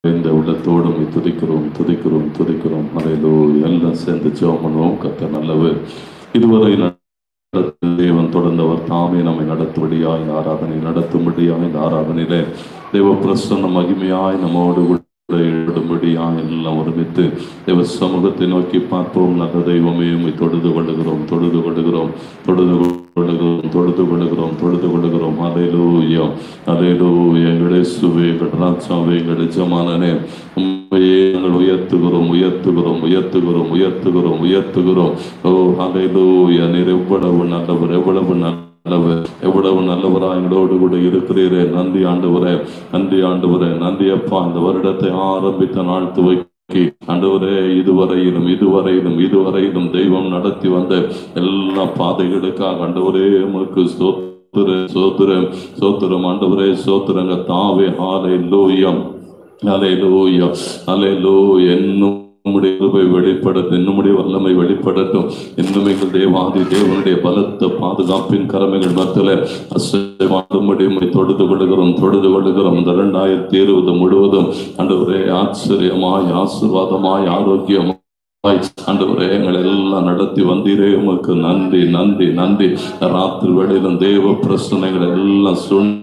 இந்த உள்ளத்தோடு உம்மை துதிக்கிறோம் துதிக்கிறோம் துதிக்கிறோம் அலையிலோ எல்லாம் சேர்ந்து ஜெபம் பண்ணுவோம் கத்த நல்லவர் இதுவரை நடத்த தேவன் தொடர்ந்தவர் தாமே நம்மை நடத்தும்படியாய் இந்த ஆராதனை நடத்தும்படியாய் இந்த ஆராதனையிலே தேவ பிரசன்ன மகிமையாய் நம்மோடு கூட ஈடுபடும்படியாய் எல்லாம் ஒருமித்து தேவ சமூகத்தை நோக்கி பார்ப்போம் நல்ல தெய்வமே உம்மை தொழுது கொள்ளுகிறோம் தொழுது கொள்ளுகிறோம் தொழுது கொள்ளுகிறோம் தொழுது கொள்ளுகிறோம் தொழுது கொள்ளுகிறோம் அலையிலூயா அலையிலூயா எங்களே சுவே எங்கள் ராஜாவே எங்கள் எஜமானனே உண்மையே நாங்கள் உயர்த்துகிறோம் உயர்த்துகிறோம் உயர்த்துகிறோம் உயர்த்துகிறோம் உயர்த்துகிறோம் ஓ அலையிலூயா நீர் எவ்வளவு நல்லவர் எவ்வளவு நல்லவர் எவ்வளவு நல்லவரா எங்களோடு கூட இருக்கிறீரே நன்றி ஆண்டவரே நன்றி ஆண்டவரே நன்றி அப்பா இந்த வருடத்தை ஆரம்பித்த நாள் துவக்கி ஆண்டவரே இதுவரையிலும் இதுவரையிலும் இதுவரையிலும் தெய்வம் நடத்தி வந்த எல்லா பாதைகளுக்காக ஆண்டவரே உமக்கு சோத்திர சோத்திரம் சோத்திரம் ஆண்டவரே சோத்திரங்க தாவே ஹாலை லூயம் அலையிலூயா அலையிலூயா என்னும் நம்முடைய கிருபை வெளிப்படட்டும் இன்னுமுடைய வல்லமை வெளிப்படட்டும் இன்னும் எங்கள் தேவாதி தேவனுடைய பலத்த பாதுகாப்பின் கடமைகள் மத்தில அசைவாடும்படி உம்மை தொழுது கொள்கிறோம் தொழுது கொள்கிறோம் இந்த இரண்டாயிரத்தி இருபது முழுவதும் ஆண்டவரே ஆச்சரியமாய் ஆசீர்வாதமாய் ஆரோக்கியமாய் ஆண்டவரே எங்களை எல்லாம் நடத்தி வந்தீரே உமக்கு நன்றி நன்றி நன்றி ராத்திரி வேளையிலும் தேவ பிரச்சனைகள் எல்லாம் சொல்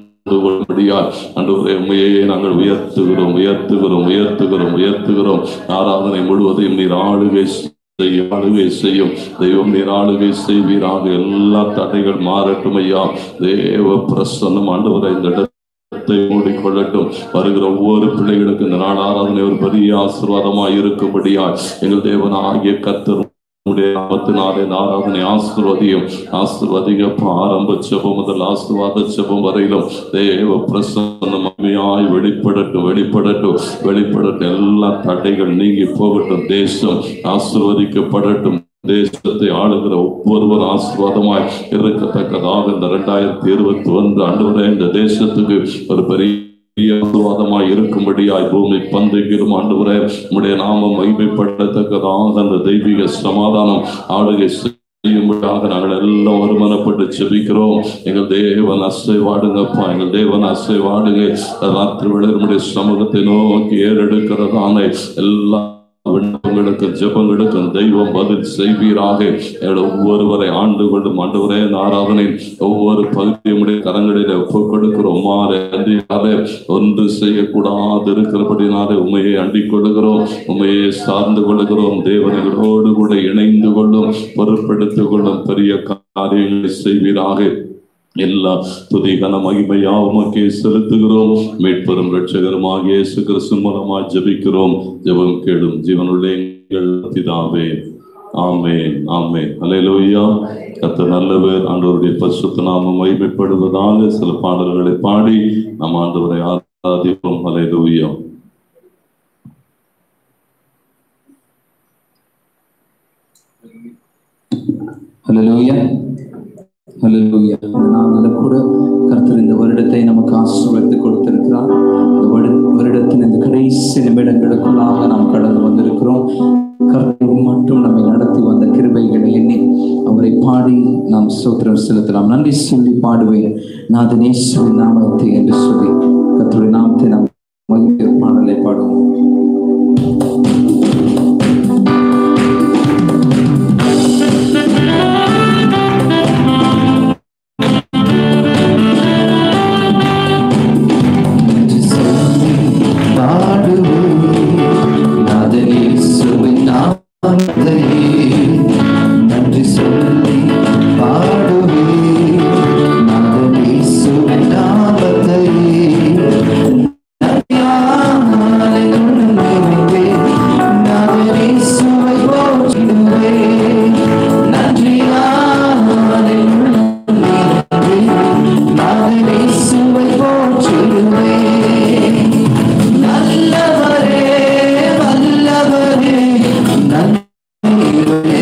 ஆண்டவரே உண்மையே நாங்கள் உயர்த்துகிறோம் உயர்த்துகிறோம் உயர்த்துகிறோம் உயர்த்துகிறோம் ஆராதனை முழுவதையும் நீர் ஆளுகை செய்யும் ஆளுகை செய்யும் தெய்வம் நீர் ஆளுகை செய்வீராக எல்லா தடைகள் மாறட்டும் ஐயா தேவ பிரசன்னம் ஆண்டவரை இந்த இடத்தை மூடிக்கொள்ளட்டும் வருகிற ஒவ்வொரு பிள்ளைகளுக்கு இந்த நாள் ஆராதனை ஒரு பெரிய ஆசீர்வாதமாய் இருக்கும்படியா எங்கள் தேவன் ஆகிய கத்தர் உடைய நாமத்தினாலே இந்த ஆராதனை ஆசிர்வதியும் ஆசிர்வதிக ஆரம்ப செபம் முதல் ஆசிர்வாத செபம் வரையிலும் தேவ பிரசன்னம் அம்மையாய் வெளிப்படட்டும் வெளிப்படட்டும் வெளிப்படட்டும் எல்லா தடைகள் நீங்கி போகட்டும் தேசம் ஆசிர்வதிக்கப்படட்டும் தேசத்தை ஆளுகிற ஒவ்வொருவர் ஆசீர்வாதமாய் இருக்கத்தக்கதாக இந்த இரண்டாயிரத்தி இருபத்தி ஒன்று ஆண்டு இந்த தேசத்துக்கு ஒரு பெரிய ஆசீர்வாதமாய் இருக்கும்படியாய் பூமி பந்தைகிலும் ஆண்டவரே உம்முடைய நாமம் மகிமைப்படத்தக்கதாக அந்த தெய்வீக சமாதானம் ஆளுகை செய்யும்படியாக நாங்கள் எல்லாம் ஒருமனப்பட்டு செபிக்கிறோம் எங்கள் தேவன் அசைவாடுங்கப்பா எங்கள் தேவன் அசைவாடுங்க ராத்திரி வேளை நம்முடைய சமூகத்தை நோக்கி ஏறெடுக்கிறதான எல்லா விண்ணப்பங்களுக்கு ஜெபங்களுக்கும் தெய்வம் பதில் செய்வீராக எங்கள் ஒவ்வொருவரை ஆண்டு கொண்டும் ஆண்டவரே இந்த ஆராதனை ஒவ்வொரு பகுதியுடைய கரங்களிலே ஒப்புக் கொடுக்கிறோம் மாறு அன்றியாலே ஒன்று செய்யக்கூடாது இருக்கிறபடினாலே உண்மையை அண்டிக் கொள்ளுகிறோம் உண்மையை சார்ந்து கொள்ளுகிறோம் தேவனங்களோடு கூட இணைந்து கொள்ளும் பொருட்படுத்திக் கொள்ளும் பெரிய காரியங்களை செய்வீராக எல்லா துதிகன மகிமையா உமக்கே செலுத்துகிறோம் மீட்பெரும் ரட்சகருமாகிய இயேசு கிறிஸ்து மூலமாய் ஜெபிக்கிறோம் ஜெபம் கேளும் ஜீவனுள்ள எங்கள் பிதாவே ஆமென் ஆமென் அல்லேலூயா கத்த நல்லவர் ஆண்டவருடைய பரிசுத்த நாமம் மகிமைப்படுவதாக சில பாடல்களை பாடி நம் ஆண்டவரை ஆராதிப்போம் அல்லேலூயா ஹalleluya ஹalleluya நாங்கள் கூட கர்த்தர் இந்த வருடத்தை நமக்கு ஆசீர்வதித்து கொடுத்திருக்கிறார் இந்த வருட- வருடத்தின் இந்த கடைசி நிமிடங்களுக்குள்ளாக நாம் கடந்து வந்திருக்கிறோம் கர்த்தர் மட்டும் நம்மை நடத்தி வந்த கிருபைகளை எண்ணி அவரை பாடி நாம் சோத்திரம் செலுத்தலாம் நன்றி சொல்லி பாடுவேன் நாதனேஸ்வரி நாமத்தை என்று சொல்லி கர்த்தருடைய நாமத்தை நாம் மகிழ்ச்சி பாடலை பாடுவோம் நன்றி சொல்லி பாடுவே நாதனே சுவிநாமத்தை நதியாலே உணர்ந்தே நாதனே சுவை போற்றிடுவே நன்றியாலே உணர்ந்தே நாதனே சுவை போற்றிடுவே நல்லவரே வல்லவரே நன்றி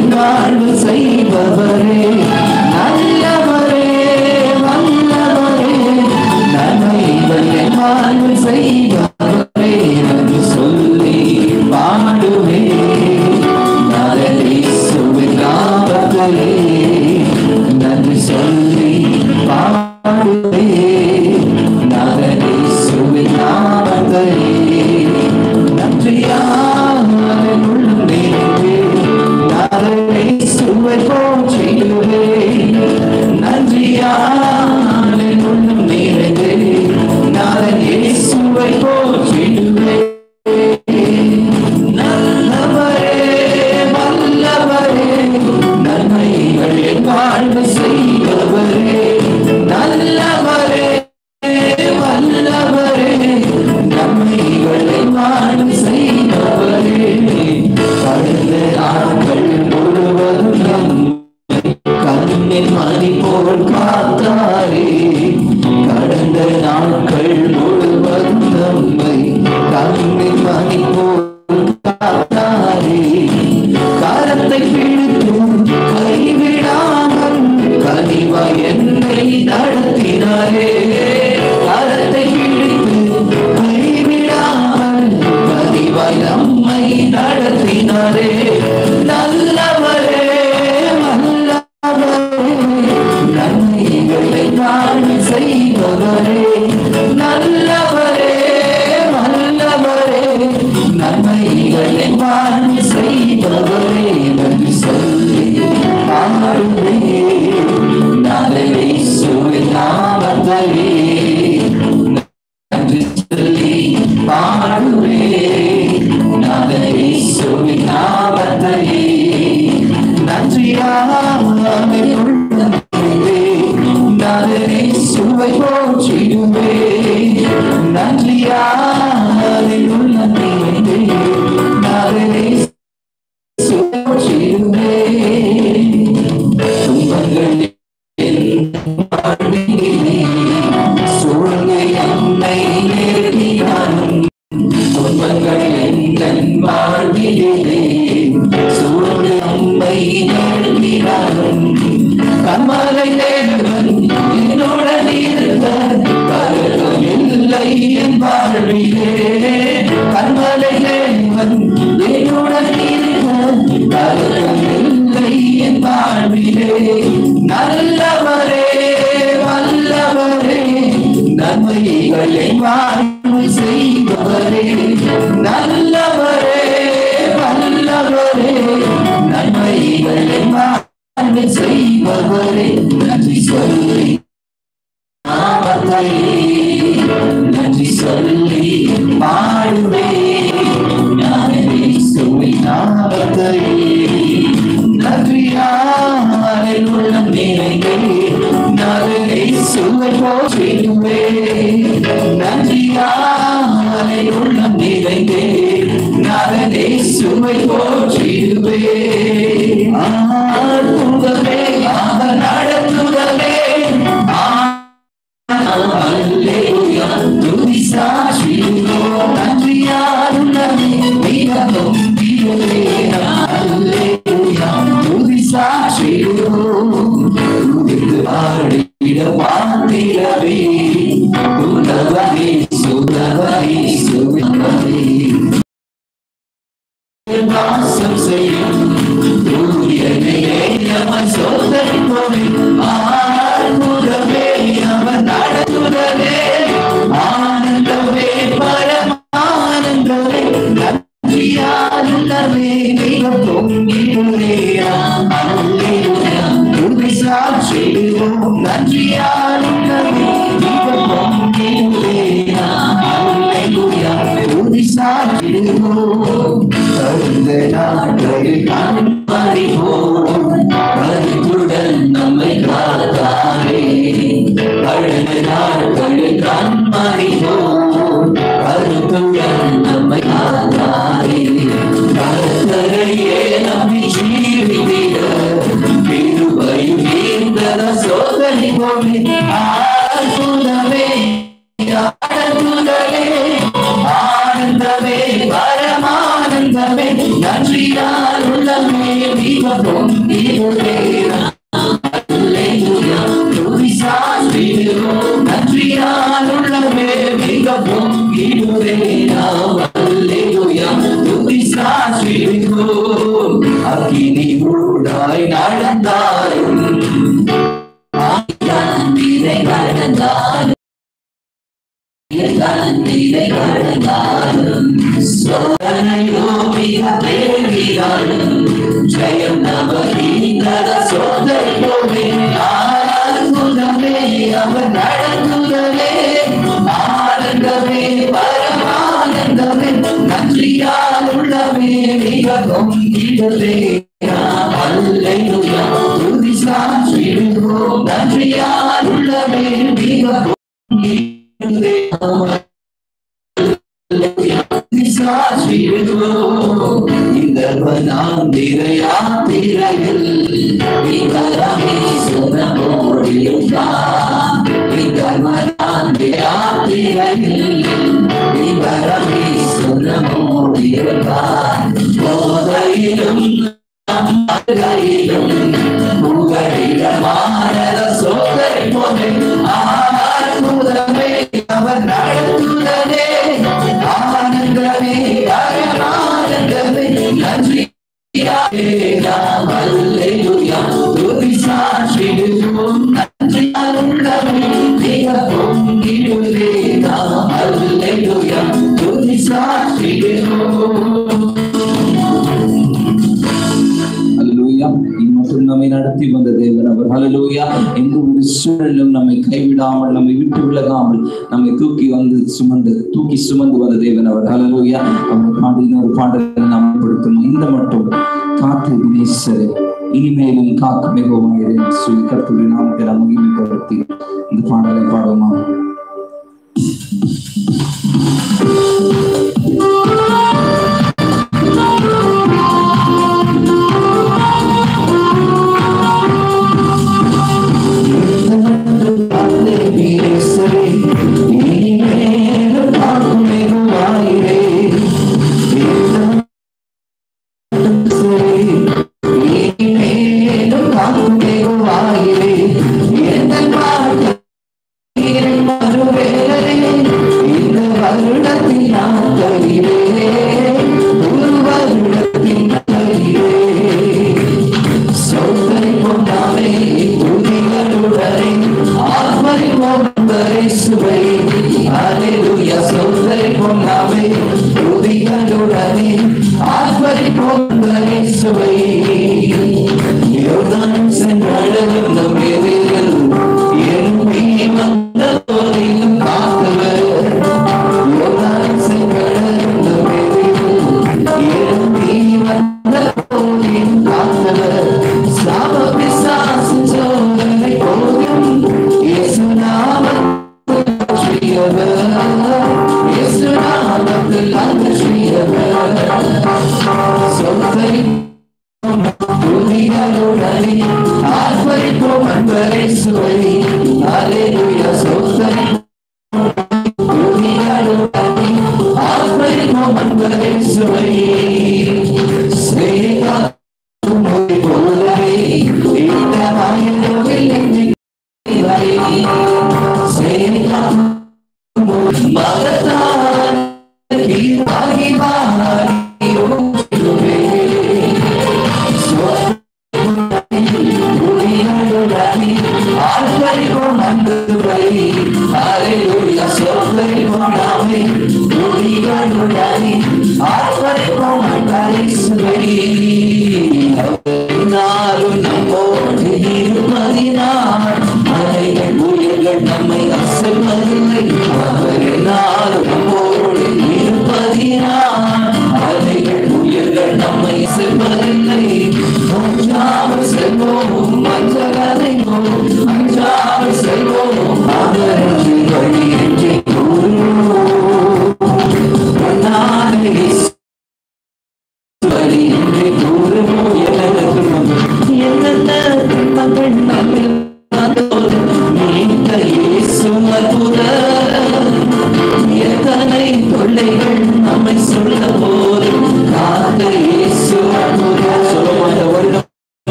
நல்லவரே நன்றி சொல்லி பாடுவே நாதரே சுவை நாமத்தரே நன்றி சொல்லி பாடுவே நாதரே சுவை நாமத்தரே நன்றியாமே நாதரே சுவை போற்றிடுவே நன்றியாலே உள்ளமே நாதரே சுவை போற்றிடுவே துன்பங்கள் சூழ்நிலை என்னை நெருங்கினாலும் துன்பங்கள் எந்தன் வாழ்விலே சூழ்நிலை நம்மை நெருங்கினாலும் கமலை தேவன் என்னுடன் இருந்த கருகம் இல்லை என் வாழ்விலே கண்மலை தேவன் என்னுடன் இருந்த கருகம் இல்லை என் வாழ்விலே நல்லவரே வல்லவரே நன்மைகளை வாழ்வு செய்பவரே நல்லவரே வல்லவரே நன்மைகளை வாழ்வு செய்பவரே நன்றி சொல்லி நாமத்தையே நன்றி சொல்லி பாடுவே நானே சொல்லி நாமத்தையே நன்றியாலே உள்ளம் நிறைந்தே நானே சொல்லி போற்றிடுவே நன்றியாலே உள்ளம் நிறைந்தே நானே சுவை போற்றிடுவே ஆடுவதே அவர் நடத்துவதே ஆ வாசம் செய்யும் சூரியனையே அவன் சோதனை போலே ஆறுதலே அவன் நடத்துதலே ஆனந்தமே பரமானந்தமே நன்றியாருள்ளவே தெய்வம் பொங்கிடுவே துதி சாட்சிடுவோம் நன்றியாருள்ளவே தெய்வம் பொங்கிடுவே துதி சாட்சிடுவோம் கருந்த நாட்களில் கண்மறிவோம் கருத்துடன் நம்மை காத்தாரே கழுந்த நாட்களில் கண்மறிவோம் கருத்துடன் நம்மை காத்தாரே கருத்தரையே நம்பி ஜீவித்திட திருவையும் தீர்ந்தத சோதனை போலே அற்புதமே அற்புதமே ஆனந்தமே பரமானந்தமே நன்றியால் உள்ளமே தீபம் பொங்கிடுவே அல்லேலூயா துதி சாற்றிடுவோம் நன்றியால் உள்ளமே தீபம் பொங்கிடுவே அல்லேலூயா துதி சாற்றிடுவோம் அக்கினி ஊடாய் நடந்தாலும் ஆயிரம் நீரை நடந்தாலும் தன்னிலை கடந்தாலும் சோதனையோ மிக பெருகினாலும் ஜெயம் நவீனத சோதனையோவே அற்புதமே அவர் நடந்துதலே ஆனந்தமே பரமானந்தமே நன்றியால் உள்ளமே மிகவும் இடலே அல்லேலூயா துதி சாற்றிடுவோம் நன்றியால் உள்ளமே மிகவும் இந்த வனாந்திர யாத்திரையில் இவரமே சுனமோடியுள்ளார் இந்த வனாந்திர யாத்திரையில் இவரமே சுனமோடியுள்ளார் போதையிலும் மகளிலும் உங்களிடமான சோதனை போலே ஆனந்தமே அவர் நடத்துதலே ஆனந்தமே ஆனந்தமே நன்றி நாம் அல்லேலூயா துதி சாற்றிடுவோம் நன்றி அருளமே மிக பொங்கிடுவே நாம் அல்லேலூயா துதி சாற்றிடுவோம் நடத்தி வந்த தேவன் அவர் ஹalleluya எந்த ஒரு சூழலிலும் நம்மை கைவிடாமல் நம்மை விட்டு விலகாமல் நம்மை தூக்கி வந்து சுமந்து தூக்கி சுமந்து வந்த தேவன் அவர் ஹalleluya அவர் பாடின ஒரு பாடலை நாம் படுத்தும் இந்த மட்டும் காத்து தினேசரே இனிமேலும் காக்க மிகவும் சொல்லி கருத்துடைய நாமத்தை நாம் மகிமைப்படுத்தி இந்த பாடலை பாடுவோமா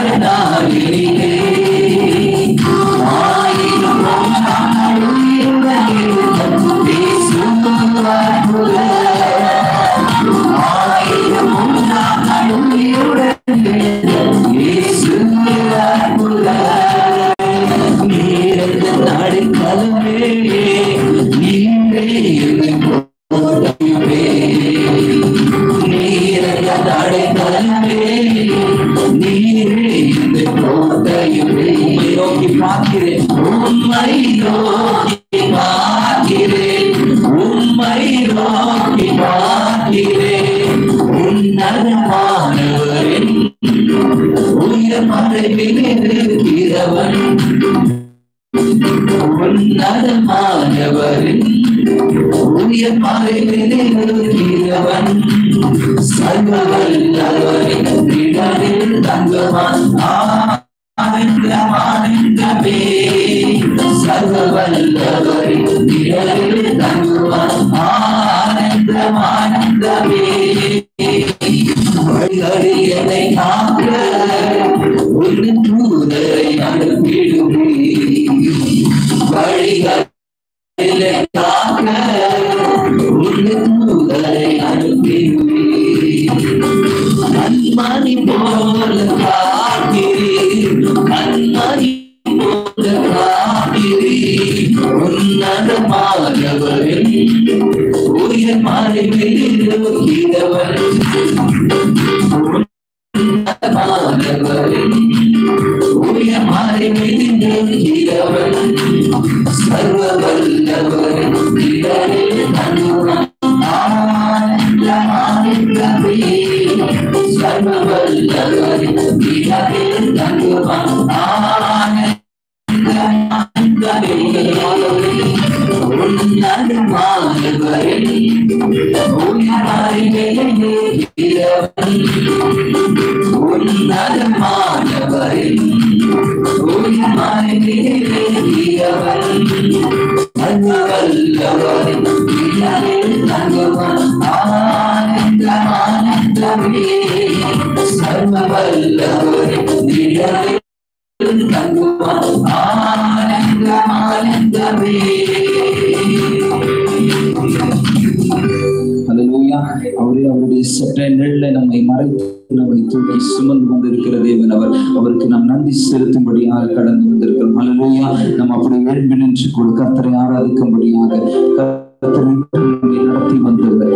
ஆயிரம் மறைவில் இருக்கிறவன் உன்னதமானவரின் உயர் மறைவில் இருக்கிறவன் சர்வவல்லவரின் இடரில் தங்குவான் ஆனந்தம் ஆனந்தமே சர்வவல்லவரின் இடரில் தங்குவான் ஆனந்தம் ஆனந்தமே வழிகளில் என்னை காக்க ஒரு தூதரை அனுப்பிடுவே வழிகளில் காக்க ஒரு தூதரை அனுப்பிடுவே கண்மணி போல காக்கிறீர் கண்மணி போல காக்கிறீர் உன்னதமானவரின் உயர் மறைவில் இருக்கிறவர் உன்னதமானவரின் உயர் மறைவில் இருக்கிறவர் சர்வ வல்லவரின் இடரில் தங்குவான் ஆனந்தம் ஆனந்தமே சர்வ வல்லவரின் இடரில் தங்குவான் ஆனந்தம் சர்வ அல்லேலூயா அவரே அவருடைய சற்ற நிழலை நம்மை மறைத்து நம்மை தூக்கி சுமந்து வந்திருக்கிற தேவன் அவர் அவருக்கு நாம் நன்றி செலுத்தும்படியாக கடந்து வந்திருக்கிறோம் அல்லேலூயா நாம் அப்படி எழும்பி நின்று கூட கர்த்தரை ஆராதிக்கும்படியாக கர்த்தரை நம்மை நடத்தி வந்தது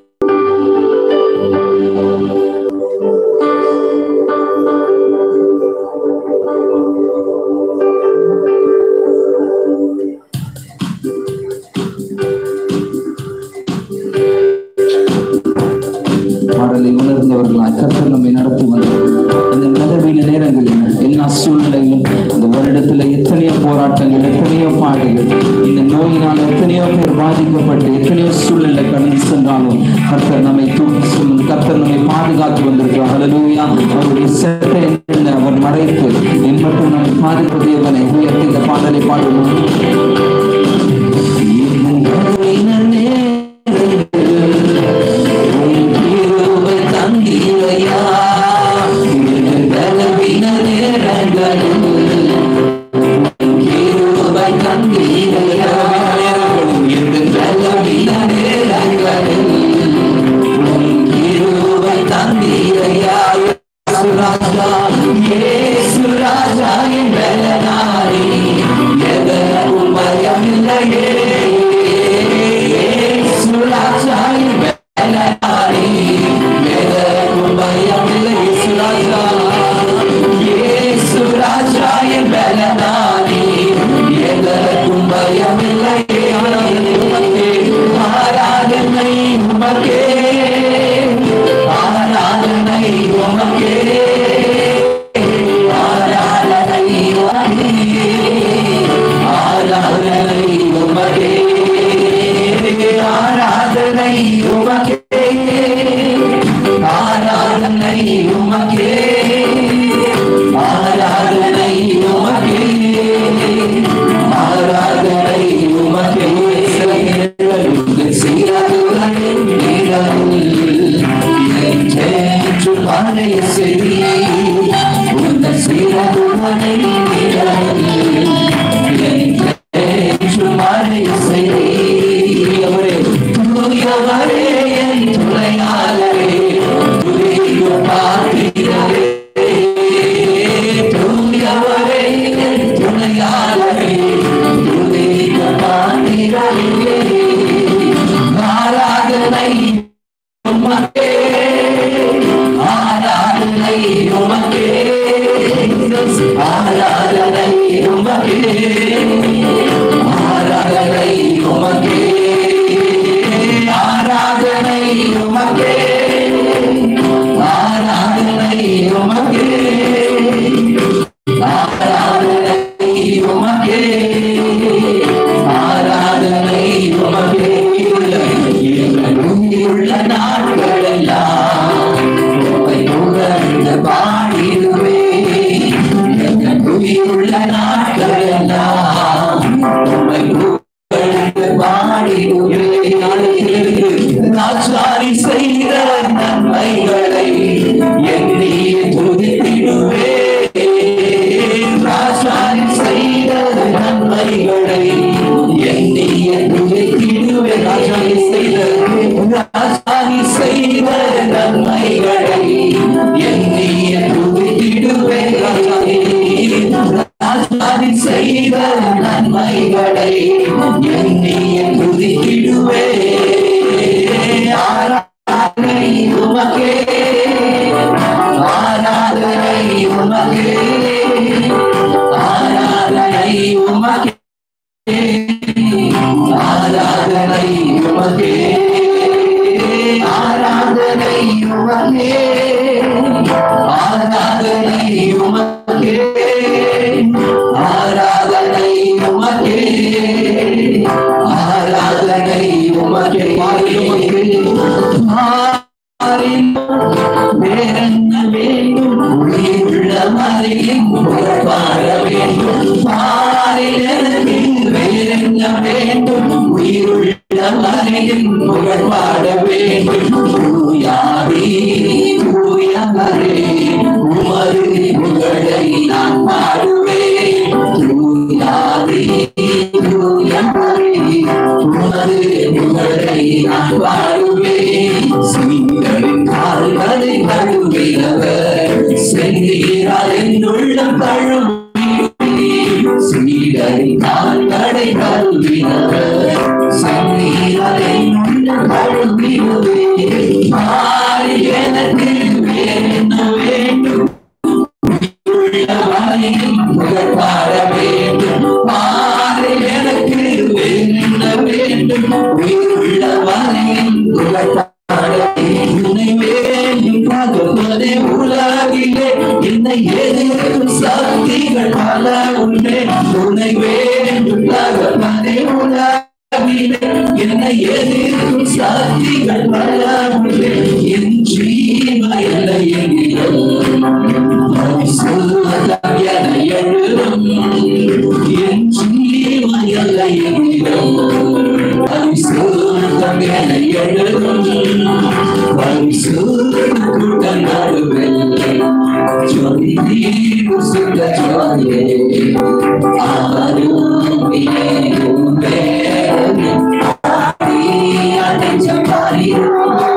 பாடலை உணர்ந்தவர்களாய் கர்த்தர் நம்மை நடத்தி வந்தார் அந்த நிலவின நேரங்களில் எல்லா சூழ்நிலையிலும் அந்த வருடத்துல எத்தனையோ போராட்டங்கள் எத்தனையோ பாடுகள் இந்த நோயினால் எத்தனையோ பேர் பாதிக்கப்பட்டு எத்தனையோ சூழ்நிலை கடந்து சென்றாலும் கர்த்தர் நம்மை தூக்கி சுமந்து கர்த்தர் நம்மை பாதுகாத்து வந்திருக்கிறார் ஹalleluya அவருடைய சட்டை அவர் மறைத்து என் மட்டும் நம்மை பாதுகாப்பு தேவனை உயர்த்தி இந்த பாடலை பாடுவோம் ஆராதனை உமக்கே பாடிடுவே நாளத்திலிருந்து நாச்சாரி செய்த நன்மைகளை எண்ணிய துதித்திடுவே ராசாரி செய்த நன்மைகளை எண்ணிய துதித்திடுவே ராசாரி செய்த ராசாரி செய்த நன்மைகளை எண்ணிய துதித்திடுவே ராசாரி ராசாரி செய்த நன்மைகளை எண்ணிய துதித்திடுவே ஆராதனை உமக்கே ஆராதனை உமக்கே ஆராதனை உமக்கே ஆராதனை உமக்கே ஆராதனை உமக்கே ஆராதனை உமக்கே ஆராதனை உமக்கே ஆராதனை உமக்கே வேறென்ன வேண்டும் உயிருள்ள மறையின் பாட வேண்டும் பாரில் எனக்கு வேறென்ன வேண்டும் உயிருள்ள மறையின் புகழ் பாட வேண்டும் தூயாவே தூயவரே உமது புகழை நான் பாடுவேன் தூயாவே தூயவரே உமது புகழை நான் பாடுவேன் சீடரின் கால்களை கழுவினவர் சென்றீரால் என்னுள்ளம் கழுவிடுவேன் சீடரின் கால்களை கழுவினவர் சென்றீரால் என்னுள்ளம் கழுவிடுவேன் மாறி எனக்கு என்ன வேண்டும் உள்ளவரையும் புகழ் பாட வேண்டும் மாறி எனக்கு என்ன வேண்டும் உயிருள்ளவரையும் புகழ் பாட வேண்டும் உன்னை வேண்டும் பகவதே உலகிலே என்னை எதிர்க்கும் சக்திகள் பல உண்டே உன்னை வேண்டும் பகவதே உலகிலே என்னை எதிர்க்கும் சக்திகள் பல உண்டே என் ஜீவ எல்லை என்கிறோம் சொல்வதம் என எழுதும் என் ஜீவ எல்லை என்கிறோம் பரிசுத்தம் என எழுதும் பரிசுத்த நடுவில் ஜோதி சுத்த ஜோதியே ஆருமியே உமே ஆடி அடைஞ்ச பாரிரோ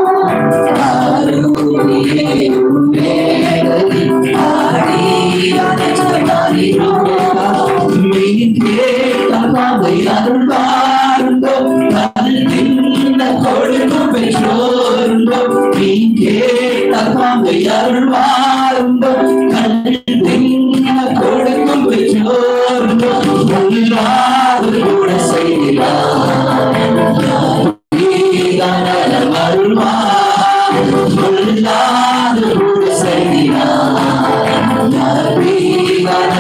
ஆருமியே உமே ஆடி அடைஞ்ச பாரிரோ மீன் கேட்டவை அருள் வாருந்தோ அதில் நின்ன கொடுக்கும் பெற்றோருந்தோ மீன் கேட்டவை அருள் வாருந்தோ கண்ணில் நின்ன கொடுக்கும் பெற்றோருந்தோ உள்ளாது கூட செய்கிறார் நீதான அருள்வார் உள்ளாது கூட செய்கிறார் நீதான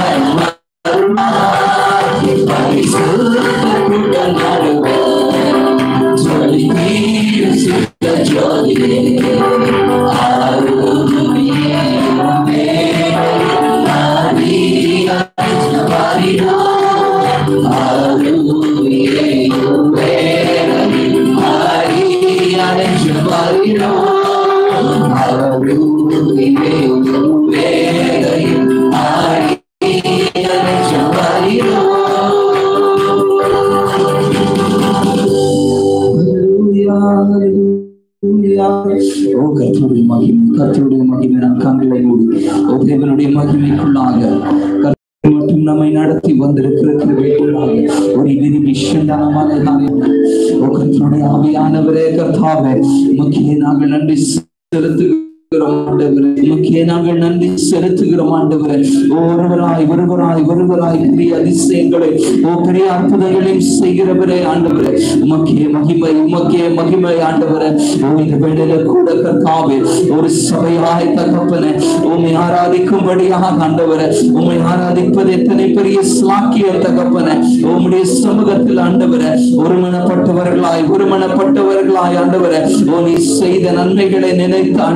ஓ கர்த்தருடைய மகிமை கர்த்தருடைய மகிமை நம் கண்களை மூடி ஓ தேவனுடைய மகிமைக்குள்ளாக கர்த்தர் மட்டும் நம்மை நடத்தி வந்திருக்கிற கிருபைக்குள்ளாக ஒரு விரும்பி சந்தானமான ஓ கர்த்தருடைய ஆவியானவரே கர்த்தாவே முக்கிய நாங்கள் நன்றி செலுத்துகிறோம் ஆண்டவரே உமக்கே நாங்கள் நன்றி செலுத்துகிறோம் ஆண்டவரே ஒருவராய் ஒருவராய் ஒருவராய் பெரிய அதிசயங்களை ஓ பெரிய அற்புதங்களையும் செய்கிறவரே ஆண்டவரே உமக்கே மகிமை உமக்கே மகிமை ஆண்டவரே ஓ இந்த வேளையில கூட கர்த்தாவே ஒரு சபையாய் தகப்பனே உம்மை ஆராதிக்கும்படியாக ஆண்டவரே உம்மை ஆராதிப்பது எத்தனை பெரிய ஸ்லாக்கியம் தகப்பனே உம்முடைய சமூகத்தில் ஆண்டவரே ஒருமனப்பட்டவர்களாய் ஒருமனப்பட்டவர்களாய் ஆண்டவரே ஓ நீ செய்த நன்மைகளை நினைத்து ஆண்டவரே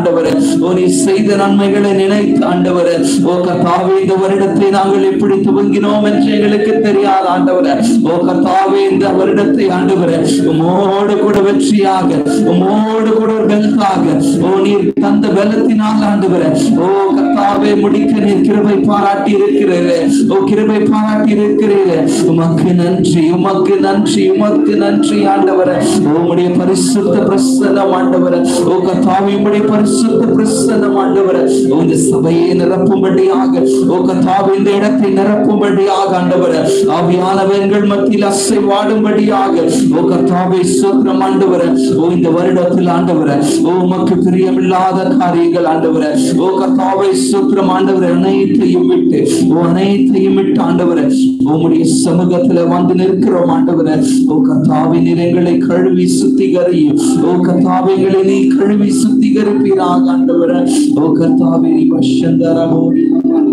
ஓ நீ செய்த நன்மைகளை நினைத்து ஆண்டவரே ஓ கர்த்தாவே இந்த வருடத்தை நாங்கள் எப்படி துவங்கினோம் என்று எங்களுக்கு தெரியாது ஆண்டவரே ஓ கர்த்தாவே இந்த வருடத்தை ஆண்டவரே உமோடு கூட வெற்றியாக உமோடு கூட ஒரு பெல்தாக ஓ நீர் தந்த பலத்தினால் ஆண்டவரே ஓ கர்த்தாவே முடிக்க நீர் கிருபை பாராட்டி இருக்கிறீரே ஓ கிருபை பாராட்டி இருக்கிறீரே உமக்கு நன்றி உமக்கு நன்றி உமக்கு நன்றி ஆண்டவரே ஓ உம்முடைய பரிசுத்த பிரசன்னம் ஆண்டவரே ஓ கர்த்தாவே உம்முடைய பரிசுத்த பிரசன்னம் ஆண்டவரே ஓ இந்த சபையை நிரப்பும்படியாக ஓ கர்த்தாவே இந்த இடத்தை நிரப்பும்படியாக ஆண்டவரே ஆவியானவர்கள் மத்தியில் அசைவாடும்படியாக ஓ கர்த்தாவே சோத்திரம் ஆண்டவரே ஓ இந்த வருடத்தில் ஆண்டவரே ஓ உமக்கு பிரியமில்லாத காரியங்கள் ஆண்டவரே ஓ கர்த்தாவே சோத்திரம் ஆண்டவரே அனைத்தையும் விட்டு ஓ அனைத்தையும் விட்டு ஆண்டவரே உம்முடைய சமூகத்துல வந்து நிற்கிறோம் ஆண்டவரே ஓ கர்த்தாவே நீர் எங்களை கழுவி சுத்திகரியும் ஓ கர்த்தாவே எங்களை நீ கழுவி சுத்திகரிப்பீராக ஆண்டவரே ஓ கர்த்தாவே நீ வசந்தரமோடி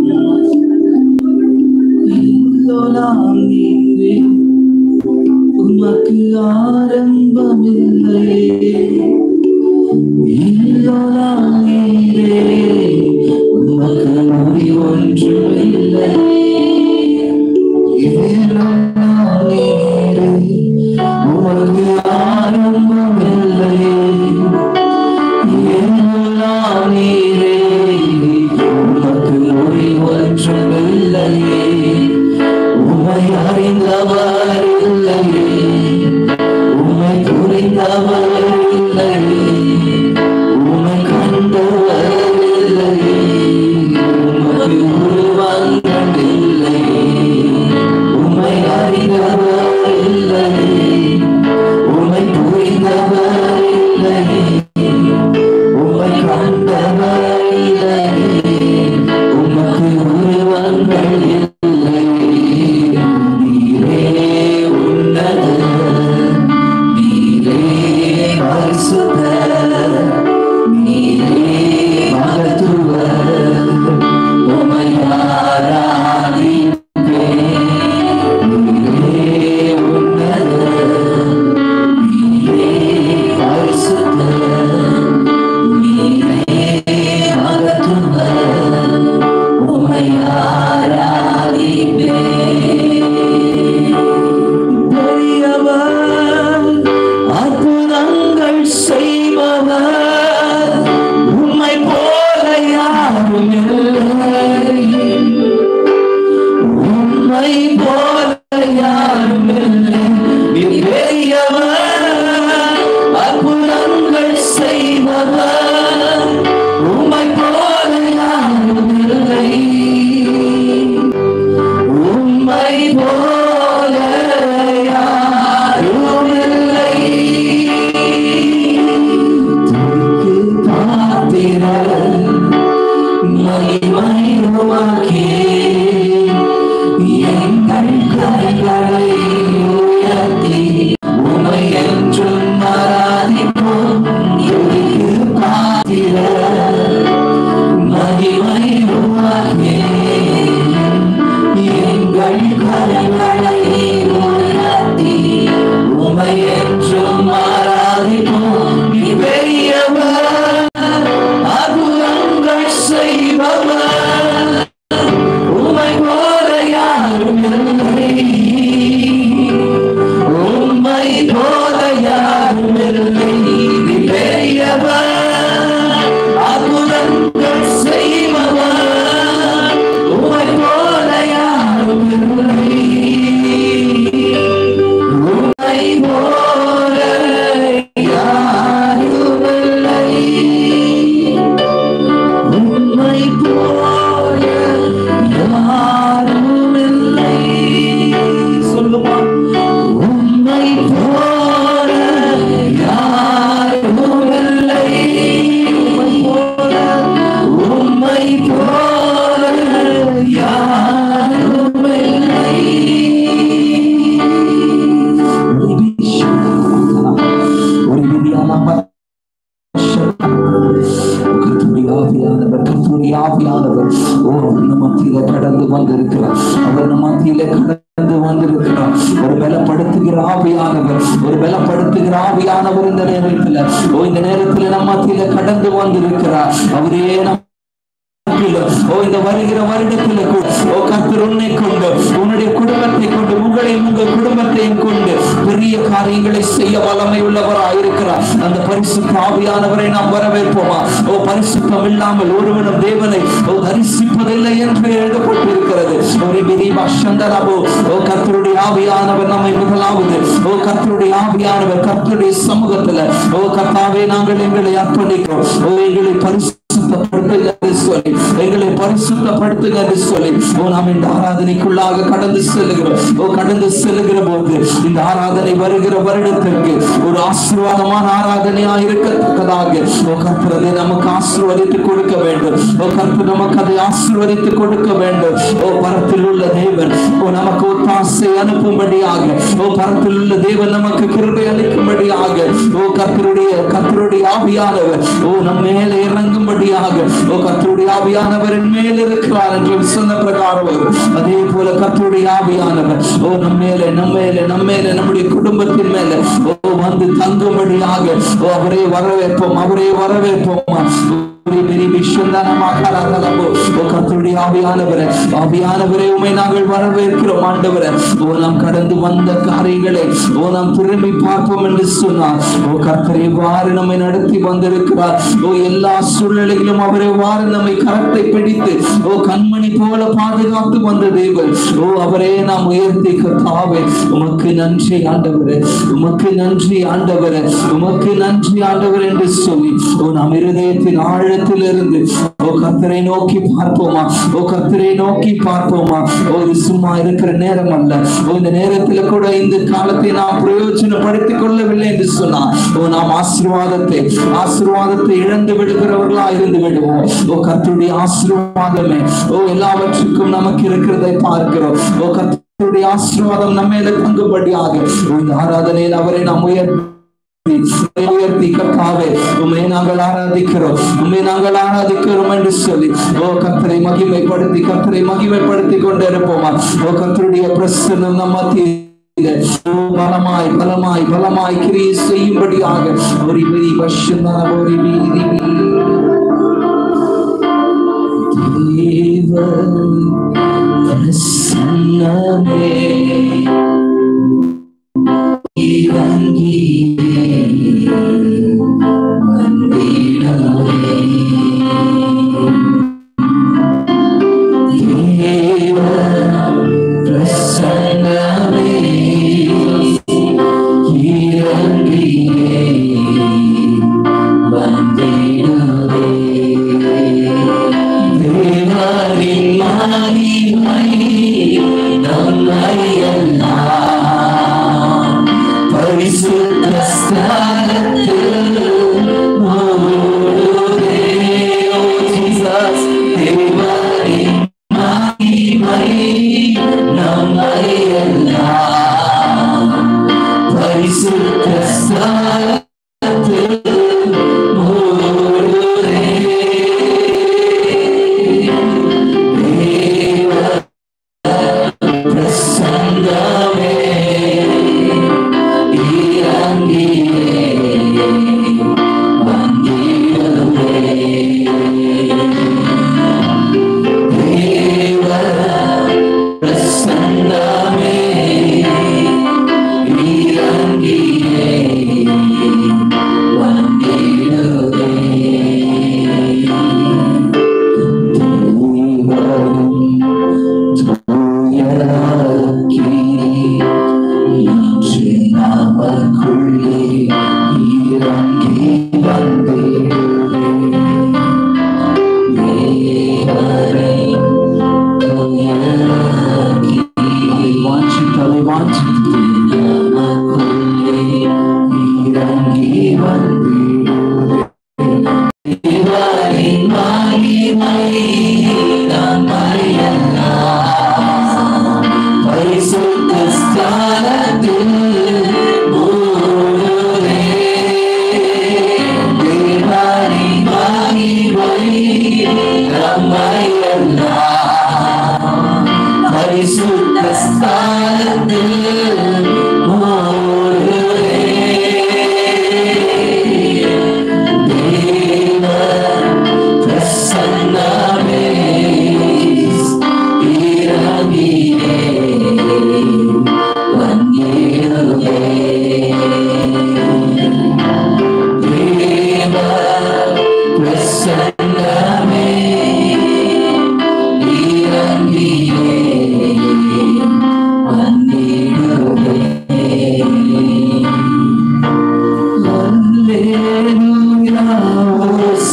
எல்லோலாம் நீரே உமக்கு ஆரம்பமில்லையே எல்லோலாம் நீரே உமக்கு முடிவொன்றுமில்லை எல்லோலாம் நீரே உமக்கு ஆரம்பமில்லையே எல்லாம் நீரே உமக்கு முடிவொன்றுமில்லையே உமை அறிந்தவர் இல்லையே உமை புரிந்தவர் இல்லையே உமை கண்டவர் இல்லையே உமக்கு உருவங்கள் இல்லையே உமை அறிந்தவர் இல்லையே உமை புரிந்தவர் இல்லையே உமை கண்டவர் இல்லையே உமக்கு உருவங்கள் இல்லையே நீரே உன்னத நீரே பரிசுத்த நீரே மகத்துவ உமை ஆராதிப்பேன் நீரே உன்னத நீரே பரிசுத்த நீரே மகத்துவ உமை ஆராதிப்பேன் பெரியவர் அற்புதங்கள் செய்பவர் உம்மை போல யாரும் இல்லை உம்மை போல யாரும் இல்லை நீர் பெரியவர் அற்புதங்கள் செய்பவர் உம்மை போல யாரும் இல்லை உம்மை போல யாரும் இல்லை துதிக்கு பாத்திரர் மகிமை உமக்கே எங்கள் கைகளை உயர்த்தி உமை என்றும் ஆராதிப்போம் துதிக்கு பாத்திரர் மகிமை உமக்கே எங்கள் கரங்களை உயர்த்தி உமை என்றும் ஆராதிப்போம் நீ பெரியவர் அற்புதங்கள் செய்பவர் உமை போல யாரும் இல்லை உம்மை போல யாரும் இல்லை நீ பெரியவர் அற்புதங்கள் செய்பவர் உம்மை போல யாரும் இல்லை உம்மை போல யாரும் இல்லை உம்மை போல யாரும் இல்லை சொல்லுமா உம்மை போல யாரும் இல்லை உம்மை போல உம்மை போல யாரும் இல்லை ஒரு விதியான கர்த்தருடைய ஆவியானவர் கர்த்தருடைய ஆவியானவர் ஓ நம்ம மத்தியில கடந்து வந்திருக்கிறார் அவர் நம்ம மத்தியில கடந்து வந்திருக்கிறார் ஒரு பலப்படுத்துகிற ஆவியானவர் ஒரு பலப்படுத்துகிற ஆவியானவர் இந்த நேரத்துல ஓ இந்த நேரத்துல நம்ம மத்தியில கடந்து வந்திருக்கிறார் அவரே நம் ஓ இந்த வருகிற வருடத்துல கூட ஓ கர்த்தர் உன்னை கொண்டு உன்னுடைய குடும்பத்தை கொண்டு உங்களையும் உங்கள் குடும்பத்தையும் கொண்டு பெரிய காரியங்களை செய்ய வல்லமை உள்ளவராயிருக்கிறார் அந்த பரிசுத்த ஆவியானவரை நாம் வரவேற்போமா ஓ பரிசுத்தம் இல்லாமல் ஒருவனும் தேவனை ஓ தரிசிப்பதில்லை என்று எழுதப்பட்டிருக்கிறது ஒரு விரிவா சந்தரபோ ஓ கர்த்தருடைய ஆவியானவர் நம்மை முதலாவது ஓ கர்த்தருடைய ஆவியானவர் கர்த்தருடைய சமூகத்துல ஓ கர்த்தாவே நாங்கள் எங்களை அர்ப்பணிக்கிறோம் ஓ எங்களை பரிசு பரிசுத்தப்படுத்துங்க என்று சொல்லி எங்களை பரிசுத்தப்படுத்துங்க என்று சொல்லி ஓ நாம் இந்த ஆராதனைக்குள்ளாக கடந்து செல்லுகிறோம் ஓ கடந்து செல்லுகிற போது இந்த ஆராதனை வருகிற வருடத்திற்கு ஒரு ஆசீர்வாதமான ஆராதனையா இருக்கத்தக்கதாக ஓ கர்த்தர் அதை நமக்கு ஆசீர்வதித்து கொடுக்க வேண்டும் ஓ கர்த்தர் நமக்கு அதை ஆசீர்வதித்து கொடுக்க வேண்டும் ஓ பரத்தில் உள்ள தேவன் ஓ நமக்கு ஒத்தாசை அனுப்பும்படியாக ஓ பரத்தில் உள்ள தேவன் நமக்கு கிருபை அளிக்கும்படியாக ஓ கர்த்தருடைய கர்த்தருடைய ஆவியானவர் ஓ நம் மேலே இறங்கும்படியாக ஓ கர்த்தருடைய ஆவியானவரின் மேல் இருக்கிறார் என்று சொன்ன பிரகாரம் வரும். அதே போல கர்த்தருடைய ஆவியானவர் ஓ நம்ம மேலே நம்ம மேலே நம்ம மேலே நம்முடைய குடும்பத்தின் மேலே ஓ வந்து தங்கும்படியாக ஓ அவரே வரவேற்போம் அவரே வரவேற்போம் ஒரு பெரிய விஷயம் தான் நம்ம அகாலத்தலமோ ஓ கர்த்தருடைய ஆவியானவரே ஆவியானவரே உமை நாங்கள் வரவேற்கிறோம் ஆண்டவரே ஓ நாம் கடந்து வந்த காரியங்களை ஓ நாம் திரும்பி பார்ப்போம் என்று சொன்னார் ஓ கர்த்தர் எவ்வாறு நம்மை நடத்தி வந்திருக்கிறார் ஓ எல்லா சூழ்நிலைகளிலும் அவர் எவ்வாறு நம்மை கரத்தை பிடித்து ஓ கண்மணி போல பாதுகாத்து வந்த தேவன் ஓ அவரே நாம் உயர்த்தி கர்த்தாவே உமக்கு நன்றி ஆண்டவரே உமக்கு நன்றி ஆண்டவரே உமக்கு நன்றி ஆண்டவர் என்று சொல்லி ஓ நாம் இருதயத்தின் ஆழத்திலிருந்து ஓ கர்த்தரை நோக்கி பார்ப்போமா ஓ கர்த்தரை நோக்கி பார்ப்போமா ஓ இது சும்மா இருக்கிற நேரம் அல்ல ஓ இந்த நேரத்துல கூட இந்த காலத்தை நாம் பிரயோஜனப்படுத்திக் கொள்ளவில்லை என்று சொன்னார் ஓ நாம் ஆசீர்வாதத்தை ஆசீர்வாதத்தை இழந்து விடுகிறவர்களா இருந்து விடுவோம் ஓ கர்த்தருடைய ஆசீர்வாதமே ஓ எல்லாவற்றுக்கும் நமக்கு இருக்கிறதை பார்க்கிறோம் ஓ கர்த்தருடைய ஆசீர்வாதம் நம்ம மேல தங்கும்படியாக இந்த ஆராதனையில் அவரை நாம் உயர்த்தி உயர்த்தி கர்த்தாவே உண்மை நாங்கள் ஆராதிக்கிறோம் உண்மை நாங்கள் ஆராதிக்கிறோம் என்று சொல்லி ஓ கர்த்தரை மகிமைப்படுத்தி கர்த்தரை மகிமைப்படுத்தி கொண்டு இருப்போமா ஓ கர்த்தருடைய பிரசன்னம் நம்ம மத்தியிலே ஓ பலமாய் பலமாய் பலமாய் கிரியை செய்யும்படியாக ஒரு விதி வசந்தான் ஒரு வீதி தேவ பிரசன்னமே பரிசுத்த ஸ்தானத்தில் ஓடுதே, ஓ ஜீசஸ், தேவனின் மகிமை நம்மையெல்லாம் பரிசுத்த ஸ்தானத்தில் ஓடுதே. தேவ பிரசன்னமே இன்று நமக்குள்ளே இறங்கி வந்தேனே. தேவனை துயரக்கி வாஞ்சித்தலை வாஞ்சித்து நமக்குள்ளே இறங்கி வந்தேனே. தேவனின் மகிமை நம்மையெல்லாம் பரிசுத்த ஸ்தானத்தில் மூடுதே.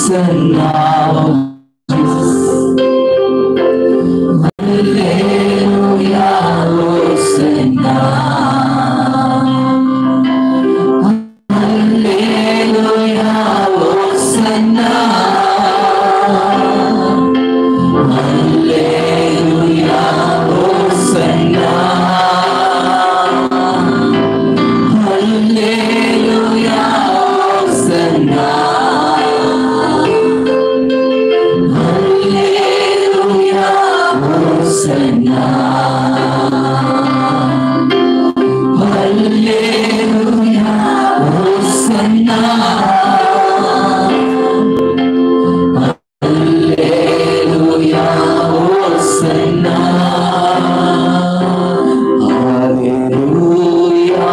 Hosanna. Hallelujah, Hosanna. Hallelujah, Hosanna. Hallelujah, Hosanna. Hallelujah, Hosanna. Hallelujah, Hosanna. Hallelujah, Hosanna. Hallelujah, Hosanna. Hallelujah.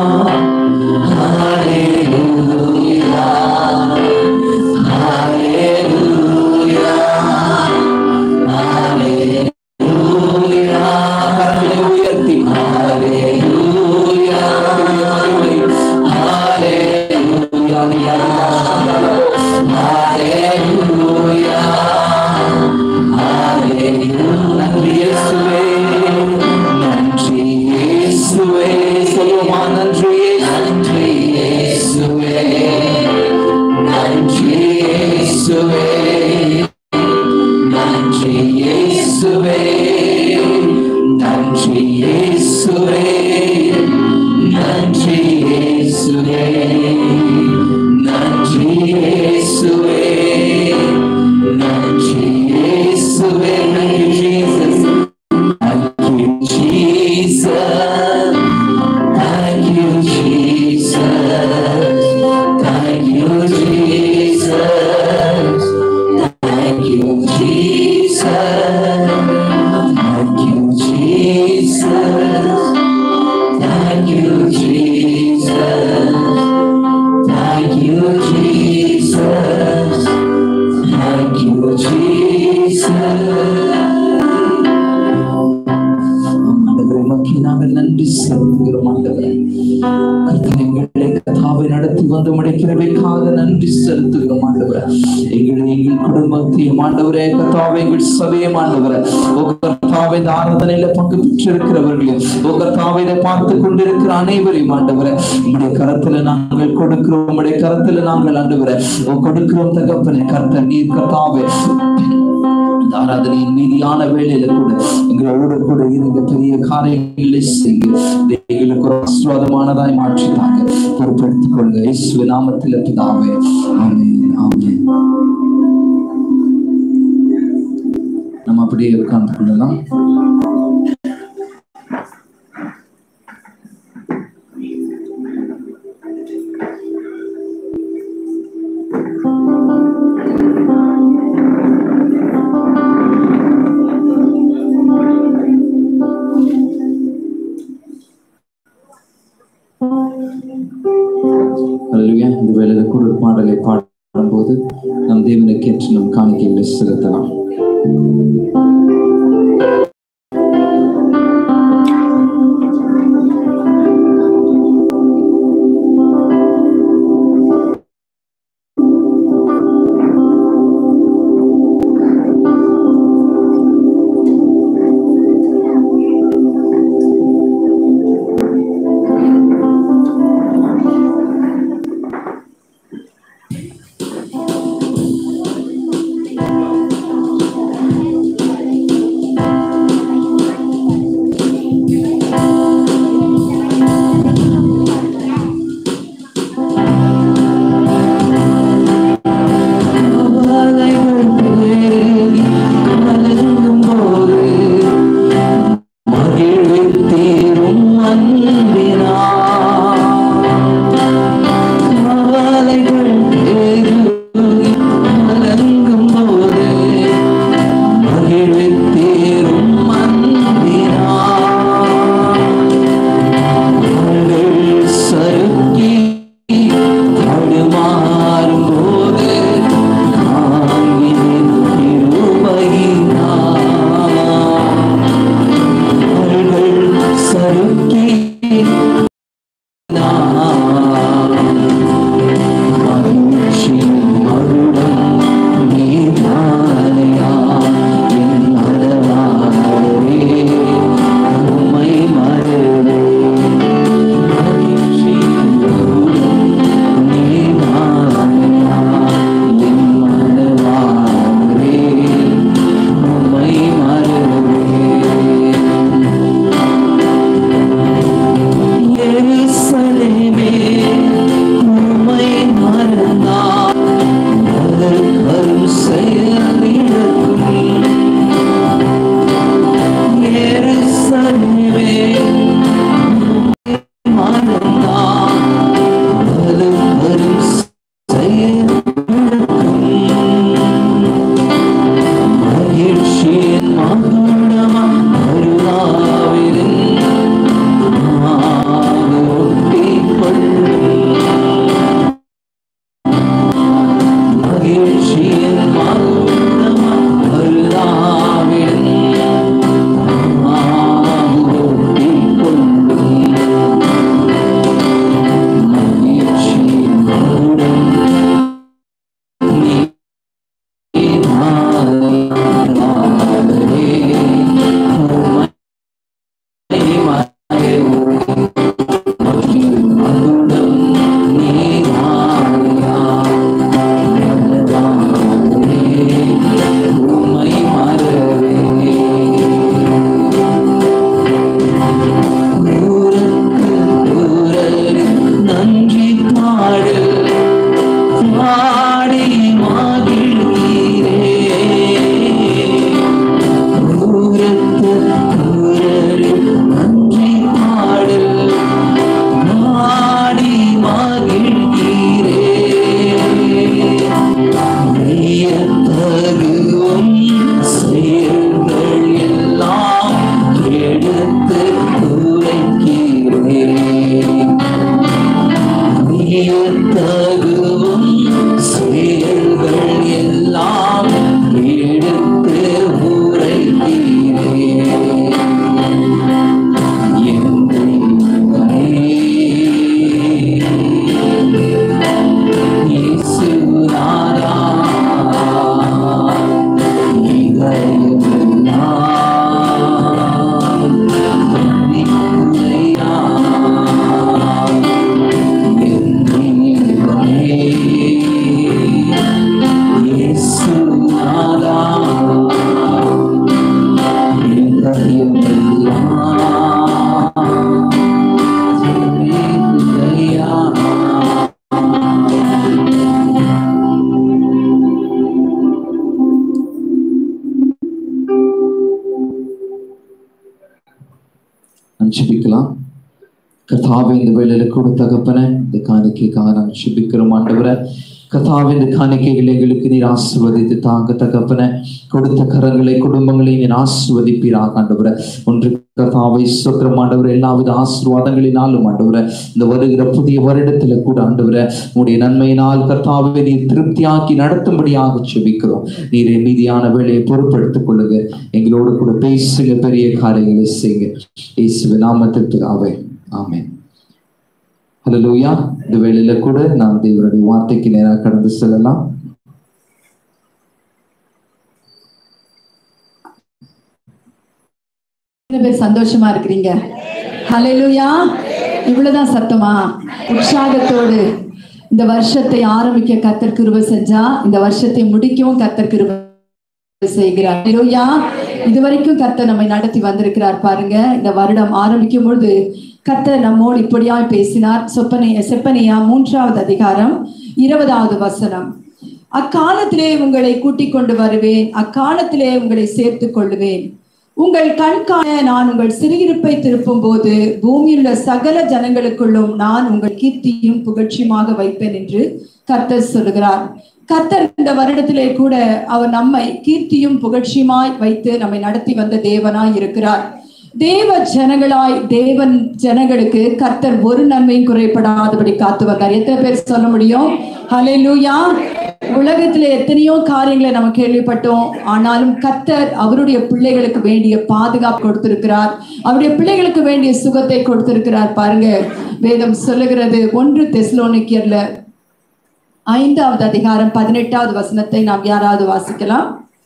Hallelujah. Hallelujah. Hallelujah. கரங்களை உயர்த்தி Hallelujah. Hallelujah. Hallelujah. நன்றி இயேசுவே நன்றி இயேசுவே சொல்லுமா நன்றி நன்றி இயேசுவே நன்றி இயேசுவே நன்றி இயேசுவே நன்றி இயேசுவே நன்றி இயேசுவே நன்றி இயேசுவே நன்றி இயேசுவே Thank you, Jesus. Thank you, Jesus. Thank you, Jesus. Thank you, Jesus. Thank you, Jesus. Thank you, Jesus. Thank you, Jesus. ஆண்டவரை நோக்கி நாங்கள் நன்றி செலுத்துகிறோம் ஆண்டவரே கர்த்தர் எங்களை கதாவை நடத்தி வந்து முடைக்கிறவைக்காக நன்றி செலுத்துகிறோம் ஆண்டவரே எங்களை எங்கள் குடும்பத்தையும் ஆண்டவரே கத்தாவை எங்கள் சபையும் ஆண்டவரே ஓ கர்த்தாவை இந்த ஆராதனையில பங்கு பெற்றிருக்கிறவர்களையும் ஓ கர்த்தாவை இதை பார்த்து கொண்டிருக்கிற அனைவரையும் ஆண்டவரே உங்களுடைய கரத்துல நாங்கள் கொடுக்கிறோம் உங்களுடைய கரத்துல நாங்கள் ஆண்டவரே ஓ கொடுக்கிறோம் தகப்பனே கர்த்தர் நீர் கர்த்தாவே இந்த ஆராதனையின் மீதியான வேலையில கூட எங்களோடு கூட இருந்த பெரிய காரியங்களை செய்ய இதை எங்களுக்கு ஒரு ஆசீர்வாதமானதாய் மாற்றிட்டாங்க பொறுப்பெடுத்துக் கொள்ளுங்க இயேசுவின் நாமத்தில் பிதாவே ஆமென் ஆமென் நம்ம அப்படியே உட்கார்ந்து கொள்ளலாம் அல்லேலூயா இந்த வேளையில குரல் பாடலை பாடும்போது நம் தேவனுக்கு என்று நம் காணிக்கைகளை செலுத்தலாம் சருக்கி தடுமாறும் போது காண்கிறேன் கிருபையினால். அவர்கள் சறுக்கி நான் மகிழ்ச்சியின் மகுடம் வியத்தகுவும் செயல்கள் எல்லாம் எடுத்து உரைத்தீரே என் தெய்வமே, இயேசுநாதா, இதயமெல்லாம் துதிக்குதையா. என் தெய்வமே, இயேசுநாதா, நாம் ஜெபிக்கலாம் கர்த்தாவே இந்த வேளையில கூட தகப்பன இந்த காணிக்கைக்காக நாம் ஜெபிக்கிறோம் ஆண்டவரை கர்த்தாவே இந்த காணிக்கைகளை எங்களுக்கு நீர் ஆசிர்வதித்து தாங்க தகப்பன கொடுத்த கரங்களை குடும்பங்களை நீர் ஆசிர்வதிப்பீராக ஆண்டவரை ஒன்று கர்த்தாவை சுத்திரம் ஆண்டவரை எல்லாவித ஆசீர்வாதங்களினாலும் ஆண்டவரை இந்த வருகிற புதிய வருடத்துல கூட ஆண்டவரை உடைய நன்மையினால் கர்த்தாவை நீர் திருப்தியாக்கி நடத்தும்படியாக ஜெபிக்கிறோம் நீரே மீதியான வேலையை பொறுப்படுத்திக் கொள்ளுங்க எங்களோடு கூட பேசுங்க பெரிய காரியங்களை செய்யுங்க இயேசுவின் நாமத்தில் பிதாவே ஆமென் ஹalleluya இந்த வேளையில கூட நாம் தேவனுடைய வார்த்தைக்கு நேராக கடந்து செல்லலாம் எத்தனை பேர் சந்தோஷமா இருக்கிறீங்க ஹalleluya இவ்வளவுதான் சத்தமா உற்சாகத்தோடு இந்த வருஷத்தை ஆரம்பிக்க கத்தர் கிருபை செஞ்சா இந்த வருஷத்தை முடிக்கவும் கத்தர் கிருபை செய்கிறார் ஹalleluya இதுவரைக்கும் கர்த்தர் நம்மை நடத்தி வந்திருக்கிறார் பாருங்க இந்த வருடம் ஆரம்பிக்கும் பொழுது கர்த்தர் நம்மோடு இப்படியாய் பேசினார் சொப்பனைய செப்பனையா மூன்றாவது அதிகாரம் இருபதாவது வசனம் அக்காலத்திலே உங்களை கூட்டிக் கொண்டு வருவேன் அக்காலத்திலே உங்களை சேர்த்துக் கொள்ளுவேன் உங்கள் கண் காண நான் உங்கள் சிறுகிருப்பை திருப்பும் போது பூமியிலுள்ள சகல ஜனங்களுக்குள்ளும் நான் உங்கள் கீர்த்தியும் புகழ்ச்சியுமாக வைப்பேன் என்று கர்த்தர் சொல்லுகிறார் கர்த்தர் இந்த வருடத்திலே கூட அவர் நம்மை கீர்த்தியும் புகழ்ச்சியுமாய் வைத்து நம்மை நடத்தி வந்த தேவனாய் இருக்கிறார் தேவ ஜனங்களாய் தேவன் ஜனங்களுக்கு கர்த்தர் ஒரு நன்மையும் குறைபடாதபடி காத்து வந்தார் எத்தனை பேர் சொல்ல முடியும் ஹalleluya உலகத்துல எத்தனையோ காரியங்களை நம்ம கேள்விப்பட்டோம் ஆனாலும் கர்த்தர் அவருடைய பிள்ளைகளுக்கு வேண்டிய பாதுகாப்பு கொடுத்திருக்கிறார் அவருடைய பிள்ளைகளுக்கு வேண்டிய சுகத்தை கொடுத்திருக்கிறார் பாருங்க வேதம் சொல்லுகிறது ஒன்று தெஸ்லோனிக்கியர்ல ஐந்தாவது அதிகாரம் பதினெட்டாவது வசனத்தை நாம் யாராவது வாசிக்கலாம்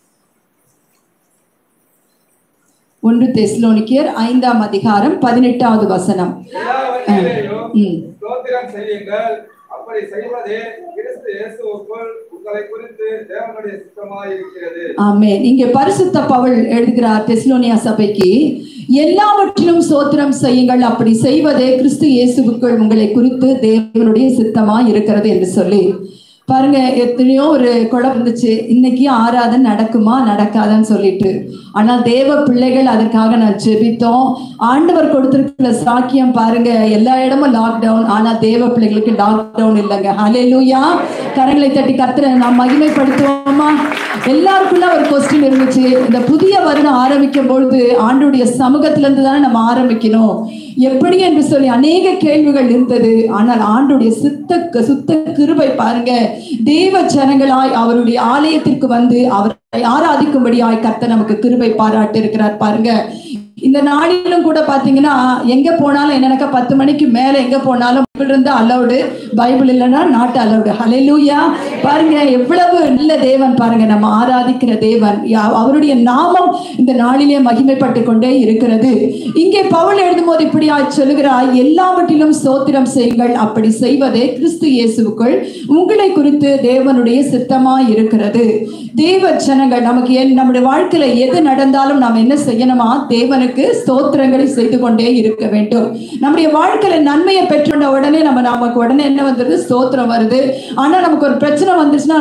ஒன்று தெஸ்லோனிக்கியர் ஐந்தாம் அதிகாரம் பதினெட்டாவது வசனம் எல்லாவற்றிலேயும் ம். ஸ்தோத்திரம் செய்யுங்கள் அப்படி செய்வதே கிறிஸ்து இயேசுவுக்குள் உங்களை குறித்து தேவனுடைய சித்தமாய் இருக்கிறது ஆமென் இங்கே பரிசுத்த பவுல் எழுதுகிறார் தெஸ்லோனியா சபைக்கு எல்லாவற்றிலும் சோத்திரம் செய்யுங்கள் அப்படி செய்வதே கிறிஸ்து இயேசுவுக்குள் உங்களை குறித்து தேவனுடைய சித்தமா இருக்கிறது என்று சொல்லி பாருங்க எத்தனையோ ஒரு குழப்பம் இருந்துச்சு இன்னைக்கு ஆராதனை நடக்குமா நடக்காதான்னு சொல்லிட்டு ஆனா தேவ பிள்ளைகள் அதற்காக நான் ஜெபித்தோம் ஆண்டவர் கொடுத்திருக்கிற சாக்கியம் பாருங்க எல்லா இடமும் லாக்டவுன் ஆனா தேவ பிள்ளைகளுக்கு லாக்டவுன் இல்லைங்க ஹalleluya கரங்களை தட்டி கர்த்தரை நாம் மகிமைப்படுத்துவோமா எல்லாருக்குள்ள ஒரு கொஸ்டின் இருந்துச்சு இந்த புதிய வருடம் ஆரம்பிக்கும் பொழுது ஆண்டுடைய சமூகத்துல இருந்து தானே நம்ம ஆரம்பிக்கணும் எப்படி என்று சொல்லி அநேக கேள்விகள் இருந்தது ஆனால் ஆண்டுடைய சுத்த சுத்த கிருபை பாருங்க தேவ ஜனங்களாய் அவருடைய ஆலயத்திற்கு வந்து அவரை ஆராதிக்கும்படியாய் கர்த்தர் நமக்கு கிருபை பாராட்டி இருக்கிறார் பாருங்க இந்த நாளிலும் கூட பாத்தீங்கன்னா எங்க போனாலும் என்னக்கா பத்து மணிக்கு மேல எங்க போனாலும் பைபிள் இருந்தா அலௌடு பைபிள் இல்லைன்னா நாட் அலௌடு ஹalleluya பாருங்க எவ்வளவு நல்ல தேவன் பாருங்க நம்ம ஆராதிக்கிற தேவன் யா- அவருடைய நாமம் இந்த நாளிலே மகிமைப்பட்டு கொண்டே இருக்கிறது இங்கே பவுல் எழுதும்போது இப்படியா சொல்லுகிறாய் எல்லாவற்றிலும் ஸ்தோத்திரம் செய்யுங்கள் அப்படி செய்வதே கிறிஸ்து இயேசுவுக்குள் உங்களை குறித்து தேவனுடைய சித்தமாய் இருக்கிறது தேவ ஜனங்கள் நமக்கு என் நம்முடைய வாழ்க்கையில எது நடந்தாலும் நாம் என்ன செய்யணுமா தேவனுக்கு ஸ்தோத்திரங்களை செய்து கொண்டே இருக்க வேண்டும் நம்முடைய வாழ்க்கையில நன்மையை பெற்றுண்ட உடனே நம்ம நமக்கு உடனே என்ன வந்துருது ஸ்தோத்திரம் வருது ஆனா நமக்கு ஒரு பிரச்சனை வந்துச்சுன்னா நமக்கு என்ன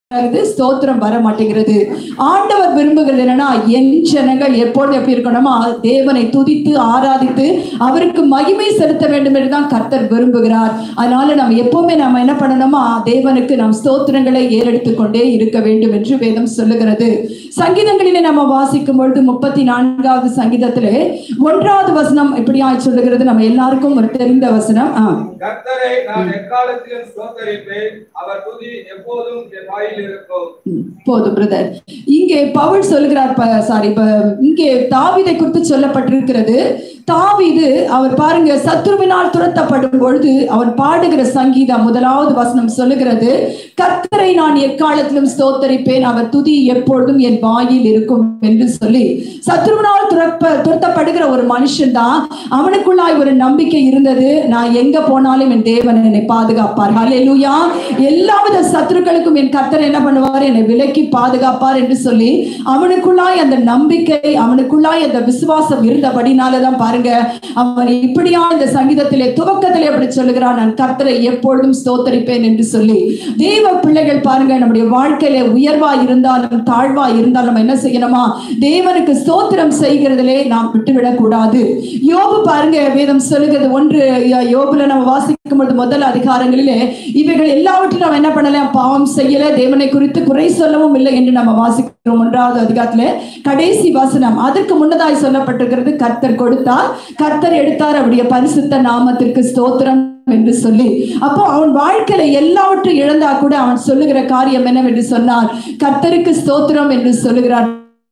ஆகுது ஸ்தோத்திரம் வர மாட்டேங்கிறது ஆண்டவர் விரும்புகிறது என்னன்னா என் ஜனங்கள் எப்பொழுது எப்படி இருக்கணுமா தேவனை துதித்து ஆராதித்து அவருக்கு மகிமை செலுத்த வேண்டும் என்று தான் கர்த்தர் விரும்புகிறார் அதனால நம்ம எப்பவுமே நம்ம என்ன பண்ணணுமா தேவனுக்கு நாம் ஸ்தோத்திரங்களை ஏறெடுத்துக் கொண்டே இருக்க வேண்டும் என்று வேதம் சொல்லுகிறது சங்கீதங்களிலே நம்ம வாசிக்கும் பொழுது முப்பத்தி நான்காவது சங்கீதத்திலே ஒன்றாவது வசனம் எப்படியா சொல்லுகிறது நம்ம எல்லாருக்கும் ஒரு தெரிந்த வசனம் ஆ கர்த்தரை நான் எக்காலத்திலும் ஸ்தோத்தரிப்பேன் அவர் துதி எப்போதும் என் வாயில் இருக்கும் ம், போதும் பிரதர் இங்கே பவுல் சொல்லுகிறார் சாரி இங்கே தாவீதை குறித்து சொல்லப்பட்டிருக்கிறது தாவீது அவர் பாருங்க சத்ருவினால் துரத்தப்படும் பொழுது அவன் பாடுகிற சங்கீதம் முதலாவது வசனம் சொல்லுகிறது கர்த்தரை நான் எக்காலத்திலும் ஸ்தோத்தரிப்பேன் அவர் துதி எப்பொழுதும் என் வாயில் இருக்கும் என்று சொல்லி சத்ருவினால் துரப்ப துரத்தப்படுகிற ஒரு மனுஷன் தான் அவனுக்குள்ளாய் ஒரு நம்பிக்கை இருந்தது நான் எங்க போனாலும் என் தேவன் என்னை பாதுகாப்பார் ஹalleluya எல்லாவித சத்துருக்களுக்கும் என் கர்த்தர் என்ன பண்ணுவார் என்னை விலக்கி பாதுகாப்பார் என்று சொல்லி அவனுக்குள்ளாய் அந்த நம்பிக்கை அவனுக்குள்ளாய் அந்த விசுவாசம் இருந்தபடினாலதான் பாருங்க அவன் இப்படியா இந்த சங்கீதத்திலே துவக்கத்திலே அப்படி சொல்லுகிறான் நான் கர்த்தரை எப்பொழுதும் ஸ்தோத்தரிப்பேன் என்று சொல்லி தேவ பிள்ளைகள் பாருங்க நம்முடைய வாழ்க்கையில உயர்வா இருந்தாலும் தாழ்வா இருந்தாலும் நம்ம என்ன செய்யணுமா தேவனுக்கு ஸ்தோத்திரம் செய்கிறதிலே நாம் விட்டுவிடக் கூடாது யோபு பாருங்க வேதம் சொல்லுகிறது ஒன்று யோ- யோபுல நம்ம வாசிக்கும் பொழுது முதல் அதிகாரங்களிலே இவைகள் எல்லாவற்றையும் நம்ம என்ன பண்ணல பாவம் செய்யல தேவனை குறித்து குறை சொல்லவும் இல்லை என்று நம்ம வாசிக்கிறோம் ஒன்றாவது அதிகாரத்துல கடைசி வசனம் அதற்கு முன்னதாய் சொல்லப்பட்டிருக்கிறது கர்த்தர் கொடுத்தார் கர்த்தர் எடுத்தார் அவருடைய பரிசுத்த நாமத்திற்கு ஸ்தோத்திரம் என்று சொல்லி அப்போ அவன் வாழ்க்கையில எல்லாவற்றையும் இழந்தா கூட அவன் சொல்லுகிற காரியம் என்னவென்று சொன்னார் கர்த்தருக்கு ஸ்தோத்திரம் என்று சொல்லுகிறார்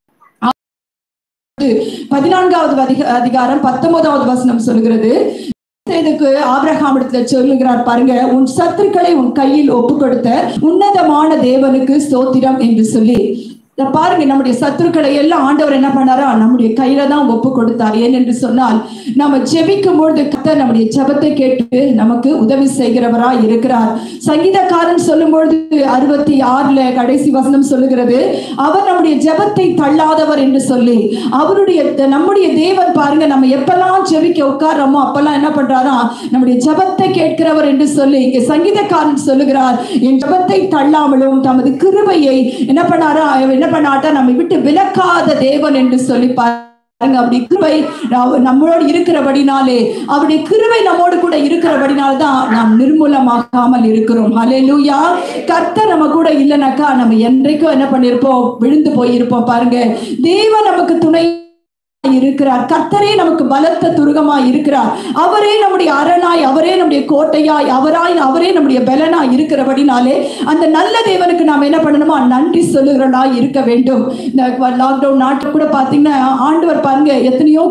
பதினான்காவது அதிக- அதிகாரம் பத்தொன்பதாவது வசனம் சொல்லுகிறது இதுக்கு ஆபிரகாமிடத்துல சொல்லுகிறார் பாருங்க உன் சத்துருக்களை உன் கையில் ஒப்பு கொடுத்த உன்னதமான தேவனுக்கு ஸ்தோத்திரம் என்று சொல்லி இத பாருங்க நம்முடைய சத்துருக்களை எல்லாம் ஆண்டவர் என்ன பண்ணாரா நம்முடைய கையில தான் ஒப்பு கொடுத்தார் ஏனென்று சொன்னால் நம்ம ஜெபிக்கும் பொழுது கர்த்தர் நம்முடைய ஜெபத்தை கேட்டு நமக்கு உதவி செய்கிறவரா இருக்கிறார் சங்கீதக்காரன் சொல்லும் பொழுது அறுபத்தி ஆறுல கடைசி வசனம் சொல்லுகிறது அவர் நம்முடைய ஜெபத்தை தள்ளாதவர் என்று சொல்லி அவருடைய நம்முடைய தேவன் பாருங்க நம்ம எப்பெல்லாம் ஜெபிக்க உட்கார்றோமோ அப்பெல்லாம் என்ன பண்றாரா நம்முடைய ஜெபத்தை கேட்கிறவர் என்று சொல்லி இங்க சங்கீதக்காரன் சொல்லுகிறார் என் ஜெபத்தை தள்ளாமலும் தமது கிருபையை என்ன பண்ணாரா என்ன பண்ணாட்டா நம்மை விட்டு விலக்காத தேவன் என்று சொல்லி பாருங்க அப்படி கிருபை அவ- நம்மளோடு இருக்கிறபடினாலே அவருடைய கிருபை நம்மோடு கூட இருக்கிறபடினால தான் நாம் நிர்மூலமாகாமல் இருக்கிறோம் ஹalleluya கர்த்தர் நம்ம கூட இல்லைனாக்கா நம்ம என்றைக்கும் என்ன பண்ணிருப்போம் விழுந்து போயிருப்போம் பாருங்க தேவன் நமக்கு துணை இருக்கிறார் கர்த்தரே நமக்கு பலத்த துருகமாய் இருக்கிறார் அவரே நம்முடைய அரணாய் அவரே நம்முடைய கோட்டையாய் அவராய் அவரே நம்முடைய பலனாய் இருக்கிறபடினாலே அந்த நல்ல தேவனுக்கு நாம் என்ன பண்ணணுமா நன்றி சொல்லுகிறவர்களாய் இருக்க வேண்டும் இந்த லாக்டவுன் நாட்டில் கூட பாத்தீங்கன்னா ஆண்டவர் பாருங்க எத்தனையோ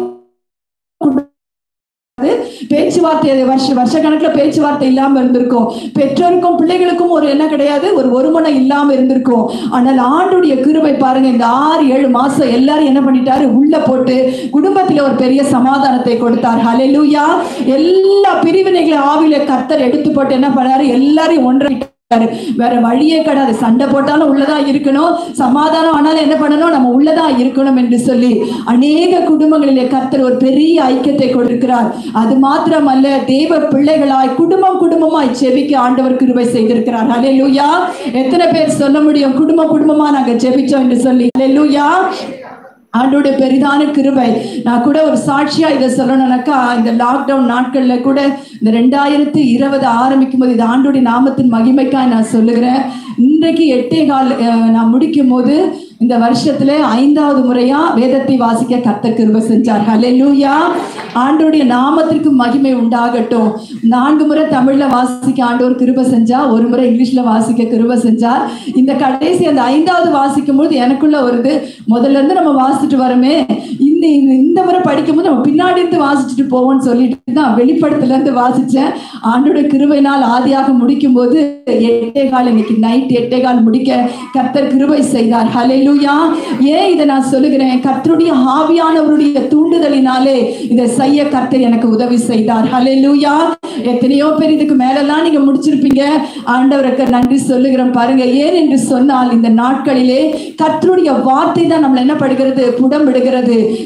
பேச்சுவார்த்தை வருஷ வருஷ கணக்குல பேச்சுவார்த்தை இல்லாம இருந்திருக்கும் பெற்றோருக்கும் பிள்ளைகளுக்கும் ஒரு என்ன கிடையாது ஒரு ஒருமனம் இல்லாம இருந்திருக்கும் ஆனால் ஆண்டுடைய கிருபை பாருங்க இந்த ஆறு ஏழு மாசம் எல்லாரும் என்ன பண்ணிட்டாரு உள்ள போட்டு குடும்பத்துல ஒரு பெரிய சமாதானத்தை கொடுத்தார் ஹalleluya எல்லா பிரிவினைகளை ஆவில கர்த்தர் எடுத்து போட்டு என்ன பண்ணாரு எல்லாரையும் ஒன்றிட்டாரு வேற வழியே கிடையாது சண்டை போட்டாலும் உள்ளதா இருக்கணும் சமாதானம் ஆனாலும் என்ன பண்ணணும் நம்ம உள்ளதா இருக்கணும் என்று சொல்லி அநேக குடும்பங்களிலே கர்த்தர் ஒரு பெரிய ஐக்கியத்தை கொடுக்கிறார் அது மாத்திரமல்ல தேவ பிள்ளைகளாய் குடும்பம் குடும்பமாய் செபிக்க ஆண்டவர் கிருபை செய்திருக்கிறார் ஹalleluya எத்தனை பேர் சொல்ல முடியும் குடும்பம் குடும்பமா நாங்க ஜெபிச்சோம் என்று சொல்லி ஹalleluya ஆண்டோட பெரிதான கிருபை நான் கூட ஒரு சாட்சியா இதை சொல்லணும்னாக்கா இந்த லாக்டவுன் நாட்கள்ல கூட இந்த ரெண்டாயிரத்தி இருபது ஆரம்பிக்கும் போது இது ஆண்டோடைய நாமத்தின் மகிமைக்காய் நான் சொல்லுகிறேன் இன்றைக்கு எட்டே கால் அஹ், நான் முடிக்கும் போது இந்த வருஷத்துல ஐந்தாவது முறையா வேதத்தை வாசிக்க கத்த கிருபை செஞ்சார் ஹalleluya ஆண்டோடைய நாமத்திற்கு மகிமை உண்டாகட்டும் நான்கு முறை தமிழ்ல வாசிக்க ஆண்டவர் கிருபை செஞ்சா ஒரு முறை இங்கிலீஷ்ல வாசிக்க கிருபை செஞ்சார் இந்த கடைசி அந்த ஐந்தாவது வாசிக்கும் போது எனக்குள்ள வருது முதல்ல இருந்து நம்ம வாசிச்சுட்டு வரோமே இந்த இந்த முறை படிக்கும்போது நம்ம பின்னாடி இருந்து வாசிச்சுட்டு போவோம்னு சொல்லிட்டு தான் வெளிப்படத்துல இருந்து வாசிச்சேன் ஆண்டோட கிருபை நாள் ஆதியாக முடிக்கும் போது எட்டே கால் இன்னைக்கு நைட் எட்டே கால் முடிக்க கர்த்தர் கிருபை செய்தார் ஹalleluya ஏன் இதை நான் சொல்லுகிறேன் கர்த்தருடைய ஆவியானவருடைய தூண்டுதலினாலே இதை செய்ய கர்த்தர் எனக்கு உதவி செய்தார் ஹalleluya எத்தனையோ பேர் இதுக்கு மேலெல்லாம் நீங்க முடிச்சிருப்பீங்க ஆண்டவருக்கு நன்றி சொல்லுகிறோம் பாருங்க ஏன் என்று சொன்னால் இந்த நாட்களிலே கர்த்தருடைய வார்த்தை தான் நம்மளை என்ன படுகிறது புடம் விடுகிறது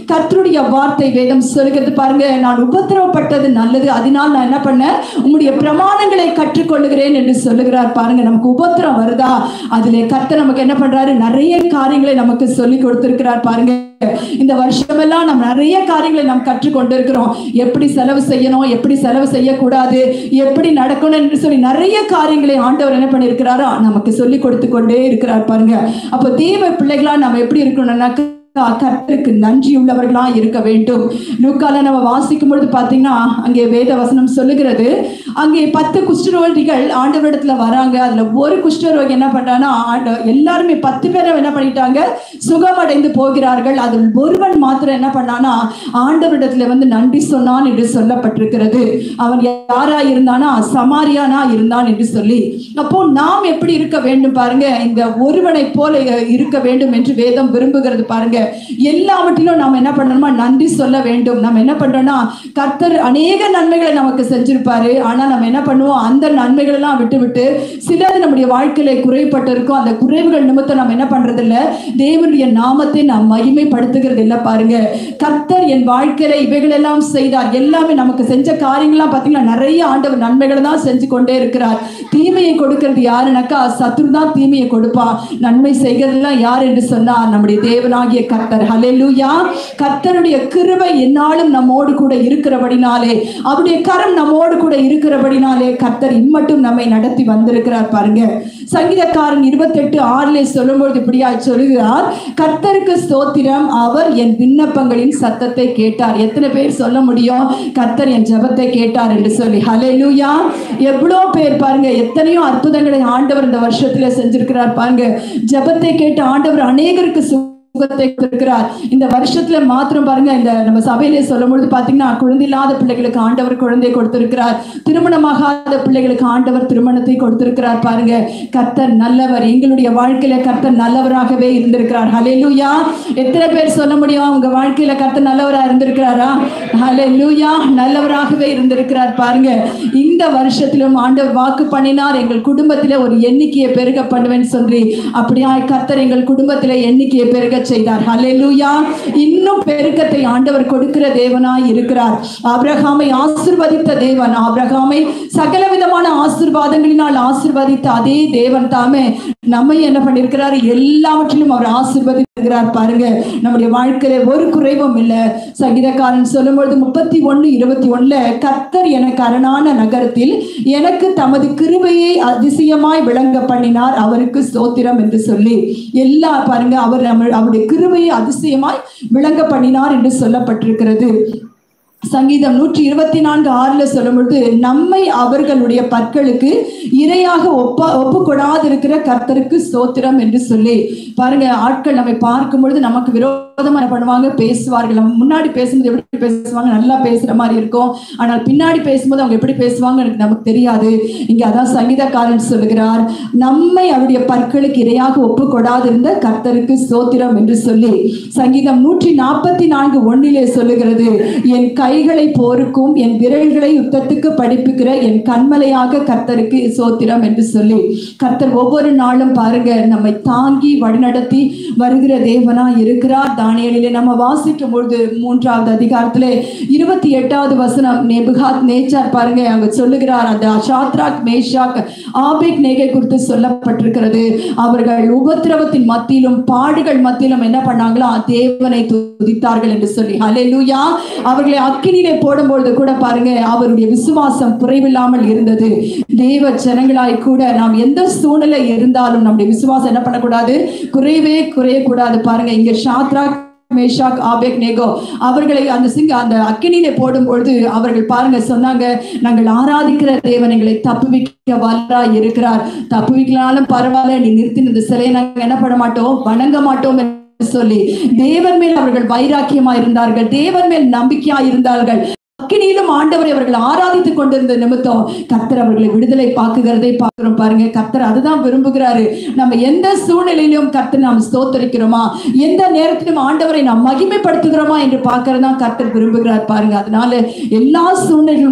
கர்த்தருடைய வார்த்தை வேதம் சொல்லுகிறது பாருங்க நான் உபத்திரவப்பட்டது நல்லது அதனால் நான் என்ன பண்ணேன் உம்முடைய பிரமாணங்களை கற்றுக்கொள்ளுகிறேன் என்று சொல்லுகிறார் பாருங்க நமக்கு உபத்திரம் வருதா அதுல கர்த்தர் நமக்கு என்ன பண்றாரு நிறைய காரியங்களை நமக்கு சொல்லி கொடுத்திருக்கிறார் பாருங்க இந்த வருஷமெல்லாம் நம்ம நிறைய காரியங்களை நாம் கற்றுக்கொண்டு இருக்கிறோம் எப்படி செலவு செய்யணும் எப்படி செலவு செய்யக்கூடாது எப்படி நடக்கணும் என்று சொல்லி நிறைய காரியங்களை ஆண்டவர் என்ன பண்ணியிருக்கிறாரோ நமக்கு சொல்லி கொடுத்து கொண்டே இருக்கிறார் பாருங்க அப்போ தேவ பிள்ளைகளா நம்ம எப்படி இருக்கணும்னாக்க கர்த்தருக்கு நன்றி உள்ளவர்களா இருக்க வேண்டும் லூக்கால நம்ம வாசிக்கும் பொழுது பாத்தீங்கன்னா அங்கே வேத வசனம் சொல்லுகிறது அங்கே பத்து குஷ்டரோகிகள் ஆண்டவரிடத்துல வராங்க அதுல ஒரு குஷ்டரோகி என்ன பண்றான்னா ஆண்ட எல்லாருமே பத்து பேரும் என்ன பண்ணிட்டாங்க சுகமடைந்து போகிறார்கள் அதில் ஒருவன் மாத்திரம் என்ன பண்ணானா ஆண்டவரிடத்துல வந்து நன்றி சொன்னான் என்று சொல்லப்பட்டிருக்கிறது அவன் யாரா இருந்தானா சமாரியானா இருந்தான் என்று சொல்லி அப்போ நாம் எப்படி இருக்க வேண்டும் பாருங்க இந்த ஒருவனை போல இருக்க வேண்டும் என்று வேதம் விரும்புகிறது பாருங்க எல்லாவற்றிலும் நாம் என்ன பண்ணணுமா நன்றி சொல்ல வேண்டும் நம்ம என்ன பண்றோம்னா கர்த்தர் அநேக நன்மைகளை நமக்கு செஞ்சிருப்பாரு ஆனா நம்ம என்ன பண்ணுவோம் அந்த நன்மைகள் எல்லாம் விட்டு விட்டு சிலது நம்முடைய வாழ்க்கையில குறைப்பட்டு இருக்கும் அந்த குறைவுகள் நிமித்தம் நம்ம என்ன பண்றது இல்ல தேவனுடைய நாமத்தை நாம் மகிமைப்படுத்துகிறது இல்ல பாருங்க கர்த்தர் என் வாழ்க்கையில இவைகள் எல்லாம் செய்தார் எல்லாமே நமக்கு செஞ்ச காரியங்கள்லாம் பாத்தீங்கன்னா நிறைய ஆண்டவர் நன்மைகளை தான் செஞ்சு கொண்டே இருக்கிறார் தீமையை கொடுக்கிறது யாருனாக்கா சத்ரு தான் தீமையை கொடுப்பான் நன்மை செய்கிறதெல்லாம் யார் என்று சொன்னா நம்முடைய தேவனாகிய கர்த்தர் ஹalleluya கர்த்தருடைய கிருபை என்னாலும் நம்மோடு கூட இருக்கிறபடினாலே அவருடைய கரம் நம்மோடு கூட இருக்கிறபடினாலே கர்த்தர் இம்மட்டும் நம்மை நடத்தி வந்திருக்கிறார் பாருங்க சங்கீதக்காரன் இருபத்தெட்டு ஆறிலே சொல்லும்போது இப்படியா சொல்லுகிறார் கர்த்தருக்கு ஸ்தோத்திரம் அவர் என் விண்ணப்பங்களின் சத்தத்தை கேட்டார் எத்தனை பேர் சொல்ல முடியும் கர்த்தர் என் ஜெபத்தை கேட்டார் என்று சொல்லி ஹalleluya எவ்வளோ பேர் பாருங்க எத்தனையோ அற்புதங்களை ஆண்டவர் இந்த வருஷத்துல செஞ்சிருக்கிறார் பாருங்க ஜெபத்தை கேட்ட ஆண்டவர் அநேகருக்கு சுகத்தை கொடுக்கிறார் இந்த வருஷத்துல மாத்திரம் பாருங்க இந்த நம்ம சபையிலே சொல்லும் பொழுது பாத்தீங்கன்னா குழந்தை இல்லாத பிள்ளைகளுக்கு ஆண்டவர் குழந்தை கொடுத்திருக்கிறார் திருமணமாகாத பிள்ளைகளுக்கு ஆண்டவர் திருமணத்தை கொடுத்திருக்கிறார் பாருங்க கர்த்தர் நல்லவர் எங்களுடைய வாழ்க்கையில கர்த்தர் நல்லவராகவே இருந்திருக்கிறார் ஹalleluya எத்தனை பேர் சொல்ல முடியும் உங்க வாழ்க்கையில கர்த்தர் நல்லவரா இருந்திருக்கிறாரா ஹalleluya நல்லவராகவே இருந்திருக்கிறார் பாருங்க இந்த வருஷத்திலும் ஆண்டவர் வாக்கு பண்ணினார் எங்கள் குடும்பத்தில ஒரு எண்ணிக்கையை பெருக பண்ணுவேன்னு சொல்லி அப்படியாய் கர்த்தர் எங்கள் குடும்பத்தில எண்ணிக்கையை பெருக செய்தார் ஹalleluya இன்னும் பெருக்கத்தை ஆண்டவர் கொடுக்கிற தேவனாய் இருக்கிறார் ஆபிரகாமை ஆசிர்வதித்த தேவன் ஆபிரகாமை சகல விதமான ஆசிர்வாதங்களினால் ஆசிர்வதித்த அதே தேவன் தாமே நம்மை என்ன பண்ணிருக்கிறார் எல்லாவற்றிலும் அவர் ஆசிர்வதிக்கிறார் பாருங்க நம்முடைய வாழ்க்கையில ஒரு குறைவும் இல்லை சங்கீதக்காரன் சொல்லும்பொழுது முப்பத்தி ஒண்ணு இருபத்தி ஒண்ணுல கர்த்தர் எனக்கு அரணான நகரத்தில் எனக்கு தமது கிருபையை அதிசயமாய் விளங்க பண்ணினார் அவருக்கு ஸ்தோத்திரம் என்று சொல்லி எல்லா பாருங்க அவர் நம்ம அவருடைய கிருபையை அதிசயமாய் விளங்க பண்ணினார் என்று சொல்லப்பட்டிருக்கிறது சங்கீதம் நூற்றி இருபத்தி நான்கு ஆறுல சொல்லும் பொழுது நம்மை அவர்களுடைய பற்களுக்கு இரையாக ஒப்ப ஒப்பு கொடாதிருக்கிற கர்த்தருக்கு ஸ்தோத்திரம் என்று சொல்லி பாருங்க ஆட்கள் நம்மை பார்க்கும் பொழுது நமக்கு விரோதமா என்ன பண்ணுவாங்க பேசுவார்கள் நம்ம முன்னாடி பேசும்போது எப்படி பேசுவாங்க நல்லா பேசுற மாதிரி இருக்கும் ஆனால் பின்னாடி பேசும்போது அவங்க எப்படி பேசுவாங்க எனக்கு நமக்கு தெரியாது இங்க அதான் சங்கீதக்காரன் சொல்லுகிறார் நம்மை அவருடைய பற்களுக்கு இரையாக ஒப்பு கொடாதிருந்த கர்த்தருக்கு ஸ்தோத்திரம் என்று சொல்லி சங்கீதம் நூற்றி நாற்பத்தி நான்கு ஒன்னிலே சொல்லுகிறது என் கைகளை போருக்கும் என் விரல்களை யுத்தத்துக்கு படிப்புகிற என் கண்மலையாக கர்த்தருக்கு சோத்திரம் என்று சொல்லி கர்த்தர் ஒவ்வொரு நாளும் பாருங்க நம்மை தாங்கி வழிநடத்தி வருகிற தேவனா இருக்கிறார் தானியலிலே நம்ம வாசிக்கும் பொழுது மூன்றாவது அதிகாரத்திலே இருபத்தி எட்டாவது வசனம் நெபுகாத் நேச்சார் பாருங்க அங்க சொல்லுகிறார் அந்த ஷாத்ராக் மேஷாக் ஆபேக் நேகை குறித்து சொல்லப்பட்டிருக்கிறது அவர்கள் உபத்திரவத்தின் மத்தியிலும் பாடுகள் மத்தியிலும் என்ன பண்ணாங்களா தேவனை துதித்தார்கள் என்று சொல்லி ஹalleluya அவர்களை அக்கினியிலே போடும்பொழுது கூட பாருங்க அவருடைய விசுவாசம் குறைவில்லாமல் இருந்தது தேவ ஜனங்களாய் கூட நாம் எந்த சூழ்நிலை இருந்தாலும் நம்முடைய விசுவாசம் என்ன பண்ணக்கூடாது குறையவே குறையக்கூடாது பாருங்க இங்க ஷாத்ராக் மேஷாக் ஆபேக் நேகோ அவர்களை அந்த சிங்க அந்த அக்கினியிலே போடும் பொழுது அவர்கள் பாருங்க சொன்னாங்க நாங்கள் ஆராதிக்கிற தேவன் எங்களை தப்புவிக்க வல்லா இருக்கிறார் தப்புவிக்கலாலும் பரவாயில்ல நீ நிறுத்தி இந்த சிலையை நாங்கள் என்ன பண்ண மாட்டோம் வணங்க மாட்டோம் என்று சொல்லி தேவன் மேல் அவர்கள் வைராக்கியமா இருந்தார்கள் தேவன் மேல் நம்பிக்கையா இருந்தார்கள் அக்கினியிலும் ஆண்டவரை அவர்கள் ஆராதித்துக் கொண்டிருந்த நிமித்தம் கர்த்தர் அவர்களை விடுதலை பாக்குகிறதை பார்க்கிறோம் பாருங்க கர்த்தர் அதுதான் விரும்புகிறாரு நம்ம எந்த சூழ்நிலையிலும் கர்த்தர் நாம் ஸ்தோத்தரிக்கிறோமா எந்த நேரத்திலும் ஆண்டவரை நாம் மகிமைப்படுத்துகிறோமா என்று பார்க்கறதா கர்த்தர் விரும்புகிறார் பாருங்க அதனால எல்லா சூழ்நிலைகளும்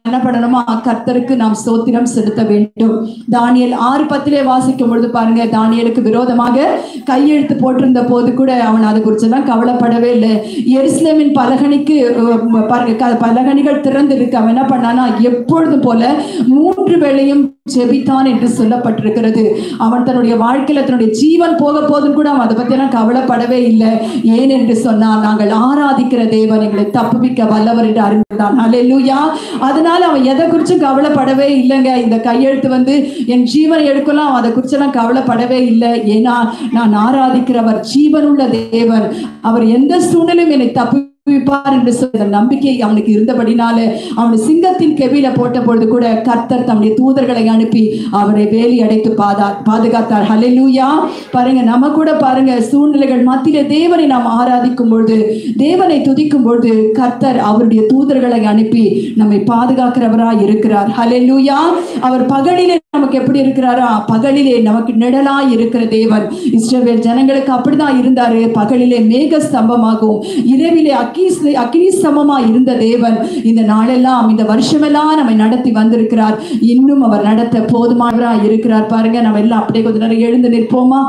என்ன பண்ணணுமா கர்த்தருக்கு நாம் ஸ்தோத்திரம் செலுத்த வேண்டும் தானியல் ஆறு பத்திலே வாசிக்கும் பொழுது பாருங்க தானியலுக்கு விரோதமாக கையெழுத்து போட்டிருந்த போது கூட அவன் அதை குறிச்செல்லாம் கவலைப்படவே இல்லை எருசலேமின் பலகணிக்கு அஹ், பாருங்க க- பலகணிகள் திறந்து இருக்கு அவன் என்ன பண்ணானா எப்பொழுதும் போல மூன்று வேளையும் ஜெபித்தான் என்று சொல்லப்பட்டிருக்கிறது அவன் தன்னுடைய வாழ்க்கையில தன்னுடைய ஜீவன் போக போதும் கூட அவன் அதை பத்தி எல்லாம் கவலைப்படவே இல்லை ஏன் என்று சொன்னால் நாங்கள் ஆராதிக்கிற தேவன் எங்களை தப்புவிக்க வல்லவர் என்று அறிந்தான் அல்லேலூயா அதனால அவன் எதை குறிச்சும் கவலைப்படவே இல்லைங்க இந்த கையெழுத்து வந்து என் ஜீவனை எடுக்கலாம் அவன் அதை குறிச்செல்லாம் கவலைப்படவே இல்லை ஏன்னா நான் ஆராதிக்கிறவர் ஜீவனுள்ள தேவன் அவர் எந்த சூழ்நிலையும் என்னை தப்பு விப்பார் என்று சொல்ல நம்பிக்கை அவனுக்கு இருந்தபடினால அவனை சிங்கத்தின் கெவியில போட்ட பொழுது கூட கர்த்தர் தம்முடைய தூதர்களை அனுப்பி அவரை வேலி அடைத்து பாதா பாதுகாத்தார் ஹalleluya பாருங்க நம்ம கூட பாருங்க சூழ்நிலைகள் மத்தியில தேவனை நாம் ஆராதிக்கும் பொழுது தேவனை துதிக்கும் பொழுது கர்த்தர் அவருடைய தூதர்களை அனுப்பி நம்மை பாதுகாக்கிறவராய் இருக்கிறார் ஹalleluya அவர் பகலிலே நமக்கு எப்படி இருக்கிறாரா பகலிலே நமக்கு நிழலாய் இருக்கிற தேவன் இஸ்ரவேல் ஜனங்களுக்கு அப்படிதான் இருந்தாரு பகலிலே மேக ஸ்தம்பமாகவும் இரவிலே அக்கி அக்னி ஸ்தம்பமா இருந்த தேவன் இந்த நாளெல்லாம் இந்த வருஷமெல்லாம் நம்மை நடத்தி வந்திருக்கிறார் இன்னும் அவர் நடத்த போதுமானவராய் இருக்கிறார் பாருங்க நம்ம எல்லாம் அப்படியே கொஞ்ச நேரம் எழுந்து நிற்போமா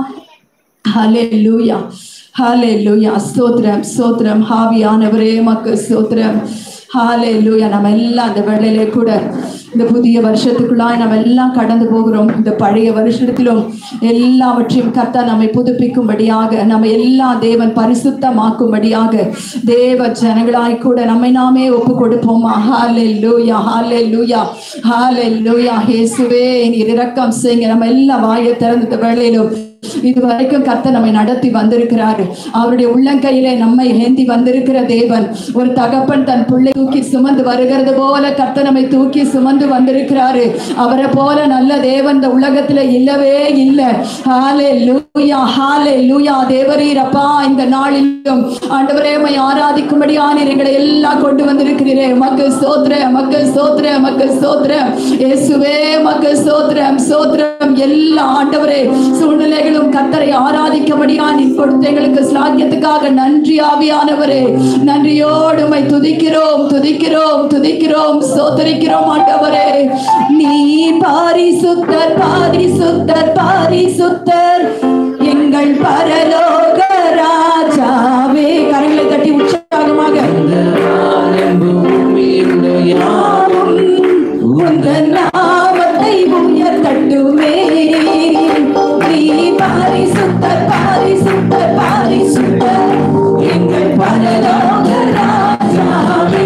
ஹalleluya ஹalleluya ஸ்தோத்திரம் ஸ்தோத்திரம் ஹாவியானவரே மக்கு ஸ்தோத்திரம் ஹalleluya நம்ம எல்லாம் அந்த வேளையிலே கூட இந்த புதிய வருஷத்துக்குள்ளாய் நம்ம எல்லாம் கடந்து போகிறோம் இந்த பழைய வருஷத்திலும் எல்லாவற்றையும் கர்த்தா நம்மை புதுப்பிக்கும்படியாக நம்ம எல்லாம் தேவன் பரிசுத்தமாக்கும்படியாக தேவ ஜனங்களாய் கூட நம்மை நாமே ஒப்பு கொடுப்போமா ஹalleluya ஹalleluya ஹalleluya இயேசுவே நீர் இரக்கம் செய்யுங்க நம்ம எல்லாம் வாயை திறந்த இந்த வேளையிலும் இது வரைக்கும் கர்த்தர் நம்மை நடத்தி வந்திருக்கிறாரு அவருடைய உள்ளங்கையிலே நம்மை ஏந்தி வந்திருக்கிற தேவன் ஒரு தகப்பன் தன் பிள்ளை தூக்கி சுமந்து வருகிறது போல கர்த்தர் நம்மை தூக்கி சுமந்து வந்திருக்கிறாரு அவரை போல நல்ல தேவன் இந்த உலகத்துல இல்லவே இல்லை ஹாலே லூயா ஹாலே லூயா தேவரீர் அப்பா இந்த நாளிலும் ஆண்டவரே உம்மை ஆராதிக்கும்படியா நீர் எங்களை எல்லாம் கொண்டு வந்திருக்கிறீரே மக்கள் சோத்ர மக்கள் சோத்ர மக்கள் சோத்ர இயேசுவே மக்கள் சோத்ரம் சோத்ரம் எல்லா ஆண்டவரே சூழ்நிலைகளும் கத்தரை ஆராதிக்கும்படியா நீர் கொடுத்த எங்களுக்கு ஸ்லாக்கியத்துக்காக நன்றி ஆவியானவரே நன்றியோடு உம்மை துதிக்கிறோம் துதிக்கிறோம் துதிக்கிறோம் சோதரிக்கிறோம் ஆண்டவரே நீ பாரிசுத்தர் பாரிசுத்தர் பாரிசுத்தர் எங்கள் பரலோக ராஜாவே கரங்களை தட்டி உற்சாகமாக உந்தன் நாமத்தை உயர்த்தட்டுமே நீ பாரிசுத்தர் பாரிசுத்தர் பாரிசுத்தர் எங்கள் பரலோக ராஜாவே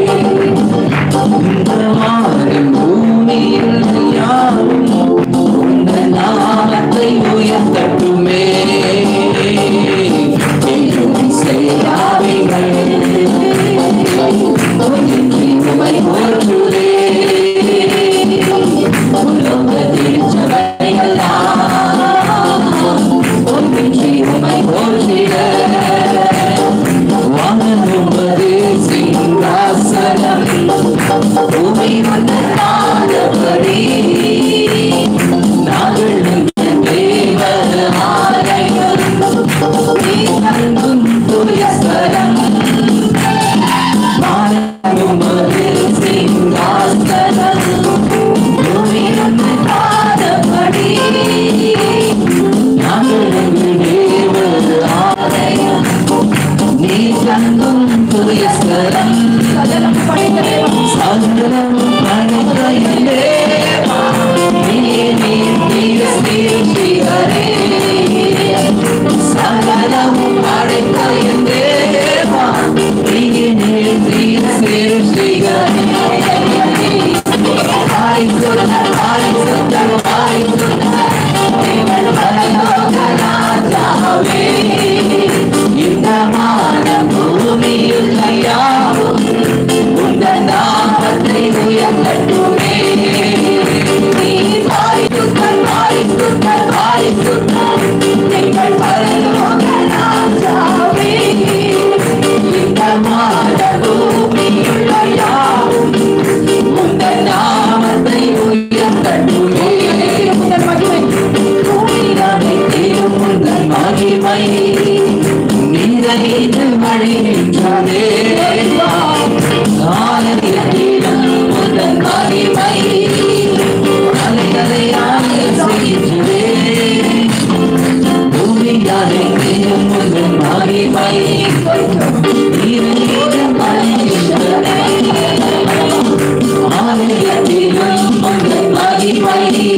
நாமத்தை உயர்த்தட்டுமே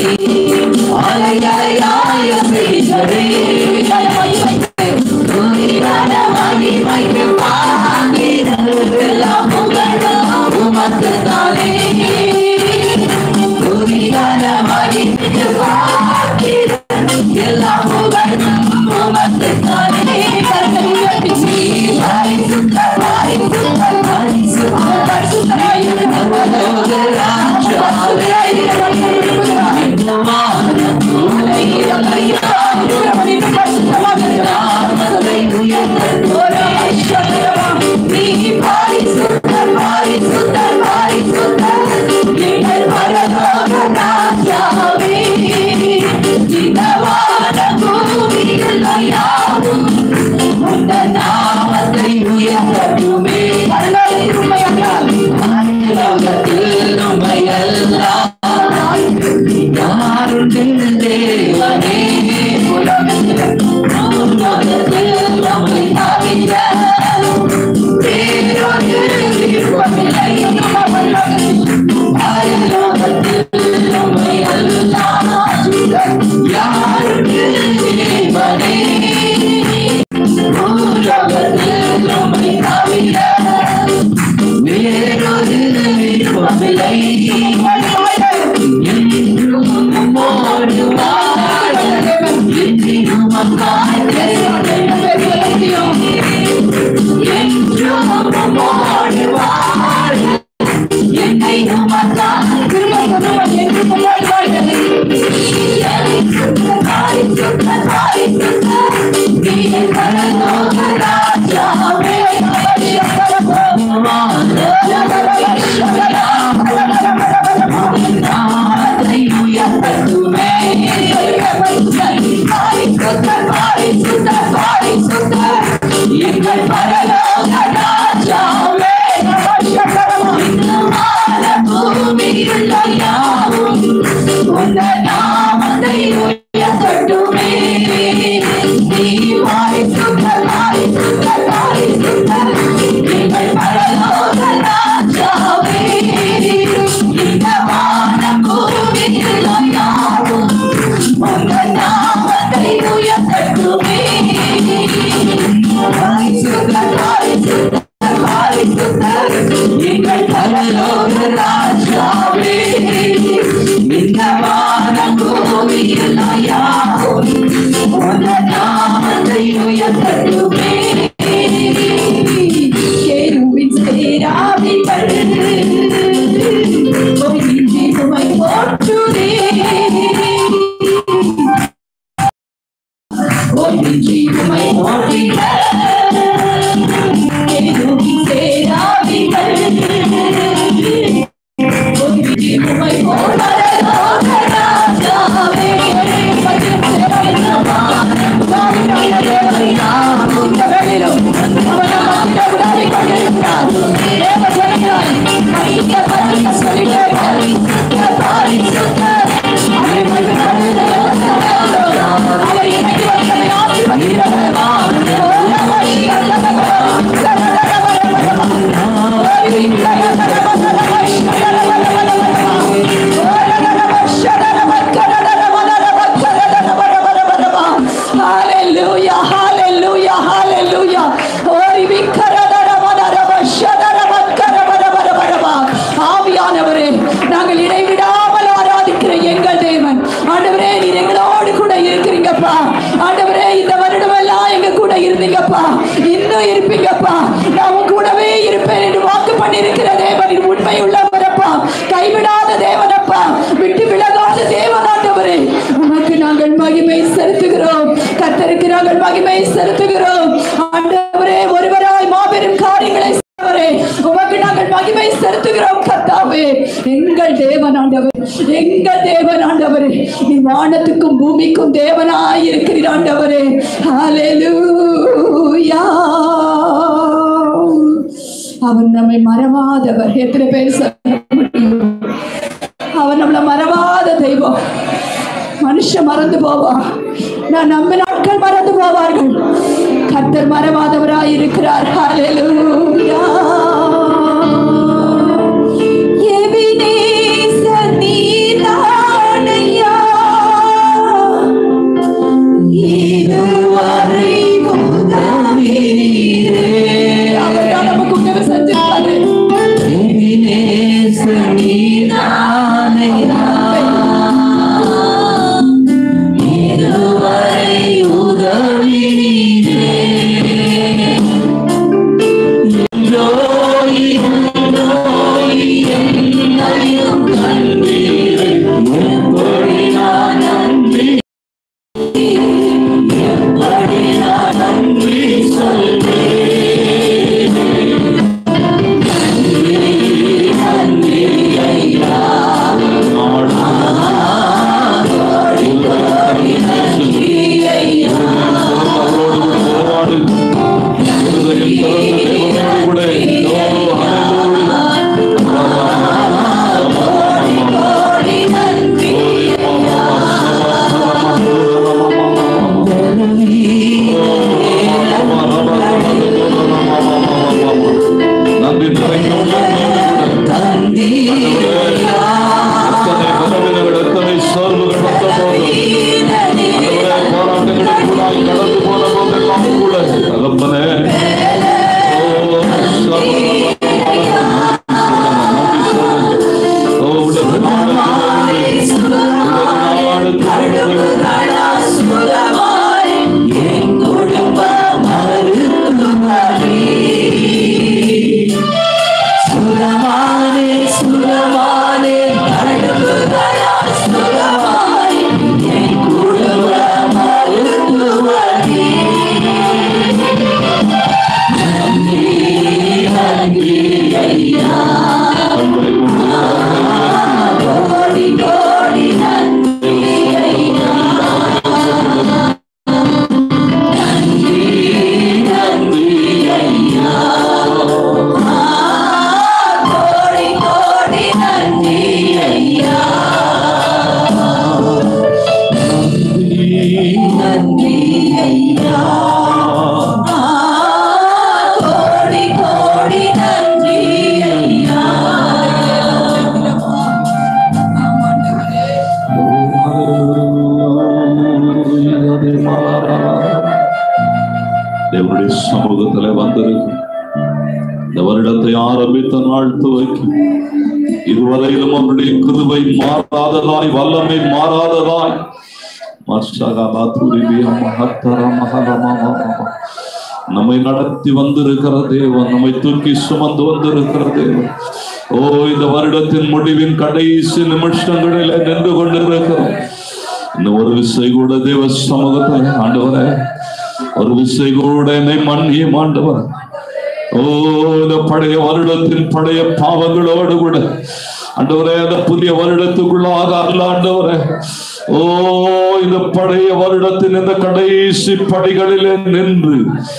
அலை அலையாய செய்ததே துதியான மகிமைக்கு பாங்கிறது எல்லாம் புகழும் உமக்குத்தானே துதியான மகிமைக்கு பாங்கிறது எல்லாம் புகழும் உமக்குத்தானே பரிசுத்த பரிசுத்த பரிசுத்த பரிசுத்த நாமத்தை உயர்த்தட்டுமே உலகத்தில் உண்மையெல்லாம் யாருண்டு தேவனே உலகத்தில் நம்மை தவிர வேறொரு விருப்பமில்லை. அயலோகத்தில் உண்மையெல்லாம் யாருண்டு தேவனே உலகத்தில் நம்மை தவிர வேறொரு விருப்பமில்லை என்றும் உம்மோடு வாழ என்றும் அக்காய் என்றும் உம்மோடு வாழ என்னை உமக்காய் எங்கள் பரலோக ராஜாவே பூமியில் யாவும் உந்த நாமத்தை உயர்த்தட்டுமே நீ வாய் சுத்தல் வாய் சுத்தல் வாய் சுத்தல் எங்கள் பரலோக ராஜாவே இந்த வானம் பூமியில் யாவும் உந்த நாமத்தை உயர்த்தட்டுமே வாய் சுத்தல் வாய் சுத்தல் வாய் சுத்தல் எங்கள் பரலோக ராஜாவே இந்த வானம் பூமியில் யாவும் உந்த நாமத்தை உயர்த்தட்டுமே கேருவின் சேராவிகள் ஒருங்கின்றி உமை போற்றுதே ஒன்றின்றி உமை போற்றிட கேருவின் சேராவிகள் ஒருங்கின்றி உமை போற்றதோக ராஜாவே இந்த வேளையிலும் அவர் நம்மை உடலை கொண்டிருக்கிறார் தேவ ஜனங்களாய் மனித பரிசு சொல்லிட்டே அவர் இன்னைக்கு வந்து நம்மை Hallelujah, hallelujah, hallelujah. ஓரி ஆவியானவரே நாங்கள் இடைவிடாமல் ஆராதிக்கிற எங்கள் தேவன் ஆண்டவரே நீர் எங்களோடு கூட இருக்கிறீங்கப்பா ஆண்டவரே இந்த வருடம் எல்லாம் எங்க கூட இருந்தீங்கப்பா இன்னும் இருப்பீங்கப்பா நான் உன் கூடவே இருப்பேன் என்று வாக்கு பண்ணியிருக்கிற தேவனின் உண்மை உள்ளவரப்பா கைவிடாத தேவனப்பா விட்டு விலகாத தேவன் ஆண்டவரே உமக்கு நாங்கள் மகிமை செலுத்துகிறோம் கர்த்தருக்கு நாங்கள் மகிமை செலுத்துகிறோம் ஆண்டவரே ஒருவராய் மாபெரும் காரியங்களை செய்தவரே உமக்கு நாங்கள் மகிமை செலுத்துகிறோம் கர்த்தாவே எங்கள் தேவன் ஆண்டவர் எங்கள் தேவன் ஆண்டவரே நீ வானத்துக்கும் பூமிக்கும் தேவனாய் இருக்கிறீர் ஆண்டவரே ஹalleluya அவர் நம்மை மறவாதவர் எத்தனை பேர் சொல்ல முடியும் அவர் நம்மளை மறவாத தெய்வம் மனுஷன் மறந்து போவான் நான் நம்ப நாட்கள் மறந்து போவார்கள் கர்த்தர் மறவாதவராய் இருக்கிறார் ஹalleluya எபினேசர் நீதானையா ஆண்டவரே, போராட்டங்களுக்குள்ளாய் கடந்து போன போதெல்லாம் கூட தகப்பனே ஓ ஓ உலக நாடு கண்களை தேவனுடைய சமூகத்துல வந்திருக்கு இந்த வருடத்தை ஆரம்பித்த நாள் துவக்கி இதுவரையிலும் அவருடைய கிருபை மாறாததாய் வல்லமை மாறாததாய் மர்ஷகபா துரிபிய மகத்தர மகலமமமம. நம்மை நடத்தி வந்திருக்கிற தேவன் நம்மை தூக்கி சுமந்து வந்திருக்கிற தேவன் ஓ இந்த வருடத்தின் முடிவின் கடைசி நிமிஷங்களில் நின்று கொண்டிருக்கிறோம் இன்னும் ஒரு விசை கூட தேவ சமூகத்தில் ஆண்டவரே ஒரு விசை கூட என்னை மன்னியும் ஆண்டவர் ஓ இந்த பழைய வருடத்தின் பழைய பாவங்களோடு கூட ஆண்டவரே அந்த புதிய வருடத்துக்குள்ளாக அல்ல ஆண்டவரே ஓ இந்த பழைய வருடத்தின் இந்த கடைசி படிகளிலே நின்று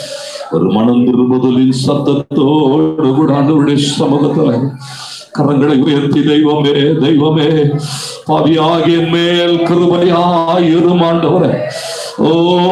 ஒரு மனம் திரும்புதலின் சத்தத்தோடு கூட ஆண்டவருடைய சமூகத்துல கரங்களை உயர்த்தி தெய்வமே தெய்வமே பாவியாகிய மேல் கிருபையாய் இருமாண்டவரே ஓ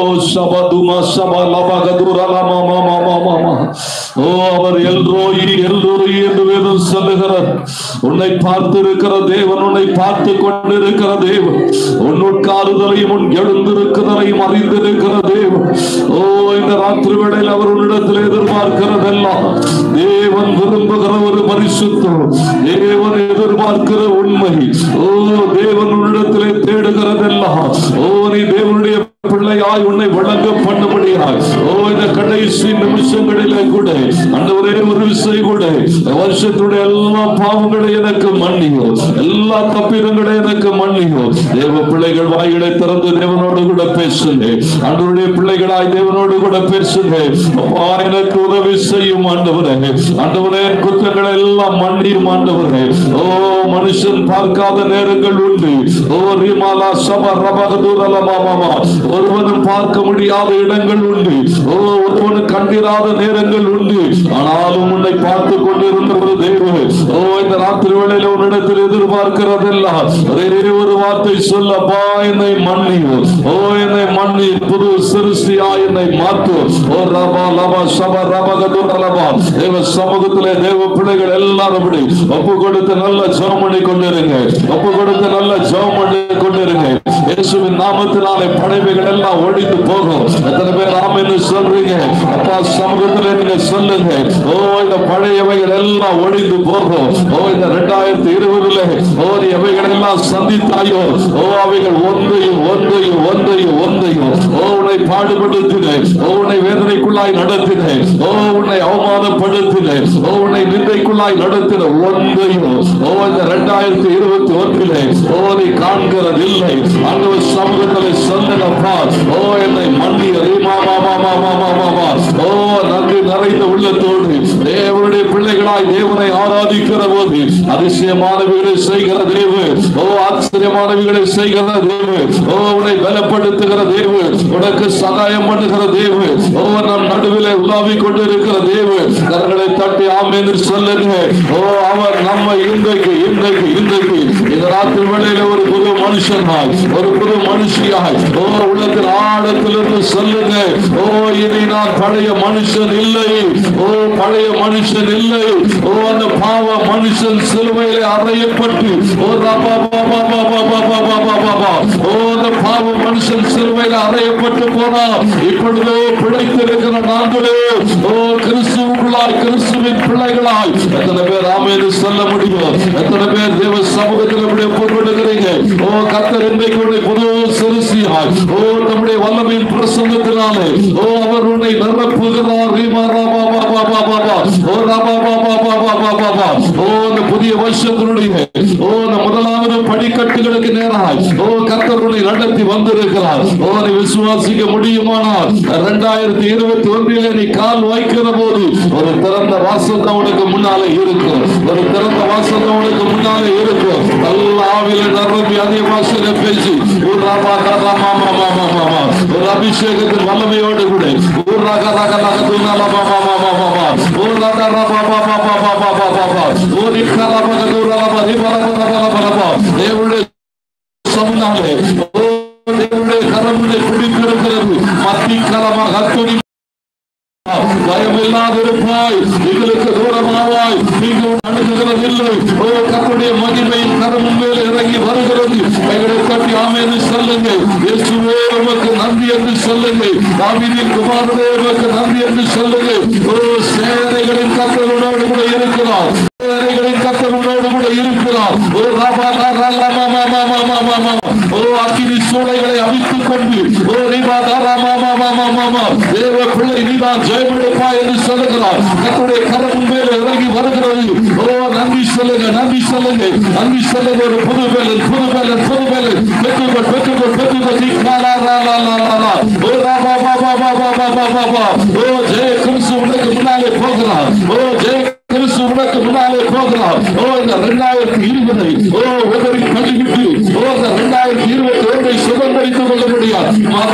சபதுமா சப லபகதுர லமமமமமம. ஓ அவர் எல்ரோயி எல்ரோயி என்று வேதம் சொல்லுகிறார் உன்னை பார்த்திருக்கிற தேவன் உன்னை பார்த்து கொண்டிருக்கிற தேவன் உன் உட்காருதலையும் உன் எழுந்திருக்கிறதையும் அறிந்திருக்கிற தேவன் ஓ இந்த ராத்திரி வேளையில் அவர் உன்னிடத்தில் எதிர்பார்க்கிறதெல்லாம் தேவன் விரும்புகிற ஒரு பரிசுத்தம் தேவன் எதிர்பார்க்கிற உண்மை ஓ தேவன் உன்னிடத்திலே தேடுகிறதெல்லாம் ஓ நீ தேவனுடைய பிள்ளையாய் உன்னை வழங்க பண்ணும்படியாய் ஓ இந்த கடைசி நிமிஷங்களிலே கூட அந்த ஒரே ஒரு விசை கூட வருஷத்துடைய எல்லா பாவங்களை எனக்கு மன்னியோ எல்லா தப்பிதங்களை எனக்கு மன்னியோ தேவ பிள்ளைகள் வாய்களை திறந்து தேவனோடு கூட பேசுங்க அன்றைய பிள்ளைகளாய் தேவனோடு கூட பேசுங்க அப்பா எனக்கு உதவி செய்யும் ஆண்டவரே ஆண்டவரே குற்றங்களை எல்லாம் மன்னியும் ஆண்டவரே ஓ மனுஷன் பார்க்காத நேரங்கள் உண்டு ஓ ரிமாலா சப ரபகதூரல மாமாமா ஒருவனும் பார்க்க முடியாத இடங்கள் உண்டு ஓ ஒருவனும் கண்டிராத நேரங்கள் உண்டு ஆனாலும் உன்னை பார்த்து கொண்டிருந்த ஒரு தெய்வம் ஓ இந்த ராத்திரி வேளையில உன்னிடத்தில் எதிர்பார்க்கிறதெல்லாம் ஒரே ஒரு வார்த்தை சொல்லப்பா என்னை மன்னியோ ஓ என்னை மன்னி புது சிறுசியா என்னை மாற்று ஓ ரபா லபா சப ரபகதூரலபா தேவ சமூகத்திலே தேவ பிள்ளைகள் எல்லாரும் அப்படி ஒப்பு கொடுத்து நல்ல ஜெபம் பண்ணி கொண்டிருங்க ஒப்பு கொடுத்து நல்ல ஜெபம் பண்ணி கொண்டிருங்க இயேசுவின் நாமத்தினாலே படைவைகள் எல்லாம் ஒழித்து போகும் எத்தனை பேர் ஆமென்னு சொல்றீங்க அப்பா சமூகத்திலே நீங்க சொல்லுங்க ஓ இந்த பழையவைகள் எல்லாம் ஒழிந்து போகும் ஓ இந்த ரெண்டாயிரத்தி இருபதுல ஓ நீ எவைகள் எல்லாம் சந்தித்தாயோ ஓ அவைகள் ஒன்றையும் ஒன்றையும் ஒன்றையும் ஒன்றையும் ஓ உன்னை பாடுபடுத்தினேன் ஓ உன்னை வேதனைக்குள்ளாய் நடத்தினேன் ஓ உன்னை அவமானப்படுத்தினேன் ஓ உன்னை நிந்தைக்குள்ளாய் நடத்தின ஒன்றையும் ஓ இந்த ரெண்டாயிரத்தி இருபத்தி ஒன்றிலே ஓ நீ காண்கிறதில்லை அந்த சமூகத்தில் சொன்னப்பா ஓ என்னை மன்னி ரீமா மாமா மாமா மாமா மா ஓ நன்றி நிறைந்த உள்ளத்தோடு தேவனுடைய பிள்ளைகளாய் தேவனை ஆராதிக்கிற போது அதிசயமானவைகளை செய்கிற தேவு ஓ ஆச்சரியமானவைகளை செய்கிற தேவு ஓ உன்னை பலப்படுத்துகிற தேவு உனக்கு சகாயம் பண்ணுகிற தேவு ஓ நம் நடுவிலே உலாவிக் கொண்டிருக்கிற தேவு கரங்களை தட்டி ஆம் என்று சொல்லுங்க ஓ அவர் நம்மை இன்றைக்கு இன்றைக்கு இன்றைக்கு இந்த ராத்திரி வேளையில ஒரு புது மனுஷனாய் ஒரு புது மனுஷியாய் ஓ உள்ளத்தில் ஆழத்திலிருந்து சொல்லுங்க ஓ இனி நான் பழைய மனுஷன் இல்லை ஓ பழைய மனுஷன் இல்லை ஓ அந்த பாவ மனுஷன் சிலுவையிலே அறையப்பட்டு ஓ ரபா பாபா பாபா பாபா பாபா பாபா ஓ அந்த பாவ மனுஷன் சிலுவையில் அறையப்பட்டு போனா இப்பொழுதோ பிழைத்திருக்கிற நாங்களே ஓ கிறிஸ்துவுக்குள்ளாய் கிறிஸ்துவின் பிள்ளைகளாய் எத்தனை பேர் ஆமேனு சொல்ல முடியும் எத்தனை பேர் தேவ சமூகத்தில் இப்படி ஒப்புக்கொடுக்கிறீங்க ஓ கத்தர் இன்றைக்கு உன்னை புது சிறுசியாய் ஓ நம்முடைய வல்லமையின் பிரசங்கத்தினாலே ஓ அவர் உன்னை நிரப்புகிறார் ரீமா ராமா பாபா பாபா பா ஓ ராமா பாபா பாபா பாபா பா ஓ இந்த புதிய வருஷத்தினுடைய ஓ இந்த முதலாவது படிக்கட்டுகளுக்கு நேராய் ஓ கத்தர் உன்னை நடத்தி வந்திருக்கிறார் ஓ நீ விசுவாசிக்க முடியுமானால் இரண்டாயிரத்தி இருபத்தி ஒன்றிலே நீ கால் வைக்கிற போது ஒரு திறந்த வாசல் தான் உனக்கு முன்னாலே இருக்கும் ஒரு திறந்த வாசல் தான் உனக்கு முன்னாலே இருக்கும் நல்ல ஆவில நிரம்பி அதே வாசல பேசி ஒரு ராமா ராமா மாமா மாமா மாமா ஒரு அபிஷேகத்தின் வல்லமையோடு கூட ஒரு ரக ரக ரக தூணால மாமா மாமா மாமா ஒரு ரக ரபா பாபா பாபா பாபா பாபா ஒரு இக்கலா பக தூரல பதி பல பல பல பல தேவனுடைய சமுதாய ஓ தேவனுடைய கரமுனை பிடித்திருக்கிறது மத்தி கலமா கத்துணி பயமில்லாதிருப்பாய் எங்களுக்கு தூரமாவாய் நீங்கள் அணுகுகிறதில்லை ஓ கத்துடைய மகிமையின் கரமும் மேல் இறங்கி வருகிறது எங்களை கட்டி ஆமேன்னு சொல்லுங்க இயேசுவே உமக்கு நன்றி என்று சொல்லுங்க தாவீதின் குமாரனே உமக்கு நன்றி என்று சொல்லுங்க ஓ சேனைகளின் கத்தரோடு கூட இருக்கிறார் சேனைகளின் கத்தரோடு கூட இருக்கிறார் ஓ ராபா ராபா ராமா மாமா மாமா மாமா ஓ அக்கினி சூளைகளை அவித்துக் கொண்டு ஓ ரீபா தாரா மாமா மாமா மாமா தேவ பிள்ளை நீதான் ஜெயமெடுப்பா என்று சொல்லுகிறார் கத்துடைய கரம் மேல இறங்கி வருகிறது ஓ நன்றி சொல்லுங்க நன்றி சொல்லுங்க நன்றி சொல்லுங்க ஒரு புது வேலன் புது வேலன் புது வேலன் பெற்றுக்கொள் பெற்றுக்கொள் பெற்றுக்கொள் நீ காலா ரா லா லா லா லா ஓ ரா பா பா பா பா பா பா பா பா பா ஓ ஜெய கிறிஸ்து உனக்கு முன்னாலே போகிறார் ஓ ஜெய கிறிஸ்து உனக்கு முன்னாலே போகிறார் ஓ இந்த ரெண்டாயிரத்தி இருபதை ஓ உதவி கண்டுபிட்டு ஓ இந்த ரெண்டாயிரத்தி இருபத்தி ஒன்றை சுதந்திரித்துக் கொள்ள முடியாது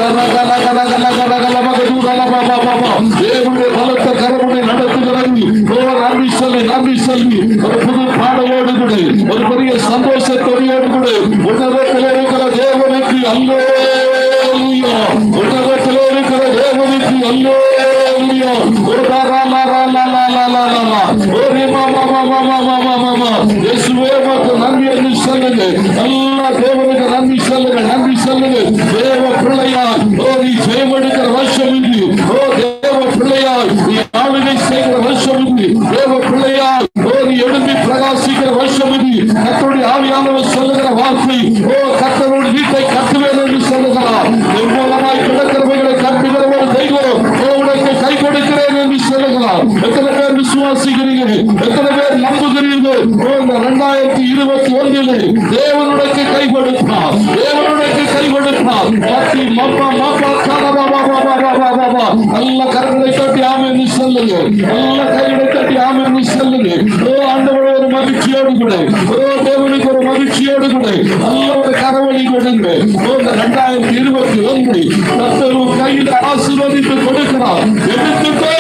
தேவனுடைய பலத்த கரமுனை நடத்துகிறது ஓ நன்றி சொல்லி நன்றி சொல்லி ஒரு புது பாடலோடு கூட ஒரு பெரிய சந்தோஷத்தோடு கூட உன்னதத்தில் இருக்கிற தேவனுக்கு அல்லோ உன்னதத்தில் இருக்கிற தேவனுக்கு அல்லோ ஒரு ரா லா லா லா லா லா லா லா லா ஒரு மா மா மா மா மா மா மா மா மா இயேசுவே உமக்கு நன்றி என்று சொல்லுங்க எல்லா தேவனுக்கு நன்றி சொல்லுங்க நன்றி சொல்லுங்க தேவ பிள்ளையார் ஓ நீ ஜெயமெடுக்கிற வருஷம் இது ஓ தேவ பிள்ளையார் நீ ஆளுகை செய்கிற வருஷம் இது தேவ பிள்ளையார் ஓ நீ எழுப்பி பிரகாசிக்கிற வருஷம் இது கத்தருடைய ஆவியானவர் சொல்லுகிற வார்த்தை ஓ கத்தருடைய வீட்டை கட்டுவேன் என்று சொல்லுகிறார் நிர்மூலமாய் கிடக்கிறவைகளை கட்டுகிற ஒரு தெய்வம் ஓ உனக்கு கை கொடுக்கிறேன் என்று சொல்லுகிறார் எத்தனை பேர் விசுவாசிக்கிறீர்கள் எத்தனை பேர் நம்புகிறீர்கள் ஓ இந்த இரண்டாயிரத்தி இருபத்தி ஒன்றில் தேவனுடைய கை கொடுத்தார் தேவனுடைய கை கொடுத்தார் பத்தி மப்பா மாப்பா காலபா பாபா பாபா பாபா பாபா நல்ல கரங்களை தட்டி ஆமென்னு சொல்லுங்க நல்ல கைகளை தட்டி ஆமென்னு சொல்லுங்க ஓ ஆண்டவரே ஒரு மகிழ்ச்சியோடு கூட ஓ தேவனுக்கு ஒரு மகிழ்ச்சியோடு கூட நல்ல ஒரு கரவழி கொடுங்க ஓ இந்த இரண்டாயிரத்தி இருபத்தி ஒன்று கத்தரும் கையில் ஆசீர்வதித்து கொடுக்கிறார் எடுத்துக்கொள்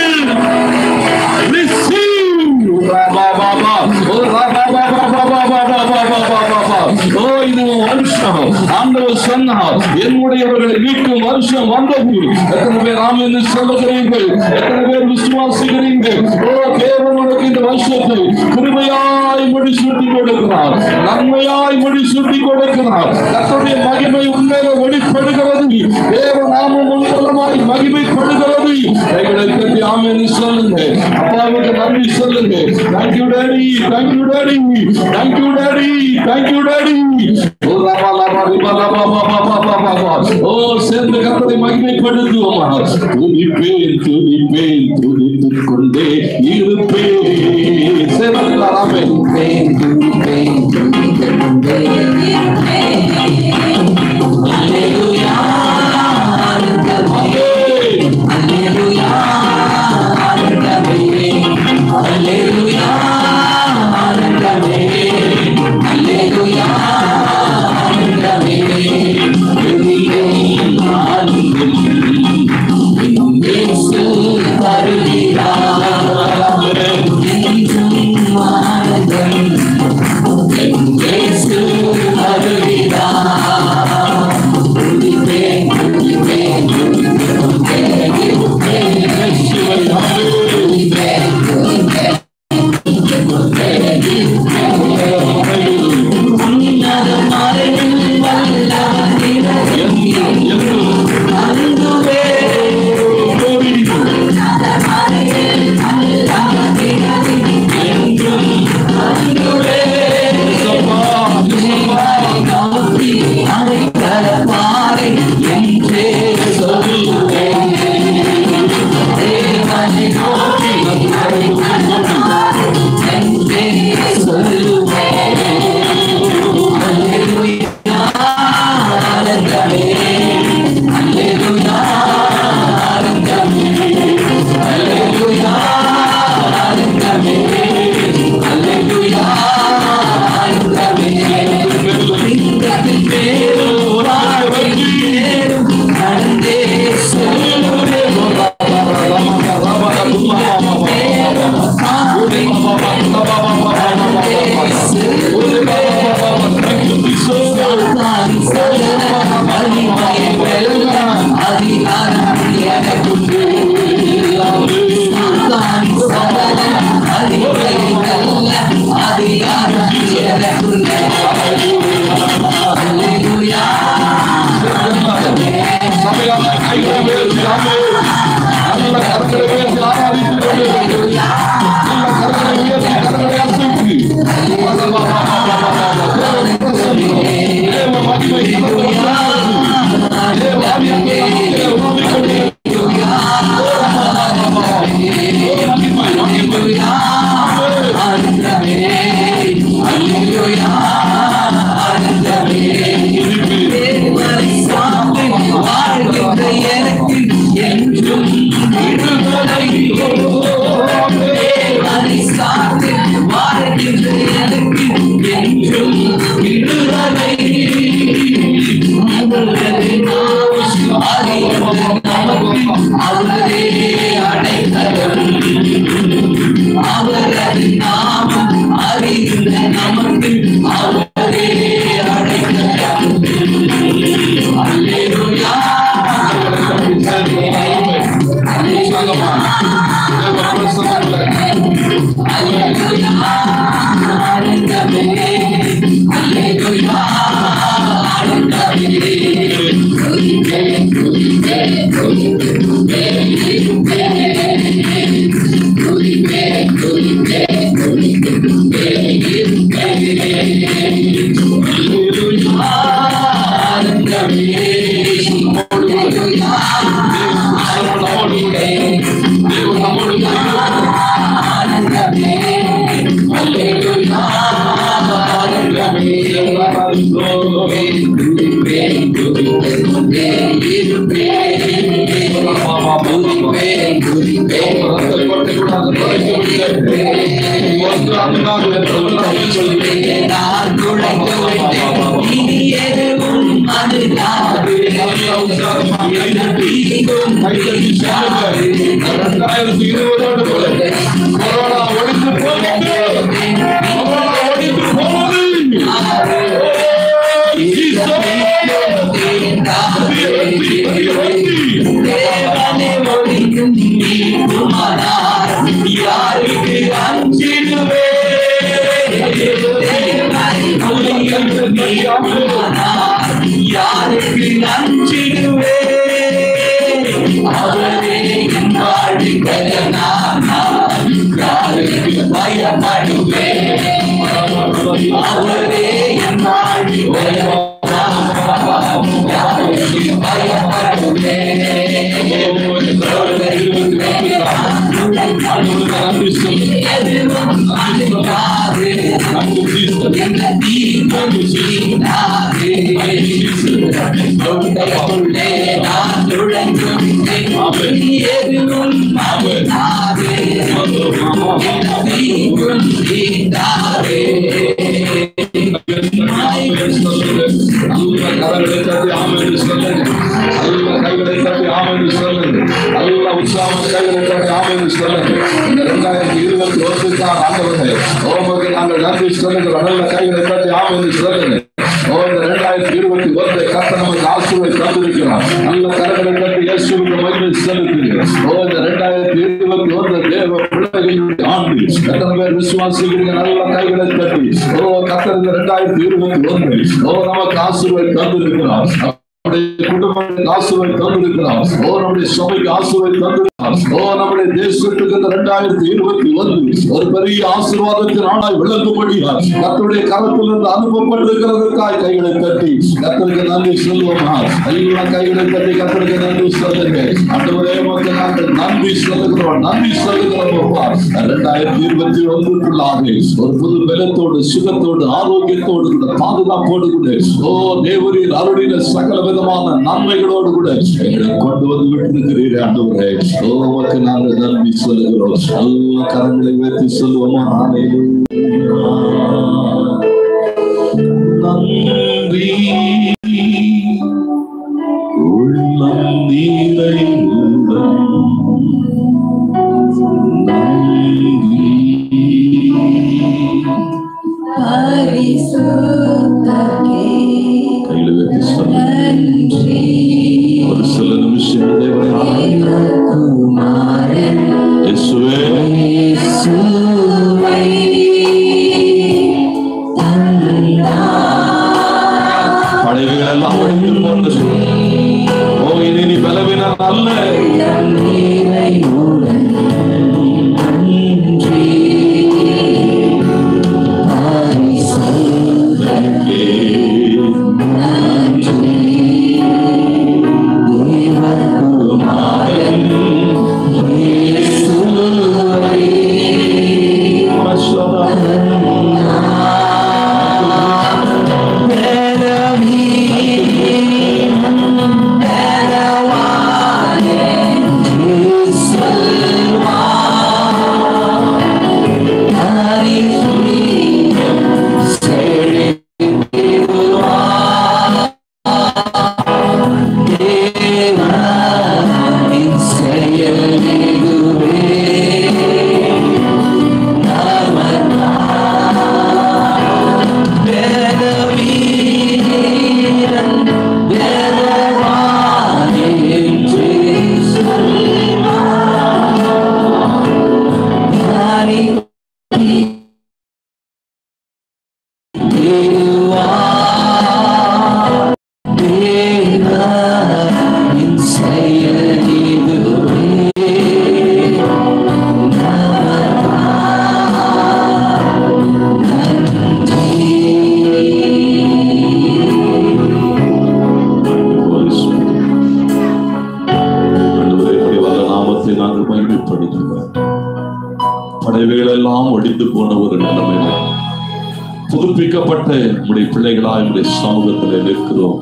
receive. Ba, ba, ba. Oh, ba, ba, ba, ba, ba, ba, ba, ba, ba, ba, ba, ba, ba. ஓ இது வருஷம் ஆண்டவர் சொன்னார் என்னுடையவர்களை மீட்கும் வருஷம் வந்தது எத்தனை பேர் ஆம் என்று சொல்லுகிறீர்கள் எத்தனை பேர் விசுவாசிக்கிறீர்கள் ஓ தேவன் உனக்கு இந்த வருஷத்தை கிருபையாய் முடி சூட்டி கொடுக்கிறார் நன்மையாய் முடி சூட்டி கொடுக்கிறார் கர்த்தருடைய மகிமை உண்மையில வெளிப்படுகிறது தேவ நாமம் உண்மையாய் மகிமைப்படுகிறது கைகளை தட்டி ஆம் என்று சொல்லுங்க அப்பாவுக்கு நன்றி சொல்லுங்க thank you daddy thank you daddy thank you daddy thank you daddy ஓ லபா லபா ரிபா லபா பா பா பா பா பா பா ஓ சேர்ந்து கர்த்தரை மகிமைப்படுத்துவோமா துதிப்பேன் துதிப்பேன் துதித்துக் கொண்டே இருப்பேன் சேர்ந்து எல்லாமே ரெண்டாயிரத்தி இருபதோடு போல கொரோனா ஒழித்து போனது கொரோனா ஒழித்து போனது யாருக்கு நஞ்சிடுவே அவரே என் வாழ்க்கையனார் யாருக்கு பயப்படுவே அவரே என் வாழ்க்கையனார் யாருக்கு பயப்படுவே எதுவும் அழுகாது என்ன தீர்வும் செய்யாது தொண்டைக்குள்ளே நான் நுழைந்தும் எதுவும் அழுகாது என்ன தீர்வும் செய்யாது நல்ல கரங்களை தட்டி ஆமென் சொல்லுங்க நல்ல கைகளை தட்டி ஆமென் சொல்லுங்க நல்ல உற்சாகம் கைகளை தட்டி ஆமென் சொல்லுங்க இந்த ரெண்டாயிரத்தி இருபத்தி ஒன்றுக்கான ஆண்டவர்களே ஓமக்கு நாங்கள் நன்றி சொல்லுங்க நல்ல கைகளை தட்டி ஆமென் சொல்லுங்க ஓ இந்த ரெண்டாயிரத்தி இருபத்தி ஒன்றை கத்த நமக்கு ஆசீர்வை தந்திருக்கிறார் நல்ல கரங்களை தட்டி இயேசுவுக்கு மகிழ்ச்சி செலுத்துங்க ஓ இந்த ரெண்டாயிரத்தி இருபத்தி ஒன்று தேவ பிள்ளைகளுடைய ஆண்டு எத்தனை பேர் விசுவாசிக்கிறீங்க நல்ல கைகளை தட்டி ஓ கத்தர் இந்த ரெண்டாயிரத்தி இருபத்தி ஒன்று ஓ நமக்கு ஆசீர்வை தந்திருக்கிறார் நம்முடைய குடும்பங்களுக்கு ஆசுவை தந்திருக்கிறார் ஓ நம்முடைய சபைக்கு ஆசுவை தந்திருக்கிறார் ஓ நம்முடைய தேசத்துக்கு இந்த இரண்டாயிரத்தி இருபத்தி ஒன்று ஒரு பெரிய ஆசீர்வாதத்தின் ஆண்டாய் விளங்கும்படியா கர்த்தருடைய கரத்திலிருந்து அனுப்பப்பட்டிருக்கிறதற்காய் கைகளை தட்டி கர்த்தருக்கு நன்றி சொல்லுவோமா ஐயா கைகளை தட்டி கர்த்தருக்கு நன்றி சொல்லுங்க ஆண்டவரே உமக்கு நாங்கள் நன்றி சொல்லுகிறோம் நன்றி சொல்லுகிறோம் இரண்டாயிரத்தி இருபத்தி ஒன்றுக்குள்ளாக ஒரு புது பலத்தோடு சுகத்தோடு ஆரோக்கியத்தோடு கூட பாதுகாப்போடு கூட ஓ தேவரின் அருளின சகல விதமான நன்மைகளோடு கூட எங்களை கொண்டு வந்து விட்டிருக்கிறீர் ஆண்டவரே ஓ உமக்கு நாங்கள் நன்றி சொல்லுகிறோம் நல்ல கரங்களை வைத்து சொல்லுவோமா ஹalleluya. நன்றி உள்ளம் நிறைவுடன் நன்றி கையில வைத்து சொல்லுங்க ஒரு சில நிமிஷம் தேவனே இயேசுவே படைவுகள் எல்லாம் ஒழிந்து போனது ஓ இனி நீ பலவீனம் அல்ல ஆண்டவரே, உம்முடைய வல்ல நாமத்தை நாங்கள் மகிமைப்படுத்துகிறோம் படைவைகள் எல்லாம் ஒடிந்து போன ஒரு நிலைமையில புதுப்பிக்கப்பட்ட உடைய பிள்ளைகளாய் உடைய சமூகத்தில் நிற்கிறோம்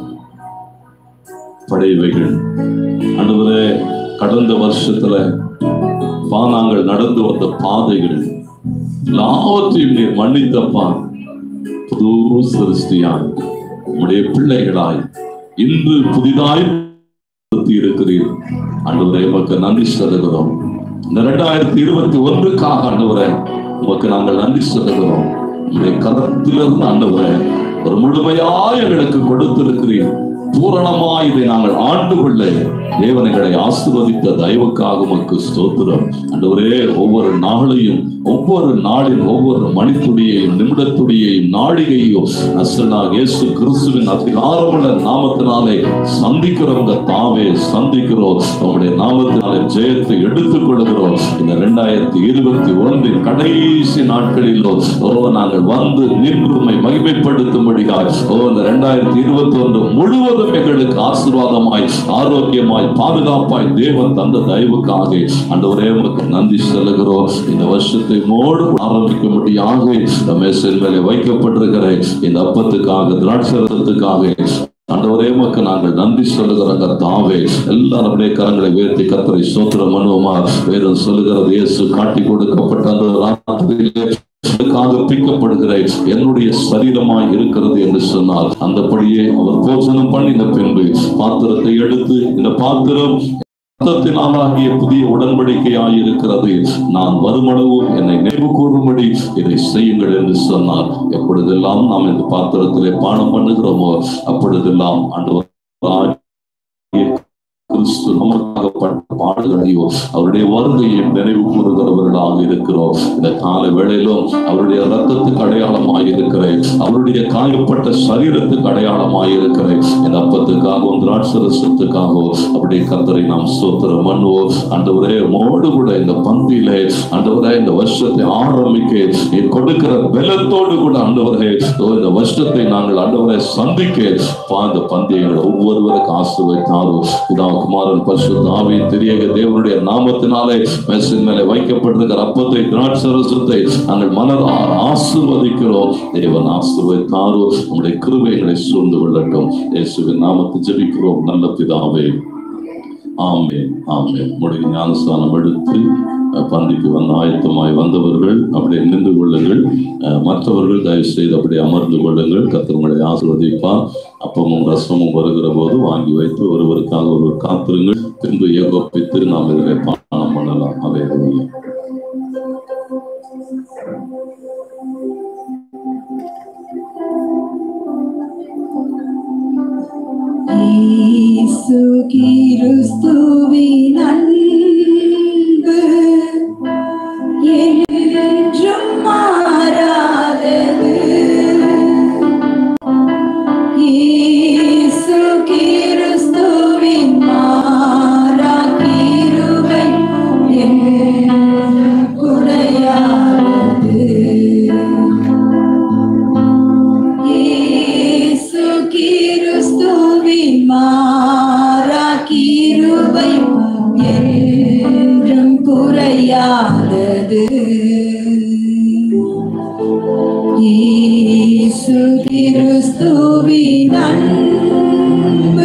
படைவைகள் ஆண்டவரே கடந்த வருஷத்துல பா நாங்கள் நடந்து வந்த பாதைகள் எல்லாவற்றையும் நீர் மன்னித்தப்பா புது சிருஷ்டியாய் உடைய பிள்ளைகளாய் இன்று புதிதாய் நடத்தி இருக்கிறீர் ஆண்டவரே உமக்கு நன்றி சொல்லுகிறோம் இந்த இரண்டாயிரத்தி இருபத்தி ஒன்றுக்காக ஆண்டவரே உமக்கு நாங்கள் நன்றி சொல்லுகிறோம் உங்களுடைய கரத்திலிருந்து ஆண்டவரே ஒரு முழுமையாய் எங்களுக்கு கொடுத்திருக்கிறீர் பூரணமாய் இதை நாங்கள் ஆண்டு கொள்ள தேவனைகளை ஆசிர்வதித்த தயவுக்காக உமக்கு ஸ்தோத்திரம் ஆண்டவரே ஒவ்வொரு நாளையும் ஒவ்வொரு நாளின் ஒவ்வொரு மணித்துடியையும் நிமிடத்துடியையும் நாழிகையும் நசனாக இயேசு கிறிஸ்துவின் அதிகாரமுள்ள நாமத்தினாலே சந்திக்கிறவங்க தாவே சந்திக்கிறோம் உங்களுடைய நாமத்தினாலே ஜெயத்தை எடுத்துக் கொள்கிறோம் இந்த இரண்டாயிரத்தி இருபத்தி ஒன்றின் கடைசி நாட்களிலோ ஓ நாங்கள் வந்து நின்றுமை மகிமைப்படுத்தும்படியாய் ஓ இந்த இரண்டாயிரத்தி இருபத்தி ஒன்று முழுவதும் எங்களுக்கு ஆசீர்வாதமாய் ஆரோக்கியமாய் பாதுகாப்பாய் தேவன் தந்த தயவுக்காக ஆண்டவரே உமக்கு நன்றி செல்லுகிறோம் இந்த வருஷத்தை மோடு ஆரம்பிக்கும்படியாக இந்த மேசின் மேலே வைக்கப்பட்டிருக்கிற இந்த அப்பத்துக்காக திராட்சரத்துக்காக ஆண்டவரே உமக்கு நாங்கள் நன்றி சொல்லுகிற கர்த்தாவே எல்லா நம்முடைய கரங்களை உயர்த்தி கர்த்தரை சோத்திரம் பண்ணுவோமா வேதம் சொல்லுகிறது இயேசு காட்டி கொடுக்கப்பட்ட அந்த ராத்திரியிலே உனக்காக பிக்கப்படுகிற என்னுடைய சரீரமாய் இருக்கிறது என்று சொன்னார் அந்தபடியே அவர் போசனம் பண்ணின பின்பு பாத்திரத்தை எடுத்து இந்த பாத்திரம் ரத்தத்தினாலாகிய புதிய உடன்படிக்கையாய் இருக்கிறது நான் வருமளவு என்னை நினைவு கூறும்படி இதை செய்யுங்கள் என்று சொன்னார் எப்பொழுதெல்லாம் நாம் இந்த பாத்திரத்திலே பானம் பண்ணுகிறோமோ அப்பொழுதெல்லாம் ஆண்டவர் கிறிஸ்து நமக்காக பட்ட பாடுகளையோ அவருடைய வருகையை நினைவு கூறுகிறவர்களாக இருக்கிறோம் இந்த கால வேளையிலும் அவருடைய ரத்தத்துக்கு அடையாளமாக இருக்கிறேன் அவருடைய காயப்பட்ட சரீரத்துக்கு அடையாளமாக இருக்கிறேன் இந்த அப்பத்துக்காகவும் திராட்சரசத்துக்காகவும் அப்படியே கத்தரை நாம் ஸ்தோத்திரம் பண்ணுவோம் ஆண்டவரே மோடு கூட இந்த பந்தியிலே ஆண்டவரே இந்த வருஷத்தை ஆரம்பிக்க நீ கொடுக்கிற பலத்தோடு கூட ஆண்டவரே இதோ இந்த வருஷத்தை நாங்கள் ஆண்டவரை சந்திக்க பா இந்த பந்தியங்களை ஒவ்வொருவருக்கு ஆசிர்வதித்தாரோ இதா குமாரன் பரிசுத்த ஆவியின் தெரியக தேவனுடைய நாமத்தினாலே மெஸ்ஸின் மேலே வைக்கப்பட்டிருக்கிற அப்பத்தை திராட்சரசத்தை நாங்கள் மனதார ஆசிர்வதிக்கிறோம் தேவன் ஆசிர்வதித்தாரோ நம்முடைய கிருபைகளை சூழ்ந்து கொள்ளட்டும் இயேசுவின் நாமத்தை ஜெபிக்கிறோம் நல்ல பிதாவே ஆமே ஆமே முடிவு ஞானஸ்தானம் எடுத்து அஹ், பந்திக்கு வந்து ஆயத்தமாய் வந்தவர்கள் அப்படியே நின்று கொள்ளுங்கள் அஹ், மற்றவர்கள் தயவு செய்து அப்படியே அமர்ந்து கொள்ளுங்கள் கர்த்தர் உங்களை ஆசிர்வதிப்பார் அப்பமும் ரசமும் வருகிற போது வாங்கி வைத்து ஒருவருக்காக ஒருவர் காத்திருங்கள் பின்பு ஏகோப்பித்து நாம் இதில் பானம் பண்ணலாம் அவை இயேசு கிறிஸ்துவின் அன்பு என்றும் மாறாதது இயேசு கிறிஸ்துவின் மாறா கிருபை என்றும் குறையாதது இயேசு கிறிஸ்துவின் மாறா கிருபை என்றும் குறையாதது இயேசு கிறிஸ்துவின் அன்பு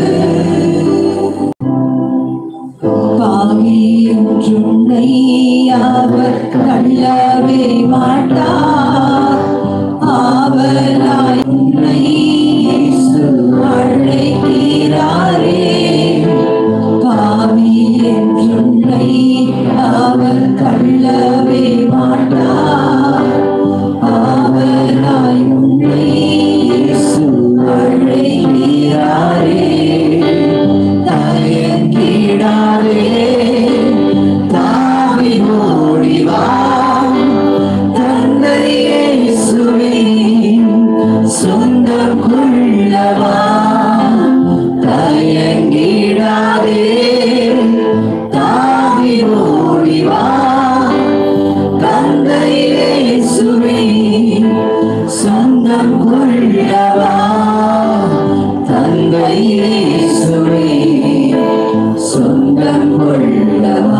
பாவி ஒன்றுன்னை அவர் கள்ளவே மாட்டார் அவராய் உன்னை இயேசு அழைக்கிறாரே பாவி என்றுன்னை அவர் கள்ளவே மாட்டார் அவராய் உன்னை இயேசு அழைக்கிறாரே தயங்கிடாதே தாவி ஓடிவா தந்தை இயேசுவின் சொந்தம் கொள்ளவா தயங்கிடாதே தாவி ஓடிவா தந்தை இயேசுவின் சொந்தம் கொள்ளவா தந்தை இயேசுவின் சொந்தம் கொள்ளவா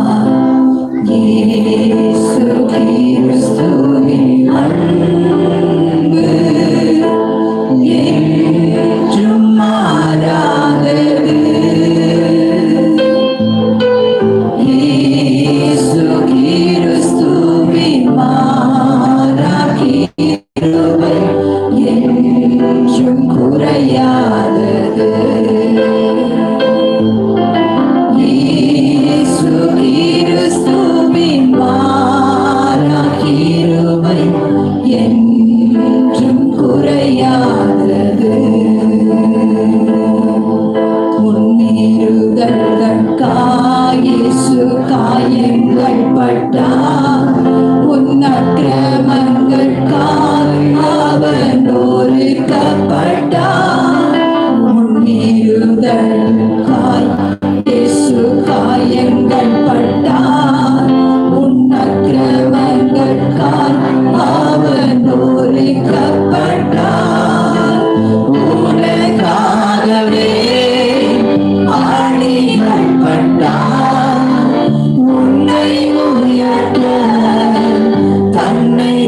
இயேசு கிறிஸ்துவின் அன்பு என்றும் மாறாதது இயேசு கிறிஸ்துவின் மாறா கிருபை என்றும் குறையாதது இயேசு கிறிஸ்துவின் மாறா கிருபை என்றும் குறையாதது முன்னிருதற்காயேசு காயங்கள் பட்டார் உன் அக்கிரமங்களுக்காய் அவன் ஒருக்கப்பட்டார் முன்னிருதற்காய் இயேசு காயங்கள் பட்டார் உன் அக்கிரமங்களுக்காய் அவன் ஒருக்கப்பட்டார் உனக்காகவே ஆணிகள் பட்டார் உன்னை உயர்த்த தன்னை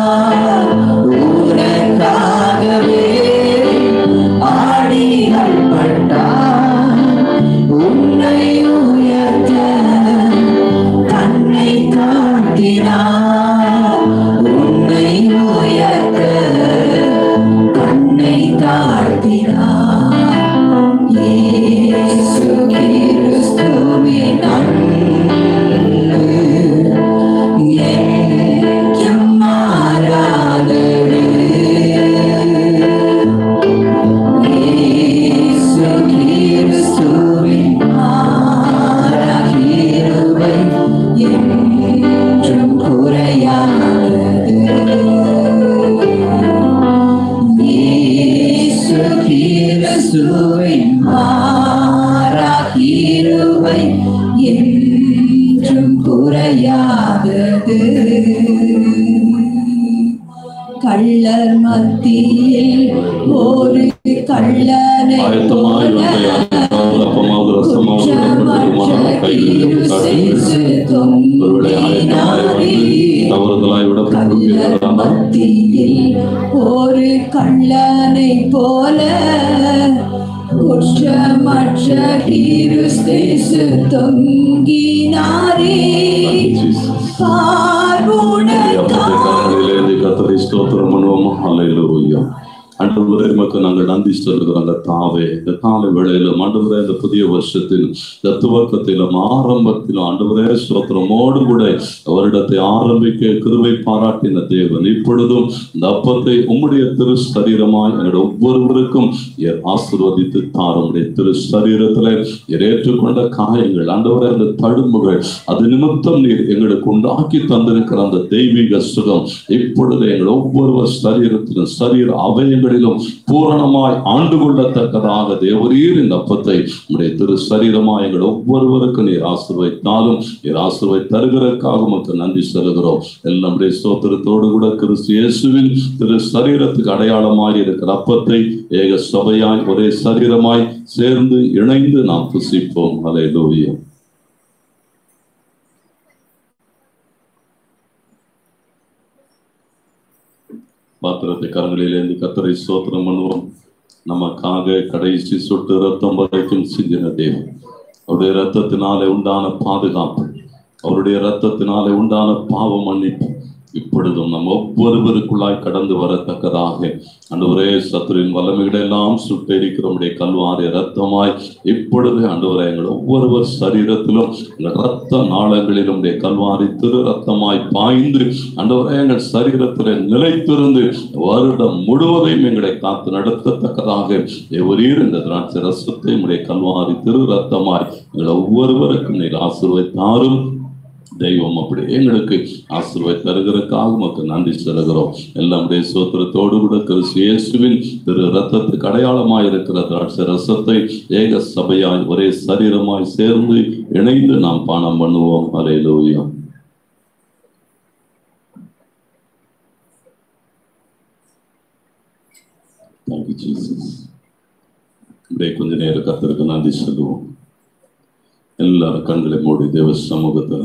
தாழ்த்தினார் உனக்காகவே ஆணிகள் கிருபை மாறா கிருபை என்றும் குறையாதது கள்ளர் மத்தியில் ஒரு கள்ளனை ஆயத்தமாய் போல வந்த அப்பமாவது ரசமாவது விடப்பட்டிருக்குமானால் கைகளிலும் காட்டுகிறேன் ஒருவேளை ஆயத்தமாய் வந்து தவறுதலாய் கள்ளர் விடப்பட்டிருக்கிறானால் மத்தியில் ஒரு கள்ளனை போல குற்றமற்ற கிறிஸ்தேசு தொங்கினாரே பார்வுனக்கா கரங்களிலே கத்தரை ஸ்தோத்திரம் பண்ணுவோம் அல்லையிலூயா ஆண்டவரே நமக்கு நாங்கள் நன்றி சொல்லுகிறோம் அந்த தாவே இந்த காலை வேளையிலும் ஆண்டவரே இந்த புதிய வருஷத்தில் இந்த துவக்கத்திலும் ஆரம்பத்திலும் ஆண்டவரே ஸ்தோத்திரமோடு கூட வருடத்தை ஆரம்பிக்க கிருபை பாராட்டின தேவன் இப்பொழுதும் இந்த அப்பத்தை உம்முடைய திரு சரீரமாய் எங்களுடைய ஒவ்வொருவருக்கும் நீர் ஆசீர்வதித்து தாரும் உடைய திரு சரீரத்திலே நீர் ஏற்றுக்கொண்ட காயங்கள் ஆண்டவரே அந்த தழும்புகள் அது நிமித்தம் நீர் எங்களுக்கு உண்டாக்கி தந்திருக்கிற அந்த தெய்வீக சுகம் இப்பொழுது எங்கள் ஒவ்வொருவர் சரீரத்திலும் சரீர அவயங்களிலும் பூரணமாய் ஆண்டு கொள்ளத்தக்கதாக தேவரீர் இந்த அப்பத்தை உடைய திரு சரீரமாய் எங்கள் ஒவ்வொருவருக்கும் நீர் ஆசீர்வைத்தாலும் நீர் ஆசீர்வை தருகிறதுக்காக உமக்கு நன்றி செலுகிறோம் எல்லாம் நம்முடைய ஸ்தோத்திரத்தோடு கூட கிறிஸ்து இயேசுவின் திரு சரீரத்துக்கு அடையாளமாய் இருக்கிற அப்பத்தை ஏக சபையாய் ஒரே சரீரமாய் சேர்ந்து இணைந்து நாம் புசிப்போம் அலையிலூயா பாத்திரத்தை கரங்களிலிருந்து கத்தரை சோத்திரம் பண்ணுவோம் நமக்காக கடைசி சொட்டு ரத்தம் வரைக்கும் சிந்தின தேவன் அவருடைய ரத்தத்தினாலே உண்டான பாதுகாப்பு அவருடைய ரத்தத்தினாலே உண்டான பாவ மன்னிப்பு இப்பொழுதும் நம் ஒவ்வொருவருக்குள்ளாய் கடந்து வரத்தக்கதாக அன்றுவரே சத்துரின் வல்லமைகளெல்லாம் சுட்டெரிக்கிற நம்முடைய கல்வாரிய ரத்தமாய் இப்பொழுது அன்றுவரே எங்கள் ஒவ்வொருவர் சரீரத்திலும் எங்கள் ரத்த நாளங்களிலும் உடைய கல்வாரி திரு ரத்தமாய் பாய்ந்து அன்றுவரே எங்கள் சரீரத்திலே நிலைத்திருந்து வருடம் முழுவதையும் எங்களை காத்து நடத்தத்தக்கதாக எவரீர் இந்த திராட்சை ரசத்தை உடைய கல்வாரி திரு ரத்தமாய் எங்கள் ஒவ்வொருவருக்கும் நீர் ஆசீர்வதித்தாரும் தெய்வம் அப்படி எங்களுக்கு ஆசீர்வாய் தருகிறதுக்காக உமக்கு நன்றி செலுகிறோம் எல்லாருடைய சோத்திரத்தோடு கூட கிறிஸ்து இயேசுவின் திரு ரத்தத்துக்கு அடையாளமாய் இருக்கிற திராட்சை ரசத்தை ஏக சபையாய் ஒரே சரீரமாய் சேர்ந்து இணைந்து நாம் பானம் பண்ணுவோம் அலையிலூயா தேங்க்யூ ஜீசஸ் இப்படியே கொஞ்ச நேரம் கத்திற்கு நன்றி சொல்லுவோம் எல்லாரும் கண்களை மூடி தேவ சமூகத்துல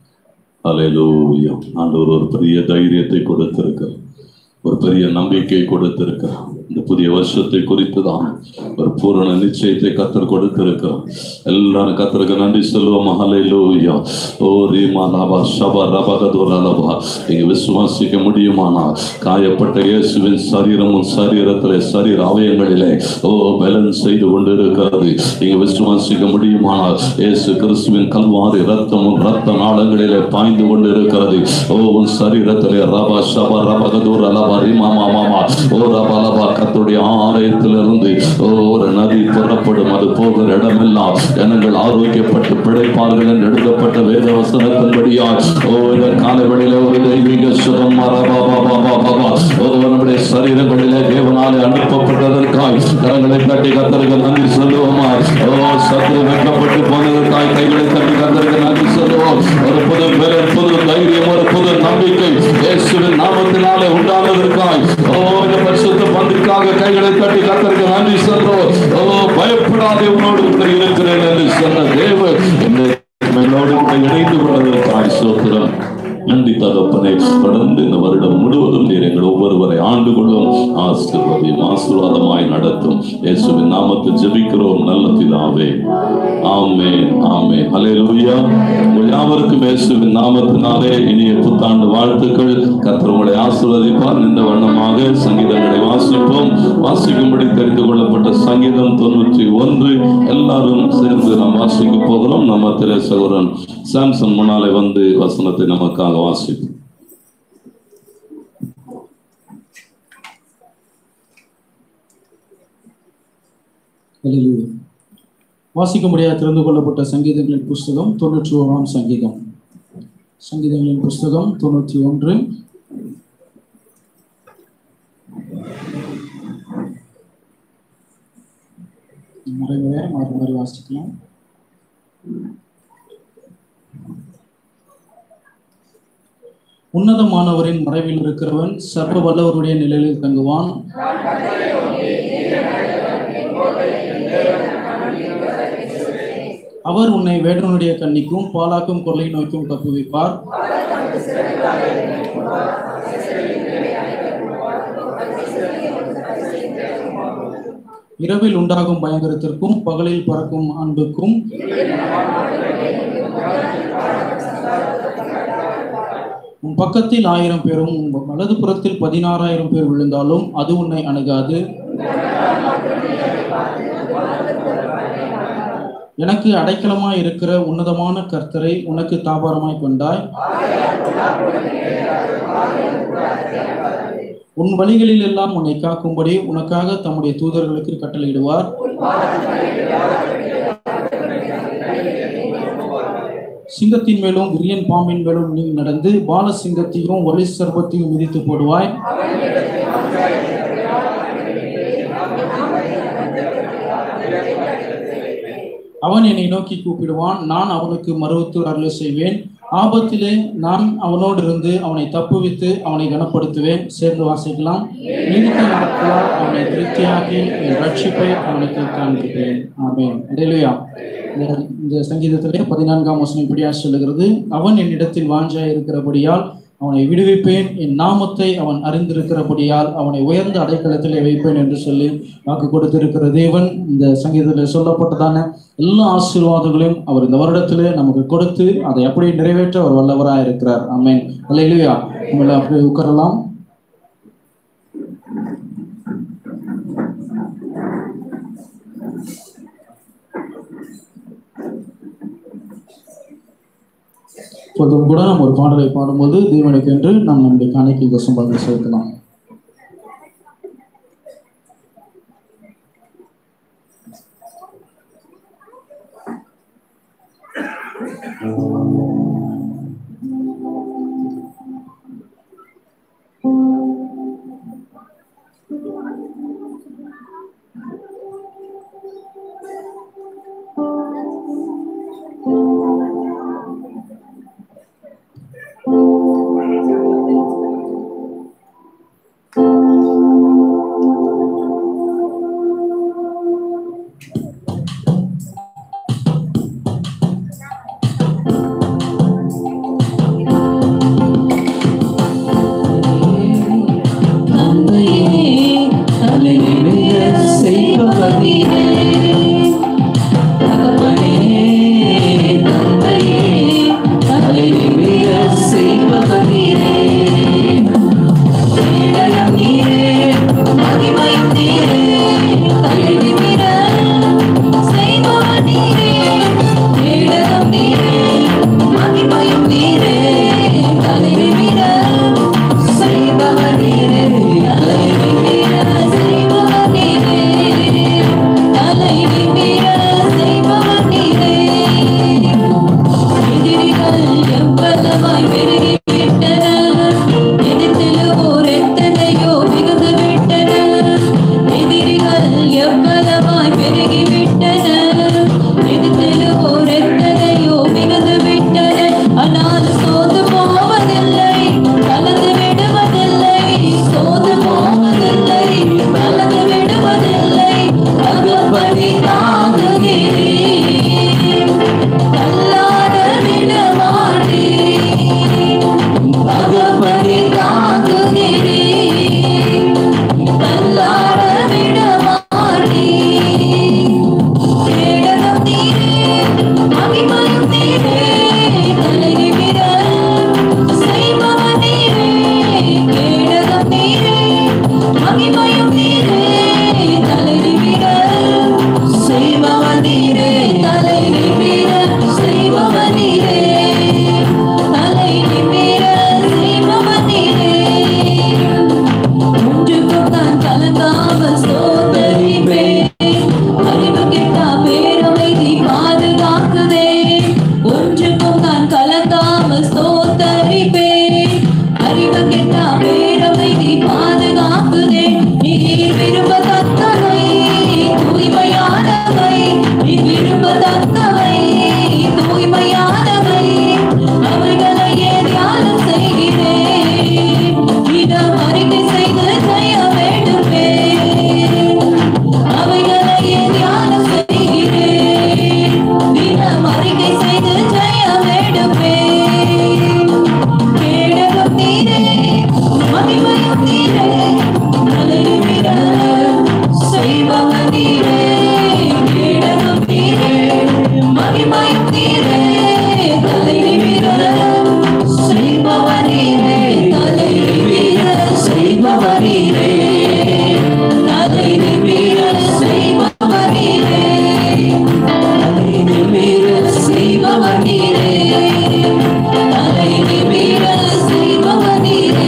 அலையிலூயா ஆண்டவர் ஒரு பெரிய தைரியத்தை கொடுத்திருக்கிறார் ஒரு பெரிய நம்பிக்கை கொடுத்திருக்கிறார் இந்த புதிய வருஷத்தை குறித்து தான் ஒரு பூரண நிச்சயத்தை கத்தர் கொடுத்திருக்கிறார் எல்லாரும் கத்தருக்கு நன்றி சொல்லுவோம் ஹalleluya ஓ ரீமா லாபா ஷபா ரபகதுர லபா நீங்க விசுவாசிக்க முடியுமானா காயப்பட்ட இயேசுவின் சரீரமும் சரீரத்திலே சரீர அவயங்களிலே ஓ பலன் செய்து கொண்டிருக்கிறது நீங்க விசுவாசிக்க முடியுமானால் இயேசு கிறிஸ்துவின் கல்வாரி ரத்தமும் ரத்த நாளங்களிலே பாய்ந்து கொண்டிருக்கிறது ஓ உன் சரீரத்திலே ரபா ஷபா ரபகதுர லபா ரீமா மாமா ஓ ரபா லபா கத்துடைய ஆலயத்திலிருந்து ஓ, ஒரு நதி புறப்படும் அது போகிற இடமெல்லாம் ஜனங்கள் ஆரோக்கியப்பட்டு பிழைப்பார்கள் என்று எழுதப்பட்ட வேத வசனத்தின்படியா ஓ இந்த காலவெளியில ஒரு தெய்வீக சுகம் மரபா பாபா பாபா ஓ நம்முடைய சரீரங்களிலே தேவனாலே அனுப்பப்பட்டதற்காய் கரங்களை தட்டி கத்தருக்கு நன்றி சொல்லுவோமா ஓ சத்து வெட்டப்பட்டு போனதற்காய் கைகளை தட்டி கத்தருக்கு நன்றி சொல்லுவோம் ஒரு புது பெயர் புது தைரியம் ஒரு புது நம்பிக்கை இயேசுவின் நாமத்தினாலே உண்டானதற்காய் ஓ இந்த பரிசுத்த பந்திற்காக கைகளை தட்டி கத்தருக்கு நன்றி சொல்றோம் ஓ பயப்படாதே உன்னோடு கூட இருக்கிறேன் என்று சொன்ன தேவ இந்த என்னோடு கூட இணைந்து கொள்வதற்காய் சோத்திரம் நன்றி தகப்பனே தொடர்ந்து இந்த வருடம் முழுவதும் நீர் எங்கள் ஒவ்வொருவரை ஆண்டு கொள்ளும் ஆசீர்வதியும் ஆசீர்வாதமாய் நடத்தும் இயேசுவின் நாமத்தில் ஜெபிக்கிறோம் நல்ல பிதாவே ஆமென் ஆமென் ஹalleluya உங்கள் யாவருக்கும் இயேசுவின் நாமத்தினாலே இனிய புத்தாண்டு வாழ்த்துக்கள் கர்த்தர் உங்களை ஆசீர்வதிப்பார் இந்த வண்ணமாக சங்கீதங்களை வாசிப்போம் வாசிக்கும்படி தெரிந்து கொள்ளப்பட்ட சங்கீதம் தொண்ணூற்றி ஒன்று எல்லாரும் சேர்ந்து நாம் வாசிக்க போகிறோம் நம்ம திரை சகோதரன் சாம்சன் முன்னாலே வந்து வசனத்தை நமக்காக வாசிப்போம் ஹalleluya. வாசிக்க முடியாத திறந்து கொள்ளப்பட்ட சங்கீதங்களின் புஸ்தகம் தொண்ணூற்றி ஓராம் சங்கீதம் சங்கீதங்களின் புஸ்தகம் தொண்ணூற்றி ஒன்று முறை முறையாக மாறி மாறி வாசிக்கலாம் உன்னதமானவரின் மறைவில் இருக்கிறவன் சர்வ வல்லவருடைய நிழலில் தங்குவான் அவர் உன்னை வேடனுடைய கண்ணிக்கும் பாலாக்கும் கொள்ளை நோய்க்கும் தப்புவிப்பார் இரவில் உண்டாகும் பயங்கரத்திற்கும் பகலில் பறக்கும் அன்புக்கும் உன் பக்கத்தில் ஆயிரம் பேரும் உன் வலது புறத்தில் பதினாறாயிரம் பேர் விழுந்தாலும் அது உன்னை அணுகாது எனக்கு அடைக்கலமாய் இருக்கிற உன்னதமான கர்த்தரை உனக்கு தாபாரமாய் கொண்டாய் உன் வழிகளில் எல்லாம் உன்னை காக்கும்படி உனக்காக தம்முடைய தூதர்களுக்கு கட்டளையிடுவார் சிங்கத்தின் மேலும் விரியன் பாம்பின் மேலும் நீ நடந்து பால சிங்கத்தையும் ஒலி சர்பத்தையும் மிதித்து போடுவாய் அவன் என்னை நோக்கி கூப்பிடுவான் நான் அவனுக்கு மறுவத்து அருளை செய்வேன் ஆபத்திலே நான் அவனோடு இருந்து அவனை தப்புவித்து அவனை கனப்படுத்துவேன் சேர்ந்து வாசிக்கலாம் நீதித்த நாட்களால் அவனை திருப்தியாக்கி என் ரட்சிப்பை அவனுக்கு காண்பிப்பேன் ஆமென் இடையிலையா இந்த- இந்த சங்கீதத்திலே பதினான்காம் வசனம் இப்படியா சொல்லுகிறது அவன் என்னிடத்தில் வாஞ்சாய் இருக்கிறபடியால் அவனை விடுவிப்பேன் என் நாமத்தை அவன் அறிந்திருக்கிறபடியால் அவனை உயர்ந்த அடைக்கலத்திலே வைப்பேன் என்று சொல்லி வாக்கு கொடுத்திருக்கிற தேவன் இந்த சங்கீதத்தில் சொல்லப்பட்டதான எல்லா ஆசீர்வாதங்களையும் அவர் இந்த வருடத்திலே நமக்கு கொடுத்து அதை அப்படியே நிறைவேற்ற அவர் வல்லவராக இருக்கிறார் ஆமென் அல்லேலூயா உங்களை அப்படியே உட்காரலாம் இப்போதும் கூட நம்ம ஒரு பாடலை பாடும்போது தேவனுக்கு என்று நாம் நம்முடைய காணிக்கை தசம்பாக செலுத்தலாம் தக்கவை தூய்மையானவை அவைகளையே தியானம் செய்கிறேன் இடம் அறிக்கை செய்து செய்ய வேண்டுமே அவைகளையே தியானம் செய்கிறேன் தினம் அறிக்கை செய்து செய்ய வேண்டுமே கேடகம் நீரே மகிமையும் நீரே தலைவிட செய்பவர் நீரே கேடகம் நீரே மகிமையும் நீரே தலைவிட செய்பவர் நீரே தலைவிட செய்பவர் நீரே தலைவிட செய்பவர் நீரே தலைவிட செய்பவர் நீரே தலைவிட செய்பவர் நீரே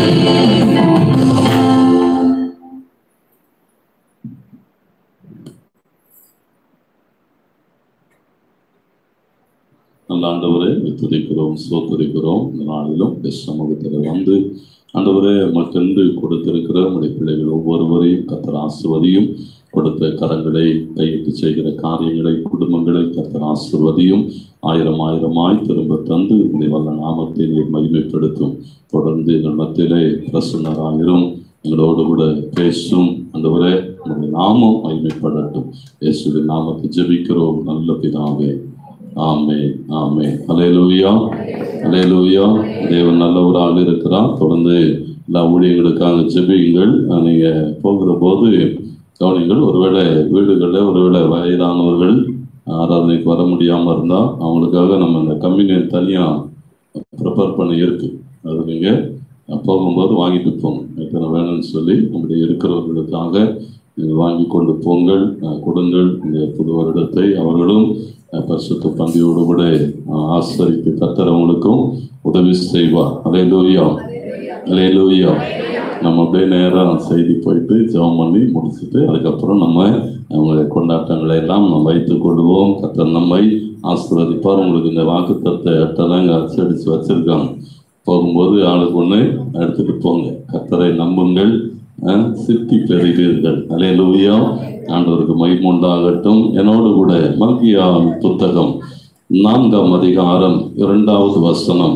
நல்ல ஆண்டவரே உம்மை துதிக்கிறோம் சோத்தரிக்கிறோம் இந்த நாளிலும் இந்த சமூகத்தில் வந்து ஆண்டவரே மக்கண்டு கொடுத்திருக்கிற உடைய பிள்ளைகள் ஒவ்வொருவரையும் கத்தர் ஆசிர்வதியும் கொடுத்த கரங்களை கையிட்டு செய்கிற காரியங்களை குடும்பங்களை கத்தர் ஆசிர்வதியும் ஆயிரம் ஆயிரமாய் திரும்ப தந்து உடைய வல்ல நாமத்தை நீர் மகிமைப்படுத்தும் தொடர்ந்து எங்கள் மத்தியிலே பிரசன்னராயிரும் எங்களோடு கூட பேசும் ஆண்டவரே உங்களுடைய நாமம் மகிமைப்படட்டும் இயேசுவின் நாமத்தை ஜெபிக்கிறோம் நல்ல பிதாவே ஆமே ஆமே அலையலூயா அலையலூயா தேவன் நல்லவராக இருக்கிறார் தொடர்ந்து எல்லா ஊழியர்களுக்காக ஜெபியுங்கள் அஹ் நீங்க போகிற போது கவனிங்கள் ஒருவேளை வீடுகளில் ஒருவேளை வயதானவர்கள் ஆராதனைக்கு வர முடியாம இருந்தா அவங்களுக்காக நம்ம இந்த கம்யூனியன் தனியா ப்ரிப்பேர் பண்ணி இருக்கு அது நீங்க அஹ், போகும்போது வாங்கிட்டு போங்க எத்தனை வேணும்னு சொல்லி நம்முடைய இருக்கிறவர்களுக்காக நீங்கள் வாங்கி கொண்டு போங்கள் அஹ், கொடுங்கள் இந்த புது வருடத்தை அவர்களும் அஹ், பரிசுத்த பந்தியோடு கூட அஹ், ஆசரித்து கத்தரவங்களுக்கும் உதவி செய்வார் அதே லூயா அதே லூயா நம்ம அப்படியே நேரம் செய்தி போயிட்டு ஜெபம் பண்ணி முடிச்சுட்டு அதுக்கப்புறம் நம்ம அவங்க கொண்டாட்டங்களை எல்லாம் நம்ம வைத்துக் கொள்வோம் கத்தர் நம்மை ஆசீர்வதிப்பார் உங்களுக்கு இந்த வாக்குத்தத்தை அட்டெல்லாம் இங்கே அச்சடிச்சு வச்சிருக்காங்க போகும்போது ஆளுக்கு ஒன்று எடுத்துட்டு போங்க கத்தரை நம்புங்கள் அஹ், சித்தி பெறுவீர்கள் அலே லூயா ஆண்டவருக்கு மகிமுண்டாகட்டும் என்னோடு கூட மல்கியா புத்தகம் நான்காம் அதிகாரம் இரண்டாவது வசனம்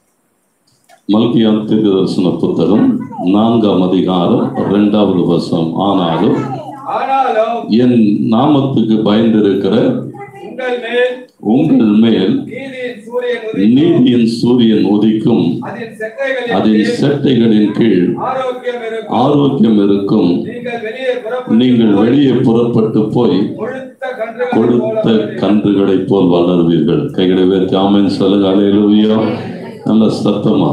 மல்கியா தீர்க்கதரிசன புத்தகம் நான்காம் அதிகாரம் இரண்டாவது வசனம் ஆனாலும் ஆனாலும் என் நாமத்துக்கு பயந்திருக்கிற உங்கள் மேல் உங்கள் மேல் நீதியின் சூரியன் உதிக்கும் நீதியின் சூரியன் உதிக்கும் அதன் செட்டைகளின் அதன் கீழ் செட்டைகளின் கீழ் ஆரோக்கியம் இருக்கும் ஆரோக்கியம் இருக்கும் நீங்கள் வெளியே புறப்பட்டு நீங்கள் வெளியே புறப்பட்டு போய் கொழுத்த கன்றுகளைப் போல கொடுத்த வருவீர்கள். கன்றுகளைப் போல் வளருவீர்கள் கைகளை வேர்த்தி ஆமென் சொல்லுங்க அலையிலுயா நல்ல சத்தமா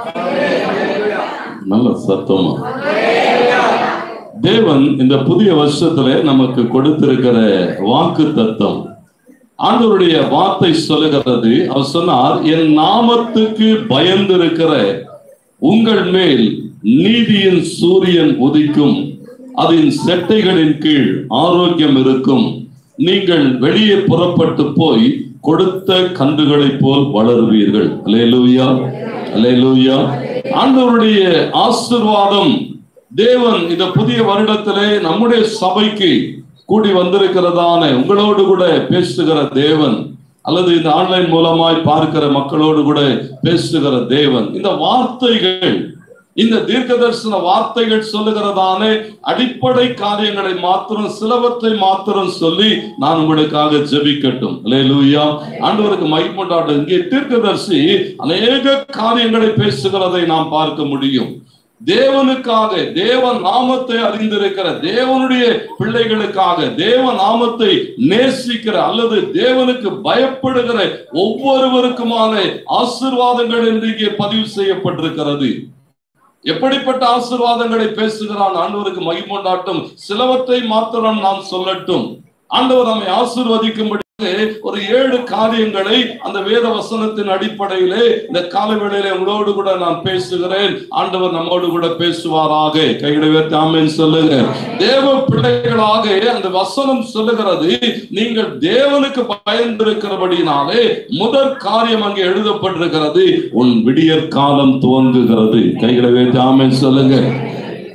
நல்ல சத்தமா தேவன் இந்த புதிய வருஷத்துல நமக்கு கொடுத்திருக்கிற வாக்கு தத்தம் ஆண்டவருடைய வார்த்தை சொல்லுகிறது அவர் சொன்னார் என் நாமத்துக்கு பயந்திருக்கிற உங்கள் மேல் நீதியின் சூரியன் உதிக்கும் அதன் செட்டைகளின் கீழ் ஆரோக்கியம் இருக்கும் நீங்கள் வெளியே புறப்பட்டு போய் கொடுத்த கன்றுகளைப் போல் வளருவீர்கள் அலேலூயா அலேலூயா ஆண்டவருடைய ஆசிர்வாதம் தேவன் இந்த புதிய வருடத்திலே நம்முடைய சபைக்கு கூடி வந்திருக்கிறதான உங்களோடு கூட பேசுகிற தேவன் அல்லது இந்த ஆன்லைன் மூலமாய் பார்க்கிற மக்களோடு கூட பேசுகிற தேவன் இந்த வார்த்தைகள் இந்த தீர்க்கதரிசன வார்த்தைகள் சொல்லுகிறதான அடிப்படை காரியங்களை மாத்திரம் சிலவற்றை மாத்திரம் சொல்லி நான் உங்களுக்காக ஜெபிக்கட்டும் அல்லேலூயா ஆண்டவருக்கு மைப்பொண்டாட்டம் இங்கே தீர்க்கதரிசி அநேக காரியங்களை பேசுகிறதை நாம் பார்க்க முடியும் தேவனுக்காக தேவன் நாமத்தை அறிந்திருக்கிற தேவனுடைய பிள்ளைகளுக்காக தேவ நாமத்தை நேசிக்கிற அல்லது தேவனுக்கு பயப்படுகிற ஒவ்வொருவருக்குமான ஆசீர்வாதங்கள் என்று இங்கே பதிவு செய்யப்பட்டிருக்கிறது எப்படிப்பட்ட ஆசீர்வாதங்களை பேசுகிறான் ஆண்டவருக்கு மகிமொண்டாட்டும் சிலவற்றை மாத்திரம் நாம் சொல்லட்டும் ஆண்டவர் நம்மை ஆசீர்வதிக்கும்படி ஒரு ஏழு காரியங்களை அந்த வேத வசனத்தின் அடிப்படையிலே இந்த காலவேளையிலே உங்களோடு கூட நான் பேசுகிறேன் ஆண்டவர் நம்மோடு கூட பேசுவாராக கைகளை உயர்த்தி ஆமென் சொல்லுங்க தேவ பிள்ளைகளாக அந்த வசனம் சொல்லுகிறது நீங்கள் தேவனுக்கு பயந்திருக்கிறபடினாலே முதற் காரியம் அங்கே எழுதப்பட்டிருக்கிறது உன் விடியற் காலம் துவங்குகிறது கைகளை உயர்த்தி ஆமென் சொல்லுங்க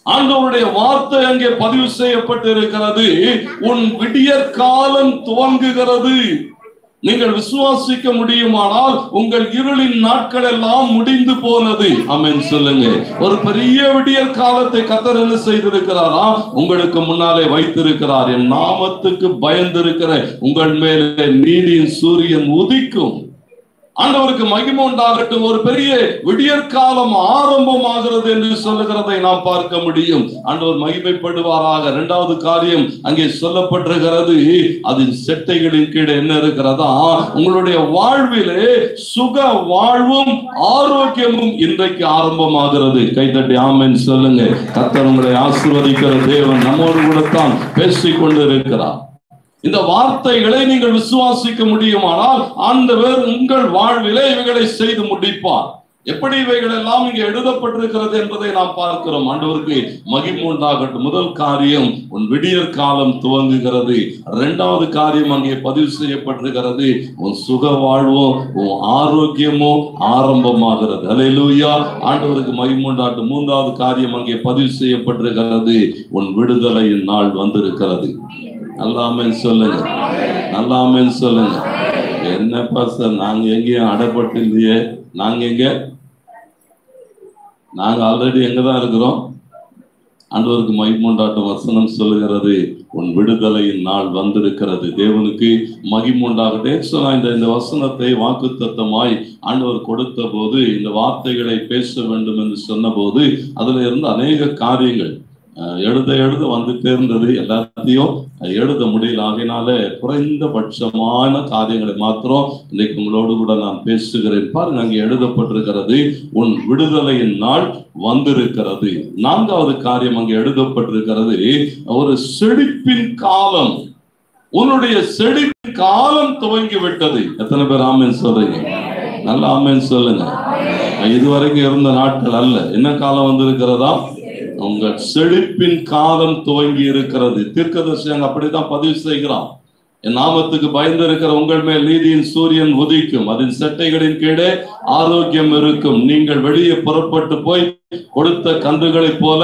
ஆண்டவருடைய வார்த்தை அங்கே பதிவு செய்யப்பட்டு இருக்கிறது உன் விடியற் காலம் துவங்குகிறது நீங்கள் விசுவாசிக்க முடியுமானால் உங்கள் இருளின் நாட்கள் எல்லாம் முடிந்து போனது அமேன் சொல்லுங்க ஒரு பெரிய விடியற் காலத்தை கத்தர் என்ன செய்திருக்கிறாரா உங்களுக்கு முன்னாலே வைத்திருக்கிறார் என் நாமத்துக்கு பயந்திருக்கிற உங்கள் மேலே நீதியின் சூரியன் உதிக்கும் ஆண்டவருக்கு மகிமை உண்டாகட்டும் ஒரு பெரிய விடியற்காலம் ஆரம்பமாகிறது என்று சொல்லுகிறதை நாம் பார்க்க முடியும் ஆண்டவர் மகிமைப்படுவாராக இரண்டாவது காரியம் அங்கே சொல்லப்பட்டிருக்கிறது அதன் செட்டைகளின் கீழே என்ன இருக்கிறதா உங்களுடைய வாழ்விலே சுக வாழ்வும் ஆரோக்கியமும் இன்றைக்கு ஆரம்பமாகிறது கைதட்டி ஆமென் சொல்லுங்க கத்தர் உங்களை ஆசீர்வதிக்கிற தேவன் நம்மோடு கூட தான் பேசிக் கொண்டு இருக்கிறார் இந்த வார்த்தைகளை நீங்கள் விசுவாசிக்க முடியுமானால் ஆண்டவர் உங்கள் வாழ்விலே இவைகளை செய்து முடிப்பார் எப்படி இவைகள் எல்லாம் இங்கே எழுதப்பட்டிருக்கிறது என்பதை நாம் பார்க்கிறோம் ஆண்டவருக்கு மகிமை உண்டாகட்டும் முதல் காரியம் உன் விடியற் காலம் துவங்குகிறது இரண்டாவது காரியம் அங்கே பதிவு செய்யப்பட்டிருக்கிறது உன் சுக வாழ்வோ உன் ஆரோக்கியமோ ஆரம்பமாகிறது அல்லேலூயா ஆண்டவருக்கு மகிமை உண்டாகட்டும் மூன்றாவது காரியம் அங்கே பதிவு செய்யப்பட்டிருக்கிறது உன் விடுதலையின் நாள் வந்திருக்கிறது நல்லாமேன்னு சொல்லுங்க நல்லாமேன்னு சொல்லுங்க என்னப்பா சார் நாங்க எங்கேயும் அடைப்பட்டு இல்லையே நாங்க எங்க நாங்க ஆல்ரெடி எங்க தான் இருக்கிறோம் ஆண்டவருக்கு மகிமுண்டாட்டம் வசனம் சொல்லுகிறது உன் விடுதலையின் நாள் வந்திருக்கிறது தேவனுக்கு மகிமுண்டாகட்டே சொன்னா இந்த இந்த வசனத்தை வாக்குத்தத்தமாய் ஆண்டவர் கொடுத்த போது இந்த வார்த்தைகளை பேச வேண்டும் என்று சொன்னபோது அதுல இருந்து அநேக காரியங்கள் அஹ், எழுத எழுத வந்துட்டே இருந்தது எல்லாத்தையும் எழுத முடியல ஆகையினால குறைந்தபட்சமான காரியங்களை மாத்திரம் இன்னைக்கு உங்களோடு கூட நான் பேசுகிறேன் பாருங்க அங்கே எழுதப்பட்டிருக்கிறது உன் விடுதலையின் நாள் வந்திருக்கிறது நான்காவது காரியம் அங்கே எழுதப்பட்டிருக்கிறது ஒரு செழிப்பின் காலம் உன்னுடைய செழிப்பின் காலம் துவங்கி விட்டது எத்தனை பேர் ஆமேன் சொல்றீங்க நல்ல ஆமேன் சொல்லுங்க இதுவரைக்கும் இருந்த நாட்கள் அல்ல என்ன காலம் வந்திருக்கிறதா உங்கள் செழிப்பின் காலம் துவங்கி இருக்கிறது தீர்க்கதர்சி அங்க அப்படித்தான் பதிவு செய்கிறான் என் நாமத்துக்கு பயந்து இருக்கிற உங்கள் மேல் நீதியின் சூரியன் உதிக்கும் அதன் செட்டைகளின் கீழே ஆரோக்கியம் இருக்கும் நீங்கள் வெளியே புறப்பட்டு போய் கொடுத்த கன்றுகளைப் போல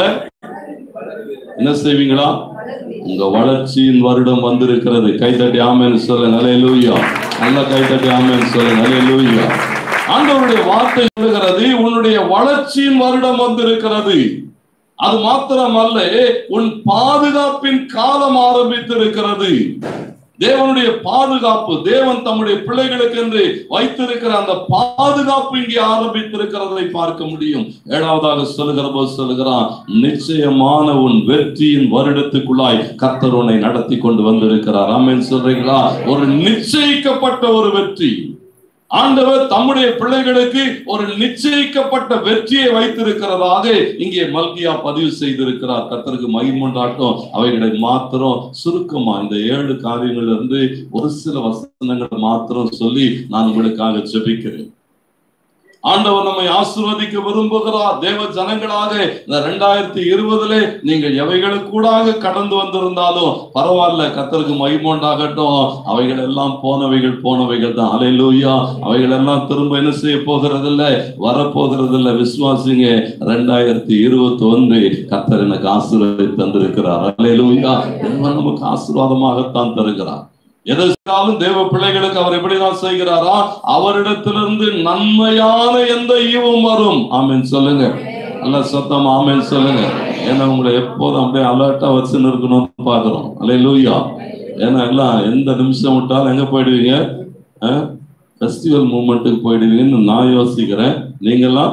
என்ன செய்வீங்களா உங்க வளர்ச்சியின் வருடம் வந்திருக்கிறது கைத்தட்டி ஆமேன்னு சொல்ல நல்ல நல்ல கைத்தட்டி ஆமேன்னு சொல்ல நல்ல ஆண்டவருடைய வார்த்தை சொல்லுகிறது உன்னுடைய வளர்ச்சியின் வருடம் வந்திருக்கிறது அது மாத்திரமல்ல உன் பாதுகாப்பின் காலம் ஆரம்பித்திருக்கிறது தேவனுடைய பாதுகாப்பு தேவன் தம்முடைய பிள்ளைகளுக்கு என்று வைத்திருக்கிற அந்த பாதுகாப்பு இங்கே ஆரம்பித்திருக்கிறதை பார்க்க முடியும் ஏழாவதாக சொல்லுகிற போது சொல்லுகிறான் நிச்சயமான உன் வெற்றியின் வருடத்துக்குள்ளாய் கர்த்தர் உன்னை நடத்தி கொண்டு வந்திருக்கிறார் ஆமென் சொல்றீங்களா ஒரு நிச்சயிக்கப்பட்ட ஒரு வெற்றி ஆண்டவர் தம்முடைய பிள்ளைகளுக்கு ஒரு நிச்சயிக்கப்பட்ட வெற்றியை வைத்திருக்கிறதாக இங்கே மல்கியா பதிவு செய்திருக்கிறார் கர்த்தருக்கு மகிமுண்டாட்டம் அவைகளை மாத்திரம் சுருக்கமா இந்த ஏழு காரியங்கள்ல இருந்து ஒரு சில வசனங்களை மாத்திரம் சொல்லி நான் உங்களுக்காக ஜெபிக்கிறேன் ஆண்டவர் நம்மை ஆசீர்வதிக்க விரும்புகிறார் தேவ ஜனங்களாக இந்த ரெண்டாயிரத்தி இருபதுல நீங்கள் எவைகளுக்கூடாக கடந்து வந்திருந்தாலும் பரவாயில்ல கத்தருக்கு மகிமோண்டாகட்டும் அவைகள் எல்லாம் போனவைகள் போனவைகள் தான் அலையிலூயா அவைகள் எல்லாம் திரும்ப என்ன செய்ய போகிறதில்ல வரப்போகிறதில்ல விசுவாசிங்க ரெண்டாயிரத்தி இருபத்தி ஒன்று கத்தர் எனக்கு ஆசீர்வதி தந்திருக்கிறார் அலையிலூயா தேவன் நமக்கு ஆசீர்வாதமாகத்தான் தருகிறார் எதற்காலும் தேவ பிள்ளைகளுக்கு அவர் எப்படிதான் செய்கிறாரா அவரிடத்திலிருந்து நன்மையான எந்த ஈவும் வரும் ஆமென் சொல்லுங்க நல்ல சத்தம் ஆமென் சொல்லுங்க ஏன்னா உங்களை எப்போதும் அப்படியே அலர்ட்டா வச்சுன்னு இருக்கணும்னு பாக்குறோம் அல்ல லூயா ஏன்னா எல்லாம் எந்த நிமிஷம் விட்டாலும் எங்க போயிடுவீங்க ஃபெஸ்டிவல் மூமெண்ட்டுக்கு போயிடுவீங்கன்னு நான் யோசிக்கிறேன் நீங்கெல்லாம்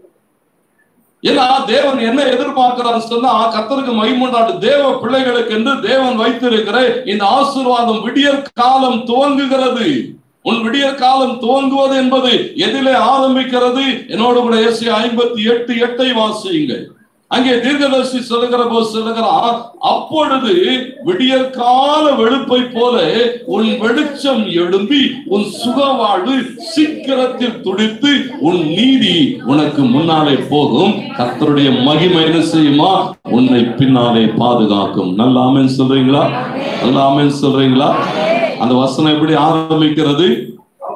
ஏன்னா தேவன் என்ன எதிர்பார்க்கிறார் சொன்னா கத்தருக்கு மகிமுண்டாட்டு தேவ பிள்ளைகளுக்கு என்று தேவன் வைத்திருக்கிற இந்த ஆசீர்வாதம் விடியற் காலம் துவங்குகிறது உன் விடியற் காலம் துவங்குவது என்பது எதிலே ஆரம்பிக்கிறது என்னோடு கூட ஏசி ஐம்பத்தி எட்டு எட்டை வாசியுங்கள் அங்கே தீர்க்கதர்சி சொல்லுகிற போது சொல்லுகிறார் அப்பொழுது விடியற்கால வெளுப்பை போல உன் வெளிச்சம் எழும்பி உன் சுகவாழ்வு சீக்கிரத்தில் துடித்து உன் நீதி உனக்கு முன்னாலே போகும் கர்த்தருடைய மகிமை என்ன செய்யுமா உன்னை பின்னாலே பாதுகாக்கும் நல்ல ஆமென் சொல்றீங்களா நல்ல ஆமென் சொல்றீங்களா அந்த வசனம் எப்படி ஆரம்பிக்கிறது அப்பொழுது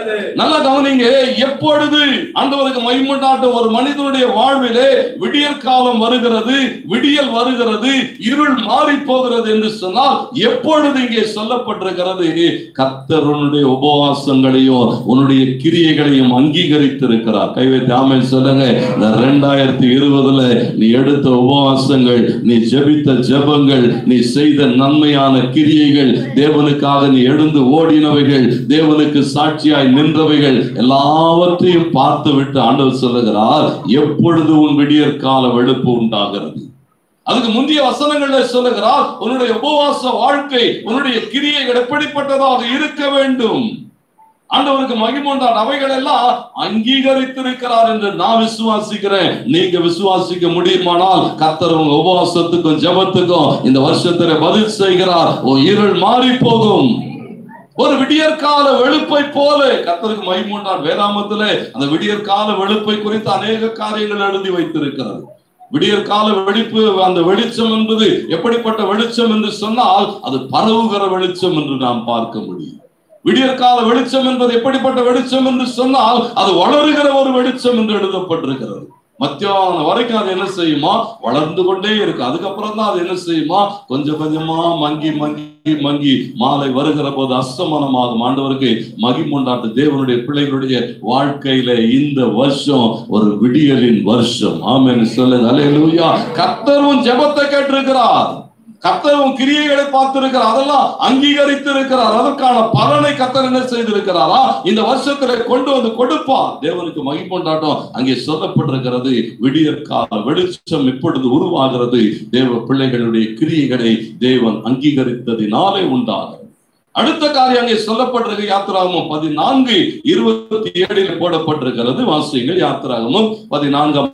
வந்தது நல்லா கவனிங்க எப்பொழுது ஆண்டவருக்கு மகிமுண்டாட்ட ஒரு மனிதனுடைய வாழ்விலே விடியற் காலம் வருகிறது விடியல் வருகிறது இருள் மாறி போகிறது என்று சொன்னால் எப்பொழுது இங்கே சொல்லப்பட்டிருக்கிறது கர்த்தர் உன்னுடைய உபவாசங்களையும் உன்னுடைய கிரியைகளையும் அங்கீகரித்திருக்கிறார் கைவைத்து ஆமை சொல்லுங்க இந்த ரெண்டாயிரத்தி இருபதுல நீ எடுத்த உபவாசங்கள் நீ ஜெபித்த ஜெபங்கள் நீ செய்த நன்மையான கிரியைகள் தேவனுக்காக நீ எழுந்து ஓடினவைகள் தேவனுக்கு சாட்சியாய் நின்றவைகள் எல்லாவற்றையும் பார்த்து விட்டு ஆண்டவர் சொல்லுகிறார் எப்பொழுது உன் விடியற் கால வெளுப்பு உண்டாகிறது அதுக்கு முந்தைய வசனங்கள்ல சொல்லுகிறார் உன்னுடைய உபவாச வாழ்க்கை உன்னுடைய கிரியைகள் எப்படிப்பட்டதாக இருக்க வேண்டும் ஆண்டவருக்கு மகிமுண்டான் அவைகள் எல்லாம் அங்கீகரித்திருக்கிறார் என்று நான் விசுவாசிக்கிறேன் நீங்க விசுவாசிக்க முடியுமானால் கர்த்தர் உங்க உபவாசத்துக்கும் ஜெபத்துக்கும் இந்த வருஷத்துல பதில் செய்கிறார் ஓ இருள் மாறி போகும் ஒரு விடியற்கால வெளுப்பை போல கர்த்தருக்கு மகிமுண்டான் வேதாமத்திலே அந்த விடியற்கால வெளுப்பை குறித்து அநேக காரியங்கள் எழுதி வைத்திருக்கிறது விடியற்கால வெடிப்பு அந்த வெளிச்சம் என்பது எப்படிப்பட்ட வெளிச்சம் என்று சொன்னால் அது பரவுகிற வெளிச்சம் என்று நாம் பார்க்க முடியும் விடியற்கால வெளிச்சம் என்பது எப்படிப்பட்ட வெளிச்சம் என்று சொன்னால் அது வளருகிற ஒரு வெளிச்சம் என்று எழுதப்பட்டிருக்கிறது மத்தியானம் வரைக்கும் அது என்ன செய்யுமா வளர்ந்து கொண்டே இருக்கு அதுக்கப்புறம் தான் அது என்ன செய்யுமா கொஞ்சம் கொஞ்சமா மங்கி மங்கி மங்கி மாலை வருகிற போது அஸ்தமனமாகும் ஆண்டவருக்கு மகிமுண்டாட்டு தேவனுடைய பிள்ளைகளுடைய வாழ்க்கையில இந்த வருஷம் ஒரு விடியலின் வருஷம் ஆமென்னு சொல்லுங்க அல்லேலூயா கர்த்தரும் ஜெபத்தை கேட்டிருக்கிறார் கர்த்தரும் கிரியைகளை பார்த்திருக்கிறார் அதெல்லாம் அங்கீகரித்து இருக்கிறார் அதற்கான பலனை கர்த்தர் என்ன செய்திருக்கிறாரா இந்த வருஷத்துல கொண்டு வந்து கொடுப்பார் தேவனுக்கு மகிழ்கொண்டாட்டம் அங்கே சொல்லப்பட்டிருக்கிறது விடியற்கால வெளிச்சம் இப்பொழுது உருவாகிறது தேவ பிள்ளைகளுடைய கிரியைகளை தேவன் அங்கீகரித்ததினாலே உண்டாகிறது அடுத்த காரியம் அங்கே சொல்லப்பட்டிருக்க யாத்திராகமும் பதினான்கு இருபத்தி ஏழில் போடப்பட்டிருக்கிறது வாசியங்கள் யாத்திராகமும் பதினான்காம்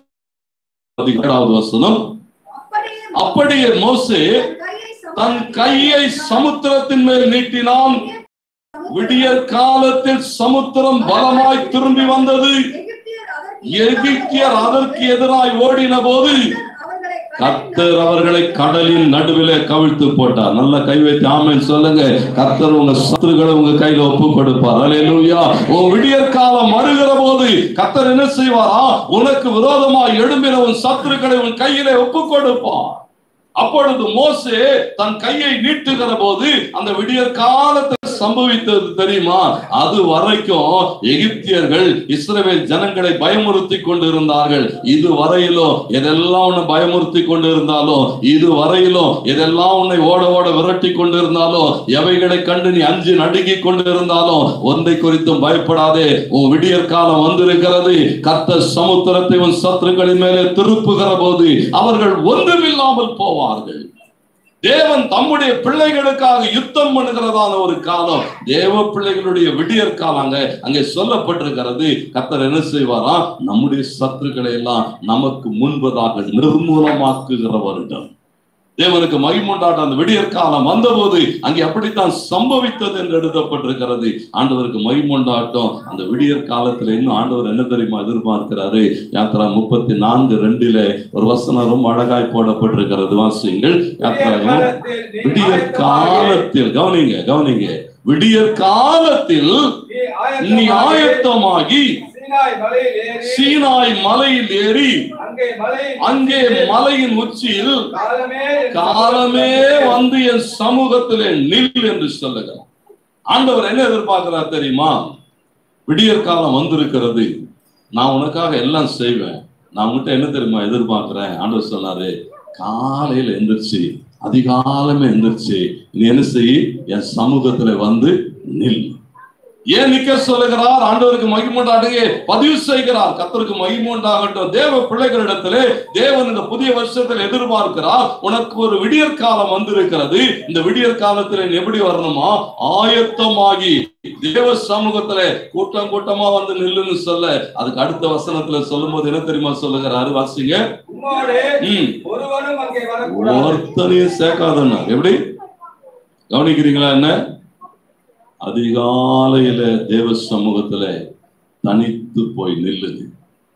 பதினேழாவது வசனம் அப்படியே மோசே தன் கையை சமுத்திரத்தின் மேல் நீட்டினான் விடியற் காலத்தில் சமுத்திரம் பலமாய் திரும்பி வந்தது எகிப்தியர் அதற்கு எதிராய் ஓடின போது கர்த்தர் அவர்களை கடலின் நடுவிலே கவிழ்த்து போட்டார் நல்ல கை வைத்து ஆமென் சொல்லுங்க கர்த்தர் உங்க சத்துருக்களை உங்க கையில ஒப்பு கொடுப்பார் அலையலூயா உன் விடியற் காலம் வருகிற போது கர்த்தர் என்ன செய்வாரா உனக்கு விரோதமாய் எழும்பின உன் சத்துருக்களை உன் கையிலே ஒப்பு கொடுப்பார் அப்பொழுது மோசே தன் கையை நீட்டுகிற போது அந்த விடியற் காலத்தில் சம்பவித்தது தெரியுமா அது வரைக்கும் எகிப்தியர்கள் இஸ்ரவேல் ஜனங்களை பயமுறுத்தி கொண்டிருந்தார்கள் இது வரையிலும் எதெல்லாம் உன்னை பயமுறுத்தி கொண்டிருந்தாலும் இது வரையிலும் எதெல்லாம் உன்னை ஓட ஓட விரட்டி கொண்டிருந்தாலும் எவைகளை கண்டு நீ அஞ்சு நடுங்கி கொண்டிருந்தாலும் ஒன்றை குறித்தும் பயப்படாதே உன் விடியற் காலம் வந்திருக்கிறது கத்த சமுத்திரத்தை உன் சத்துருக்களின் மேலே திருப்புகிற போது அவர்கள் ஒன்றுமில்லாமல் போவார்கள் தேவன் தம்முடைய பிள்ளைகளுக்காக யுத்தம் பண்ணுகிறதான ஒரு காலம் தேவ பிள்ளைகளுடைய விடியற் காலங்க அங்கே சொல்லப்பட்டிருக்கிறது கத்தர் என்ன செய்வாரா நம்முடைய சத்துருக்களை எல்லாம் நமக்கு முன்பதாக நிர்மூலமாக்குகிற வருடம் தேவனுக்கு மகிமுண்டாட்ட அந்த விடியற் காலம் வந்தபோது அங்கே அப்படித்தான் சம்பவித்தது என்று எழுதப்பட்டிருக்கிறது ஆண்டவருக்கு மகிமுண்டாட்டம் அந்த விடியற் காலத்துல இன்னும் ஆண்டவர் என்ன தெரியுமா எதிர்பார்க்கிறாரு யாத்திரா முப்பத்தி நான்கு ரெண்டில ஒரு வசனம் ரொம்ப அழகாய் போடப்பட்டிருக்கிறது வாசியுங்கள் யாத்திரா விடியற் காலத்தில் கவனிங்க கவனிங்க விடியற் காலத்தில் நீ ஆயத்தமாகி சீனாய் மலையில் ஏறி சீனாய் மலையில் ஏறி அங்கே மலையின் அங்கே மலையின் உச்சியில் காலமே காலமே வந்து என் சமூகத்திலே நில் என்று சொல்லுகிறார் ஆண்டவர் என்ன எதிர்பார்க்கிறார் தெரியுமா விடியற் காலம் வந்திருக்கிறது நான் உனக்காக எல்லாம் செய்வேன் நான் உன்கிட்ட என்ன தெரியுமா எதிர்பார்க்கிறேன் ஆண்டவர் சொன்னாரு காலையில எந்திரிச்சு அதிகாலமே எந்திரிச்சு நீ என்ன செய் என் சமூகத்துல வந்து நில் ஏன் நிக்க சொல்லுகிறார் ஆண்டவருக்கு மகிமுண்டாட்டுங்க பதிவு செய்கிறார் கத்தருக்கு மகிமுண்டாகட்டும் தேவ பிள்ளைகளிடத்திலே தேவன் இந்த புதிய வருஷத்தில் எதிர்பார்க்கிறார் உனக்கு ஒரு விடியற் காலம் வந்திருக்கிறது இந்த விடியற் காலத்துல நீ எப்படி வரணுமா ஆயத்தமாகி தேவ சமூகத்துல கூட்டம் கூட்டமா வந்து நில்லுன்னு சொல்ல அதுக்கு அடுத்த வசனத்துல சொல்லும்போது என்ன தெரியுமா சொல்லுகிறாரு வாசிங்க உம்மோடு ம் ஒருவனும் அங்கே வரக்கூடாது ஒருத்தனையும் சேர்க்காதன்னா எப்படி கவனிக்கிறீங்களா என்ன அதிகாலையில தேவ சமூகத்துல தனித்து போய் நில்லுங்க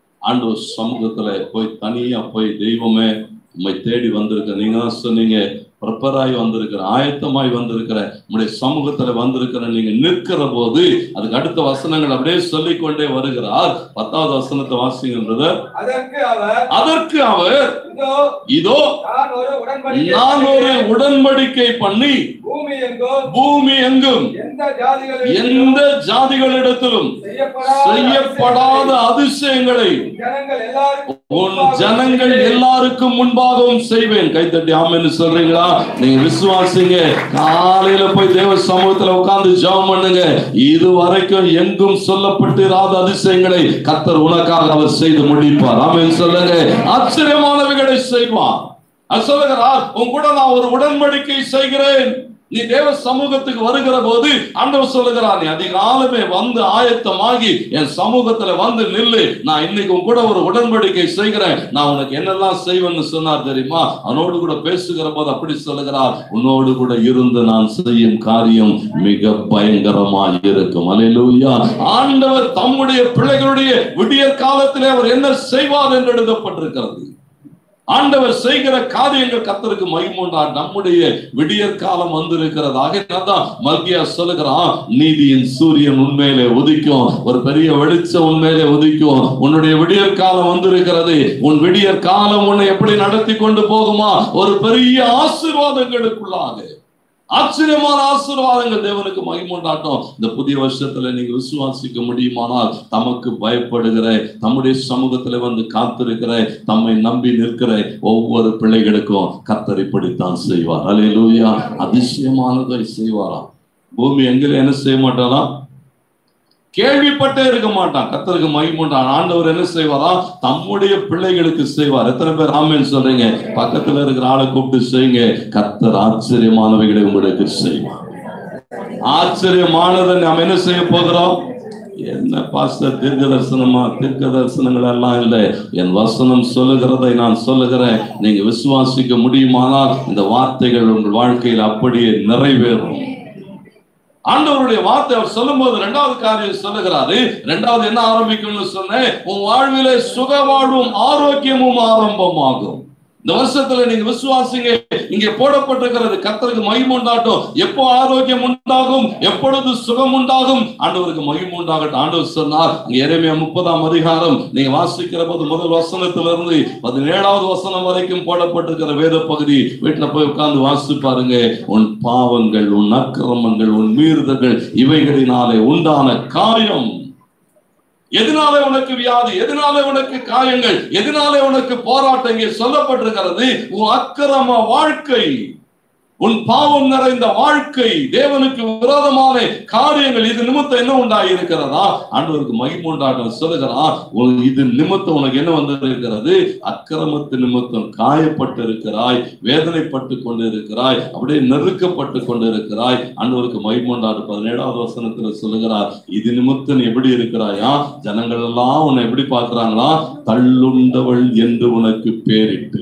ஆண்டவர் சமூகத்துல போய் தனியா போய் தெய்வமே உம்மை தேடி வந்திருக்க நீங்க தான் சொன்னீங்க ப்ரிப்பராய் வந்திருக்கிற ஆயத்தமாய் வந்திருக்கிற உங்களுடைய சமூகத்துல வந்திருக்கிற நீங்க நிற்கிற போது அதுக்கு அடுத்த வசனங்கள் அப்படியே சொல்லிக்கொண்டே வருகிறார் பத்தாவது வசனத்தை வாசிங்கன்றது அதற்கு அவர் அதற்கு அவர் இதோ இதோ நான் ஒரு உடன்படிக்கை நான் ஒரு உடன்படிக்கை பண்ணி பூமி எங்கும் பூமி எங்கும் எந்த ஜாதிகளிலும் எந்த ஜாதிகளிடத்திலும் செய்யப்படாத செய்யப்படாத அதிசயங்களை ஜனங்கள் எல்லாருக்கும் உன் ஜனங்கள் எல்லாருக்கும் முன்பாகவும் செய்வேன் கைத்தட்டி ஆமென்னு சொல்றீங்களா நீங்க விசுவாசிங்க காலையில போய் தேவ சமூகத்துல உட்கார்ந்து ஜெபம் பண்ணுங்க இது வரைக்கும் எங்கும் சொல்லப்பட்டிராத அதிசயங்களை கத்தர் உனக்காக அவர் செய்து முடிப்பார் ஆமென் சொல்லுங்க ஆச்சரியமானவைகளை செய்வார் அது சொல்லுகிறார் உன் கூட நான் ஒரு உடன்படிக்கை செய்கிறேன் நீ தேவ சமூகத்துக்கு வருகிற போது ஆண்டவர் சொல்லுகிறார் நீ அதிகாலமே வந்து ஆயத்தமாகி என் சமூகத்துல வந்து நில்லு நான் இன்னைக்கு உன் கூட ஒரு உடன்படிக்கை செய்கிறேன் நான் உனக்கு என்னெல்லாம் செய்வேன்னு சொன்னார் தெரியுமா அவனோடு கூட பேசுகிற போது அப்படி சொல்லுகிறார் உன்னோடு கூட இருந்து நான் செய்யும் காரியம் மிக பயங்கரமாய் இருக்கும் அல்லேலூயா ஆண்டவர் தம்முடைய பிள்ளைகளுடைய விடியற் காலத்திலே அவர் என்ன செய்வார் என்று எழுதப்பட்டிருக்கிறது ஆண்டவர் செய்கிற காரியங்கள் கத்தருக்கு மகிமுண்டா நம்முடைய விடியற் காலம் வந்திருக்கிறதாக தான் மல்கியா சொல்லுகிறான் நீதியின் சூரியன் உண்மையிலே உதிக்கும் ஒரு பெரிய வெளிச்சம் உண்மையிலே உதிக்கும் உன்னுடைய விடியற் காலம் வந்திருக்கிறது உன் விடியற் காலம் உன்னை எப்படி நடத்தி கொண்டு போகுமா ஒரு பெரிய ஆசீர்வாதங்களுக்குள்ளாக ஆச்சரியமான ஆசீர்வாதங்கள் தேவனுக்கு மகிமுண்டாட்டம் இந்த புதிய வருஷத்துல நீங்க விசுவாசிக்க முடியுமானால் தமக்கு பயப்படுகிற தம்முடைய சமூகத்துல வந்து காத்திருக்கிற தம்மை நம்பி நிற்கிற ஒவ்வொரு பிள்ளைகளுக்கும் கத்தர் இப்படித்தான் செய்வார் அலையலூயா அதிசயமானதை செய்வாராம் பூமி எங்கில என்ன செய்ய மாட்டாராம் கேள்விப்பட்டே இருக்க மாட்டான் கத்தருக்கு மகிமுண்டான் ஆண்டவர் என்ன செய்வாரா தம்முடைய பிள்ளைகளுக்கு செய்வார் எத்தனை பேர் ஆமேன்னு சொல்றீங்க பக்கத்துல இருக்கிற ஆளை கூப்பிட்டு செய்யுங்க கத்தர் ஆச்சரியமானவைகளை உங்களுக்கு செய்வார் ஆச்சரியமானதை நாம் என்ன செய்ய போகிறோம் என்ன பாஸ்டர் தீர்க்க தரிசனமா தீர்க்க தரிசனங்கள் எல்லாம் இல்லை என் வசனம் சொல்லுகிறதை நான் சொல்லுகிறேன் நீங்க விசுவாசிக்க முடியுமானால் இந்த வார்த்தைகள் உங்கள் வாழ்க்கையில் அப்படியே நிறைவேறும் ஆண்டவருடைய வார்த்தை அவர் சொல்லும்போது இரண்டாவது காரியம் சொல்லுகிறாரு இரண்டாவது என்ன ஆரம்பிக்கும்னு சொன்னேன் உன் வாழ்விலே சுக வாழ்வும் ஆரோக்கியமும் ஆரம்பமாகும் இந்த வருஷத்துல நீங்க விசுவாசிங்க இங்கே போடப்பட்டிருக்கிறது கத்தருக்கு மகிமை உண்டாட்டும் எப்போ ஆரோக்கியம் உண்டாகும் எப்பொழுது சுகம் உண்டாகும் ஆண்டவருக்கு மகிமை உண்டாகட்டும் ஆண்டவர் சொன்னார் இங்க எரேமியா முப்பதாம் அதிகாரம் நீங்க வாசிக்கிற போது முதல் வசனத்திலிருந்து பதினேழாவது வசனம் வரைக்கும் போடப்பட்டிருக்கிற வேத பகுதி வீட்டுல போய் உட்கார்ந்து வாசிச்சு பாருங்க உன் பாவங்கள் உன் அக்கிரமங்கள் உன் மீறுதல்கள் இவைகளினாலே உண்டான காயம் எதனாலே உனக்கு வியாதி எதனாலே உனக்கு காயங்கள் எதனாலே உனக்கு போராட்டம் இங்கே சொல்லப்பட்டிருக்கிறது உன் அக்கிரம வாழ்க்கை உன் பாவம் நிறைந்த வாழ்க்கை தேவனுக்கு விரோதமான காரியங்கள் இது நிமித்தம் என்ன உண்டாகி இருக்கிறதா ஆண்டவருக்கு மகிமை உண்டாட்டம் சொல்லுகிறான் உன் இது நிமித்தம் உனக்கு என்ன வந்திருக்கிறது அக்கிரமத்து நிமித்தம் காயப்பட்டு இருக்கிறாய் வேதனைப்பட்டு கொண்டு இருக்கிறாய் அப்படியே நெருக்கப்பட்டு கொண்டு இருக்கிறாய் ஆண்டவருக்கு மகிமை உண்டாடு பதினேழாவது வசனத்துல சொல்லுகிறார் இது நிமித்தம் நீ எப்படி இருக்கிறாயா ஜனங்கள் எல்லாம் உன்னை எப்படி பார்க்கறாங்களா தள்ளுண்டவள் என்று உனக்கு பேரிட்டு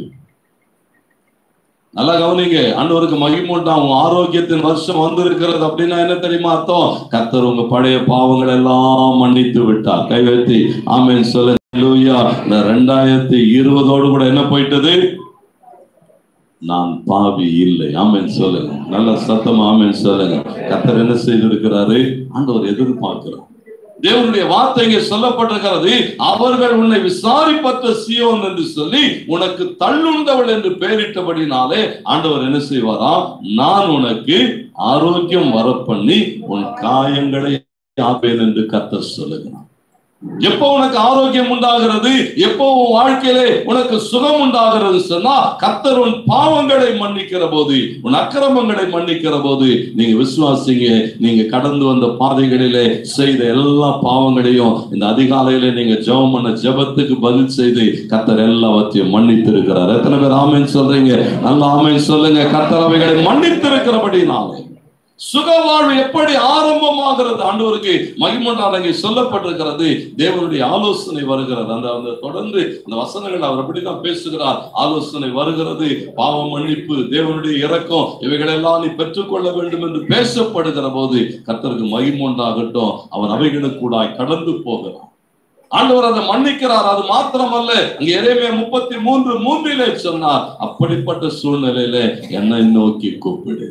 நல்லா கவனிங்க ஆண்டவருக்கு மகிமுண்டா உன் ஆரோக்கியத்தின் வருஷம் வந்திருக்கிறது அப்படின்னா என்ன தெரியுமா அர்த்தம் கத்தர் உங்க பழைய பாவங்கள் எல்லாம் மன்னித்து விட்டார் கைவெத்தி ஆமேன் சொல்ல ஹalleluya. இந்த ரெண்டாயிரத்தி இருபதோடு கூட என்ன போயிட்டது நான் பாவி இல்லை ஆமேன் சொல்லுங்க நல்ல சத்தம் ஆமேன் சொல்லுங்க கத்தர் என்ன செய்திருக்கிறாரு ஆண்டவர் எதிர்பார்க்கிறார் தேவனுடைய வார்த்தை இங்கே சொல்லப்பட்டிருக்கிறது அவர்கள் உன்னை விசாரிப்பற்ற சியோன் என்று சொல்லி உனக்கு தள்ளுண்டவள் என்று பெயரிட்டபடினாலே ஆண்டவர் என்ன செய்வாரா நான் உனக்கு ஆரோக்கியம் வரப்பண்ணி உன் காயங்களை ஆப்பேன் என்று கத்தர் சொல்லுகிறார் எப்போ உனக்கு ஆரோக்கியம் உண்டாகிறது எப்போ உன் வாழ்க்கையிலே உனக்கு சுகம் உண்டாகிறது சொன்னா கத்தர் உன் பாவங்களை மன்னிக்கிற போது உன் அக்கிரமங்களை மன்னிக்கிற போது நீங்க விசுவாசிங்க நீங்க கடந்து வந்த பாதைகளிலே செய்த எல்லா பாவங்களையும் இந்த அதிகாலையில நீங்க ஜெபம் பண்ண ஜெபத்துக்கு பதில் செய்து கத்தர் எல்லாவற்றையும் மன்னித்து இருக்கிறார் எத்தனை பேர் ஆமேன் சொல்றீங்க நல்ல ஆமேன் சொல்லுங்க கத்தர் அவைகளை மன்னித்து இருக்கிறபடினாலே சுக வாழ்வு எப்படி ஆரம்பமாகிறது ஆண்டவருக்கு மகிமண்டால் அங்கே சொல்லப்பட்டிருக்கிறது தேவனுடைய ஆலோசனை வருகிறது அந்த அந்த தொடர்ந்து அந்த வசனங்கள் அவர் அப்படிதான் பேசுகிறார் ஆலோசனை வருகிறது பாவ மன்னிப்பு தேவனுடைய இரக்கம் இவைகளெல்லாம் நீ பெற்றுக்கொள்ள வேண்டும் என்று பேசப்படுகிற போது கர்த்தருக்கு மகிமுண்டாகட்டும் அவன் அவைகளுக்கூடாய் கடந்து போகிறான் ஆண்டவர் அதை மன்னிக்கிறார் அது மாத்திரமல்ல அங்க எரேமியா முப்பத்தி மூன்று மூன்றிலே சொன்னார் அப்படிப்பட்ட சூழ்நிலையில என்னை நோக்கி கூப்பிடு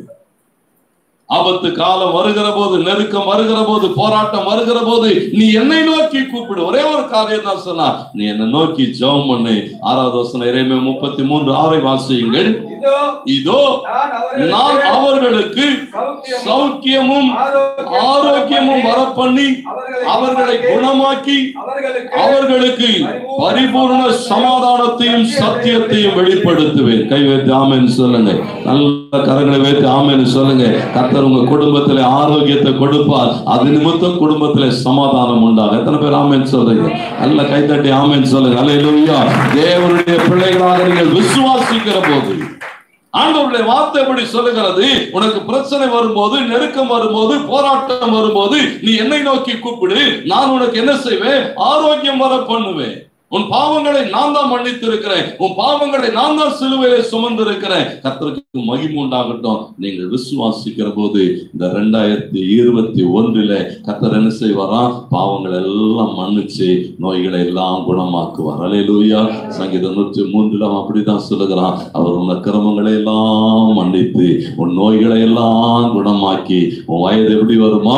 ஆபத்து காலம் வருகிற போது நெருக்கம் வருகிற போது போராட்டம் வருகிற போது நீ என்னை நோக்கி கூப்பிடு ஒரே ஒரு காரியம் தான் சொன்னா நீ என்னை நோக்கி ஜெபம் பண்ணு ஆறாவது வசனம் இறைமே முப்பத்தி மூன்று ஆறை வாசியுங்கள் இதோ இதோ நான் நான் அவர்களுக்கு அவர்களுக்கு சௌக்கியமும் சௌக்கியமும் ஆரோக்கியமும் வரப்பண்ணி அவர்களை குணமாக்கி அவர்களுக்கு அவர்களுக்கு பரிபூர்ண சமாதானத்தையும் சத்தியத்தையும் வெளிப்படுத்துவேன் கை வைத்து ஆமென்னு சொல்லுங்க நல்ல கரங்களை வைத்து ஆமென்னு சொல்லுங்க கர்த்தர் உங்க குடும்பத்திலே ஆரோக்கியத்தை கொடுப்பார் அது நிமித்தம் குடும்பத்திலே சமாதானம் உண்டாகும் எத்தனை பேர் ஆமென்னு சொல்றீங்க நல்ல கைத்தட்டி ஆமென்னு சொல்லுங்க அல்லேலூயா தேவனுடைய பிள்ளைகளாக நீங்கள் விசுவாசிக்கிற போது ஆண்டவருடைய வார்த்தை எப்படி சொல்லுகிறது உனக்கு பிரச்சனை வரும்போது நெருக்கம் வரும்போது போராட்டம் வரும்போது நீ என்னை நோக்கி கூப்பிடு நான் உனக்கு என்ன செய்வேன் ஆரோக்கியம் வர பண்ணுவேன் உன் பாவங்களை நான் தான் மன்னித்திருக்கிறேன் உன் பாவங்களை நான் தான் சிலுவையிலே சுமந்திருக்கிறேன் கர்த்தருக்கு மகிமை உண்டாகட்டும் நீங்கள் விசுவாசிக்கிற போது இந்த ரெண்டாயிரத்தி இருபத்தி ஒன்றில கர்த்தர் என்ன செய்வாராம் பாவங்களை எல்லாம் மன்னிச்சு நோய்களை எல்லாம் குணமாக்குவார் அலையிலூயா சங்கீதம் நூற்றி மூன்றில் அவன் அப்படிதான் சொல்லுகிறான் அவர் உன் கிரமங்களை எல்லாம் மன்னித்து உன் நோய்களை எல்லாம் குணமாக்கி உன் வயது எப்படி வருமா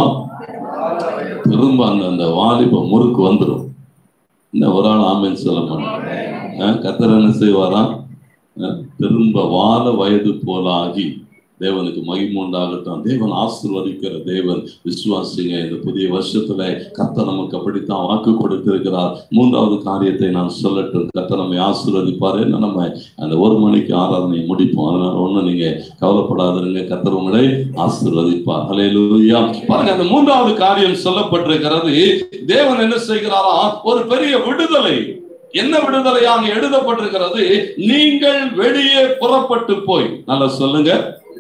திரும்ப அந்த அந்த வாலிப முறுக்கு வந்துடும் இன்னும் ஒரு ஆள் ஆமேன்னு சொல்ல மாட்டேன் கத்தர் என்ன செய்வாராம் அஹ், திரும்ப வாழ வயது போல ஆகி தேவனுக்கு மகிமை உண்டாகட்டும் தேவன் ஆசீர்வதிக்கிற தேவன் விசுவாசிங்க இந்த புதிய வருஷத்துல கர்த்தர் நமக்கு அப்படித்தான் வாக்கு கொடுத்திருக்கிறார் மூன்றாவது காரியத்தை நான் சொல்லட்டும் கர்த்தர் நம்மை ஆசீர்வதிப்பாரு ஏன்னா நம்ம அந்த ஒரு மணிக்கு ஆராதனை முடிப்போம் அதனால ஒண்ணு நீங்க கவலைப்படாதீங்க கர்த்தர் உங்களை ஆசீர்வதிப்பார் ஹalleluya பாருங்க அந்த மூன்றாவது காரியம் சொல்லப்பட்டிருக்கிறது தேவன் என்ன செய்கிறாரா ஒரு பெரிய விடுதலை என்ன விடுதலை அங்க எழுதப்பட்டிருக்கிறது நீங்கள் வெளியே புறப்பட்டு போய் நல்லா சொல்லுங்க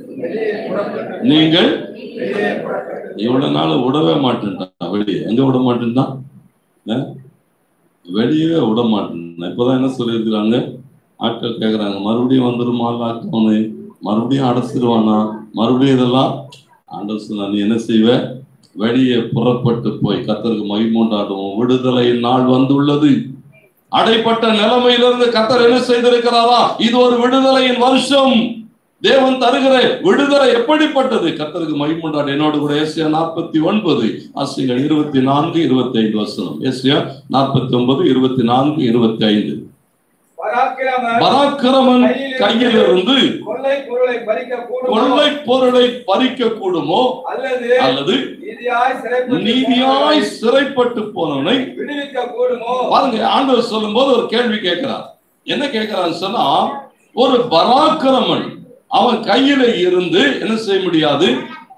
நீங்கள் இவ்வளவு நாள் விடவே மாட்டேன்டான் வெளியே எங்க விட மாட்டேன்டான் அஹ்? வெளியவே விட மாட்டேன் இப்பதான் என்ன சொல்லியிருக்கிறாங்க ஆட்கள் கேக்குறாங்க மறுபடியும் வந்துருமா லாக்டவுனு மறுபடியும் அடைச்சிருவானா மறுபடியும் இதெல்லாம் ஆண்டவர் சொன்னா நீ என்ன செய்வ வெளியே புறப்பட்டு போய் கத்தருக்கு மகிமூண்டாடுவோம் விடுதலையின் நாள் வந்துள்ளது அடைப்பட்ட நிலைமையிலிருந்து கத்தர் என்ன செய்திருக்கிறாரா இது ஒரு விடுதலையின் வருஷம் தேவன் தருகிற விடுதலை எப்படிப்பட்டது கத்தருக்கு மகிமுண்டாடு என்னோடு கூட ஏசியா நாற்பத்தி ஒன்பது ஆசிரியர் இருபத்தி நான்கு இருபத்தி ஐந்து வசனம் ஏசியா நாற்பத்தி ஒன்பது இருபத்தி நான்கு இருபத்தி ஐந்து பராக்கிரமன் பராக்கிரமன் கையிலிருந்து கொள்ளை பொருளை பறிக்க கூடுமோ கொள்ளை பொருளை பறிக்க கூடுமோ அல்லது அல்லது நீதியாய் சிறைப்பட்டு நீதியாய் சிறைப்பட்டு போனவனை விடுவிக்க கூடுமோ பாருங்க ஆண்டவர் சொல்லும்போது ஒரு கேள்வி கேட்கிறார் என்ன கேட்கிறான்னு சொன்னா ஒரு பராக்கிரமன் அவன் கையில இருந்து என்ன செய்ய முடியாது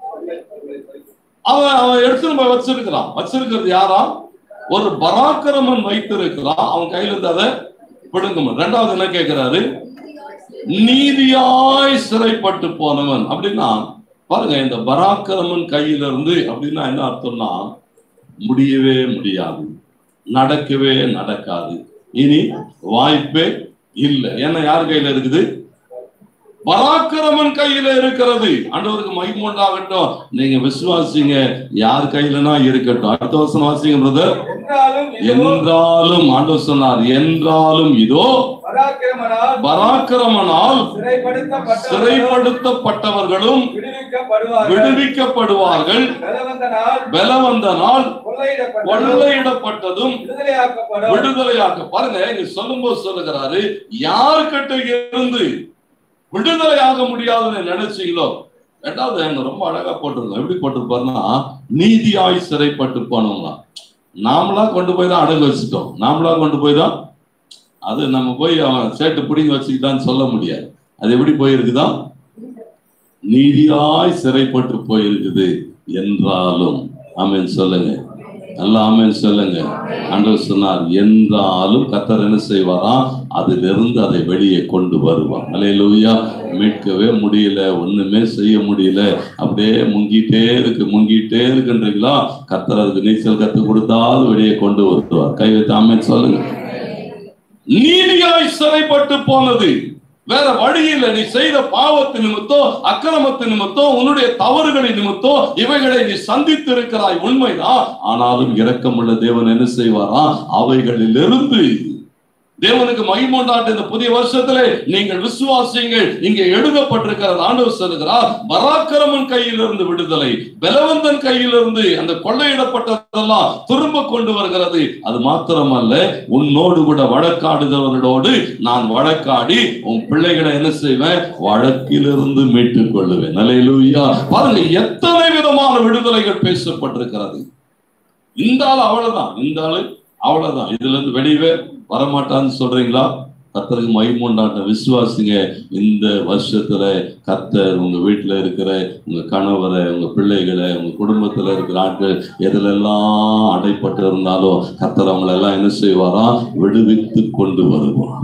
அவன் அவன் எடுத்துன்னு போய் வச்சிருக்கிறான் வச்சிருக்கிறது யாரா ஒரு பராக்கிரமன் வைத்திருக்கிறான் அவன் கையில இருந்து அதை பிடுங்க முடியும் ரெண்டாவது என்ன கேட்கிறாரு நீதியாய் சிறைப்பட்டு போனவன் அப்படின்னா பாருங்க இந்த பராக்கிரமன் கையில இருந்து அப்படின்னா என்ன அர்த்தம்னா முடியவே முடியாது நடக்கவே நடக்காது இனி வாய்ப்பே இல்லை ஏன்னா யார் கையில இருக்குது பராக்கிரமன் கையில இருக்கிறது ஆண்டவருக்கு மகிமை உண்டாகட்டும் நீங்க விசுவாசிங்க யார் கையிலனா இருக்கட்டும் அடுத்த வருஷம் வாசிங்க பிரதர் என்றாலும் இதோ என்றாலும் ஆண்டவர் சொன்னார் என்றாலும் இதோ பராக்கிரமனால் பராக்கிரமனால் சிறைப்படுத்தப்பட்ட சிறைப்படுத்தப்பட்டவர்களும் விடுவிக்கப்படுவார்கள் விடுவிக்கப்படுவார்கள் பலவந்தனால் பலவந்த நாள் கொள்ளையிடப்பட்ட கொள்ளையிடப்பட்டதும் விடுதலையாக்கப்படும் விடுதலையாக்க பாருங்க இங்க சொல்லும்போது சொல்லுகிறாரு யாருக்கிட்ட இருந்து விடுதலையாக முடியாதுன்னு நினைச்சீங்களோ ரெண்டாவது அங்க ரொம்ப அழகா போட்டிருந்தோம் எப்படி போட்டிருப்பாருன்னா நீதியாய் சிறைப்பட்டு போனோம்னா நாமளா கொண்டு போய் தான் அடகு வச்சுட்டோம் நாமளா கொண்டு போய் தான் அது நம்ம போய் அவன் சேட்டு பிடிங்கி வச்சுக்கிட்டான்னு சொல்ல முடியாது அது எப்படி போயிருக்குதா நீதியாய் சிறைப்பட்டு போயிருக்குது என்றாலும் ஆமென் சொல்லுங்க நல்லா ஆமென் சொல்லுங்க ஆண்டவர் சொன்னார் என்றாலும் கத்தர் என்ன செய்வாரா அதிலிருந்து அதை வெளியே கொண்டு வருவார் அலையிலூயா மீட்கவே முடியல ஒண்ணுமே செய்ய முடியல அப்படியே முங்கிட்டே இருக்கு முங்கிட்டே இருக்குன்றீங்களா கத்தர் அதுக்கு நீச்சல் கத்து கொடுத்தாலும் வெளியே கொண்டு வருவார் கை வைத்து ஆமென் சொல்லுங்க நீதியாய் சிறைப்பட்டு போனது வேற வழியில் நீ செய்த பாவத்து நிமித்தம் அக்கிரமத்து நிமித்தம் உன்னுடைய தவறுகளின் நிமித்தம் இவைகளை நீ சந்தித்து இருக்கிறாய் உண்மைதான் ஆனாலும் இரக்கமுள்ள தேவன் என்ன செய்வாரா அவைகளிலிருந்து தேவனுக்கு மகிமுண்டாட்ட இந்த புதிய வருஷத்திலே நீங்கள் விசுவாசியுங்கள் இங்கே எழுதப்பட்டிருக்கிறது ஆண்டவர் சொல்லுகிறார் பராக்கிரமன் கையிலிருந்து விடுதலை பலவந்தன் கையிலிருந்து அந்த கொள்ளையிடப்பட்டதெல்லாம் திரும்ப கொண்டு வருகிறது அது மாத்திரமல்ல உன்னோடு கூட வழக்காடுகிறவர்களோடு நான் வழக்காடி உன் பிள்ளைகளை என்ன செய்வேன் வழக்கிலிருந்து மீட்டுக் கொள்ளுவேன் நிலையிலூயா பாருங்க எத்தனை விதமான விடுதலைகள் பேசப்பட்டிருக்கிறது இந்த ஆள் அவ்வளவுதான் இந்த ஆளு அவ்வளவுதான் இதுல இருந்து வெளியவே வரமாட்டான்னு சொல்றீங்களா கத்தருக்கு மகிமுண்டாட்ட விசுவாசிங்க இந்த வருஷத்துல கத்தர் உங்க வீட்டுல இருக்கிற உங்க கணவரை உங்க பிள்ளைகளை உங்க குடும்பத்துல இருக்கிற ஆட்கள் எதுலெல்லாம் அடைப்பட்டு இருந்தாலும் கத்தர் அவங்களை எல்லாம் என்ன செய்வாரா விடுவித்து கொண்டு வருவார்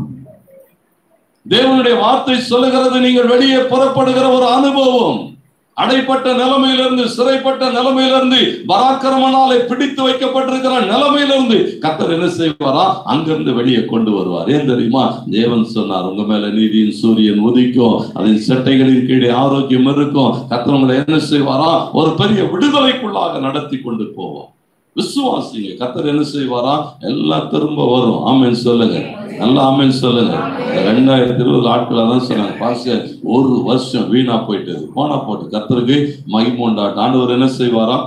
தேவனுடைய வார்த்தை சொல்லுகிறது நீங்கள் வெளியே புறப்படுகிற ஒரு அனுபவம் அடைப்பட்ட நிலைமையிலிருந்து சிறைப்பட்ட நிலைமையிலிருந்து பராக்கிரமனாலே பிடித்து வைக்கப்பட்டிருக்கிற நிலைமையிலிருந்து கத்தர் என்ன செய்வாரா அங்கிருந்து வெளியே கொண்டு வருவார் ஏன் தெரியுமா தேவன் சொன்னார் உங்க மேல நீதியின் சூரியன் உதிக்கும் அதன் செட்டைகளின் கீழே ஆரோக்கியம் இருக்கும் கத்தர் உங்களை என்ன செய்வாரா ஒரு பெரிய விடுதலைக்குள்ளாக நடத்தி கொண்டு போவார் விசுவாசிங்க கத்தர் என்ன செய்வாரா எல்லாம் திரும்ப வரும் ஆமேன்னு சொல்லுங்க நல்லா ஆமேன்னு சொல்லுங்க ரெண்டாயிரத்தி இருபது ஆட்களா தான் சொன்னாங்க பாஸ்டர் ஒரு வருஷம் வீணா போயிட்டது போனா போட்டு கத்தருக்கு மகிமுண்டாட்டு ஆண்டவர் என்ன செய்வாரா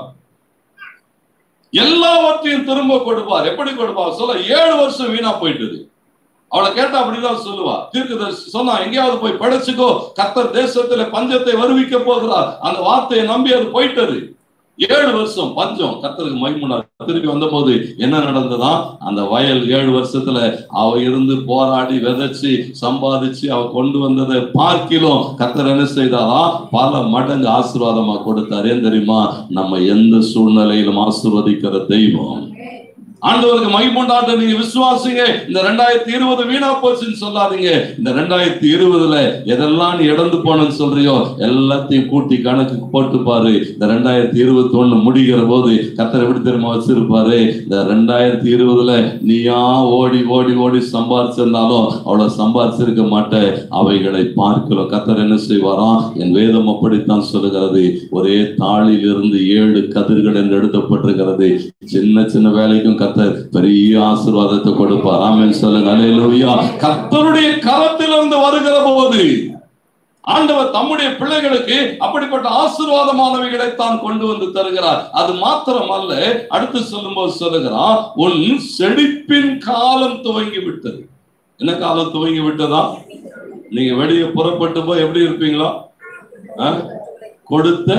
எல்லாவற்றையும் திரும்ப கொடுப்பார் எப்படி கொடுப்பார் சொல்ல ஏழு வருஷம் வீணா போயிட்டது அவளை கேட்டா அப்படிதான் சொல்லுவா தீர்க்கதரிசி சொன்னா எங்கேயாவது போய் படைச்சுக்கோ கத்தர் தேசத்துல பஞ்சத்தை வருவிக்க போகிறார் அந்த வார்த்தையை நம்பி அது போயிட்டது ஏழு வருஷம் பஞ்சம் கத்தருக்கு மைமுனார் திருப்பி வந்தபோது என்ன நடந்ததா அந்த வயல் ஏழு வருஷத்துல அவ இருந்து போராடி விதைச்சு சம்பாதிச்சு அவ கொண்டு வந்ததை பார்க்கிலும் கத்தர் என்ன செய்தாரா பல மடங்கு ஆசீர்வாதமா கொடுத்தார் ஏன் தெரியுமா நம்ம எந்த சூழ்நிலையிலும் ஆசீர்வதிக்கிற தெய்வம் ஆண்டவருக்கு மகிமுண்டாட்ட நீங்க விசுவாசிங்க இந்த ரெண்டாயிரத்தி இருபது வீணா போச்சுன்னு சொல்லாதீங்க இந்த ரெண்டாயிரத்தி இருபதுல எதெல்லாம் நீ இழந்து போனன்னு சொல்றியோ எல்லாத்தையும் கூட்டி கணக்கு போட்டு பாரு இந்த ரெண்டாயிரத்தி இருபத்தி ஒண்ணு முடிகிற போது கத்தரை எப்படி தெரியுமா வச்சிருப்பாரு இந்த ரெண்டாயிரத்தி இருபதுல நீயா ஓடி ஓடி ஓடி சம்பாரிச்சிருந்தாலும் அவ்வளவு சம்பாரிச்சிருக்க மாட்ட அவைகளை பார்க்கலாம் கத்தர் என்ன செய்வாராம் என் வேதம் அப்படித்தான் சொல்லுகிறது ஒரே தாளில் இருந்து ஏழு கதிர்கள் என்று எழுதப்பட்டிருக்கிறது சின்ன சின்ன வேலைக்கும் கத்தர் பெரிய ஆசீர்வாதத்தை கொடுப்பார் ஆமென் சொல்லுங்க அல்லேலூயா கத்தருடைய கரத்திலிருந்து வருகிற போது ஆண்டவர் தம்முடைய பிள்ளைகளுக்கு அப்படிப்பட்ட ஆசீர்வாதமானவைகளை தான் கொண்டு வந்து தருகிறார் அது மாத்திரமல்ல அடுத்து சொல்லும்போது சொல்லுகிறார் உன் செழிப்பின் காலம் துவங்கி விட்டது என்ன காலம் துவங்கி விட்டதா நீங்க வெளியே புறப்பட்டு போய் எப்படி இருப்பீங்களா ஆ? கொடுத்த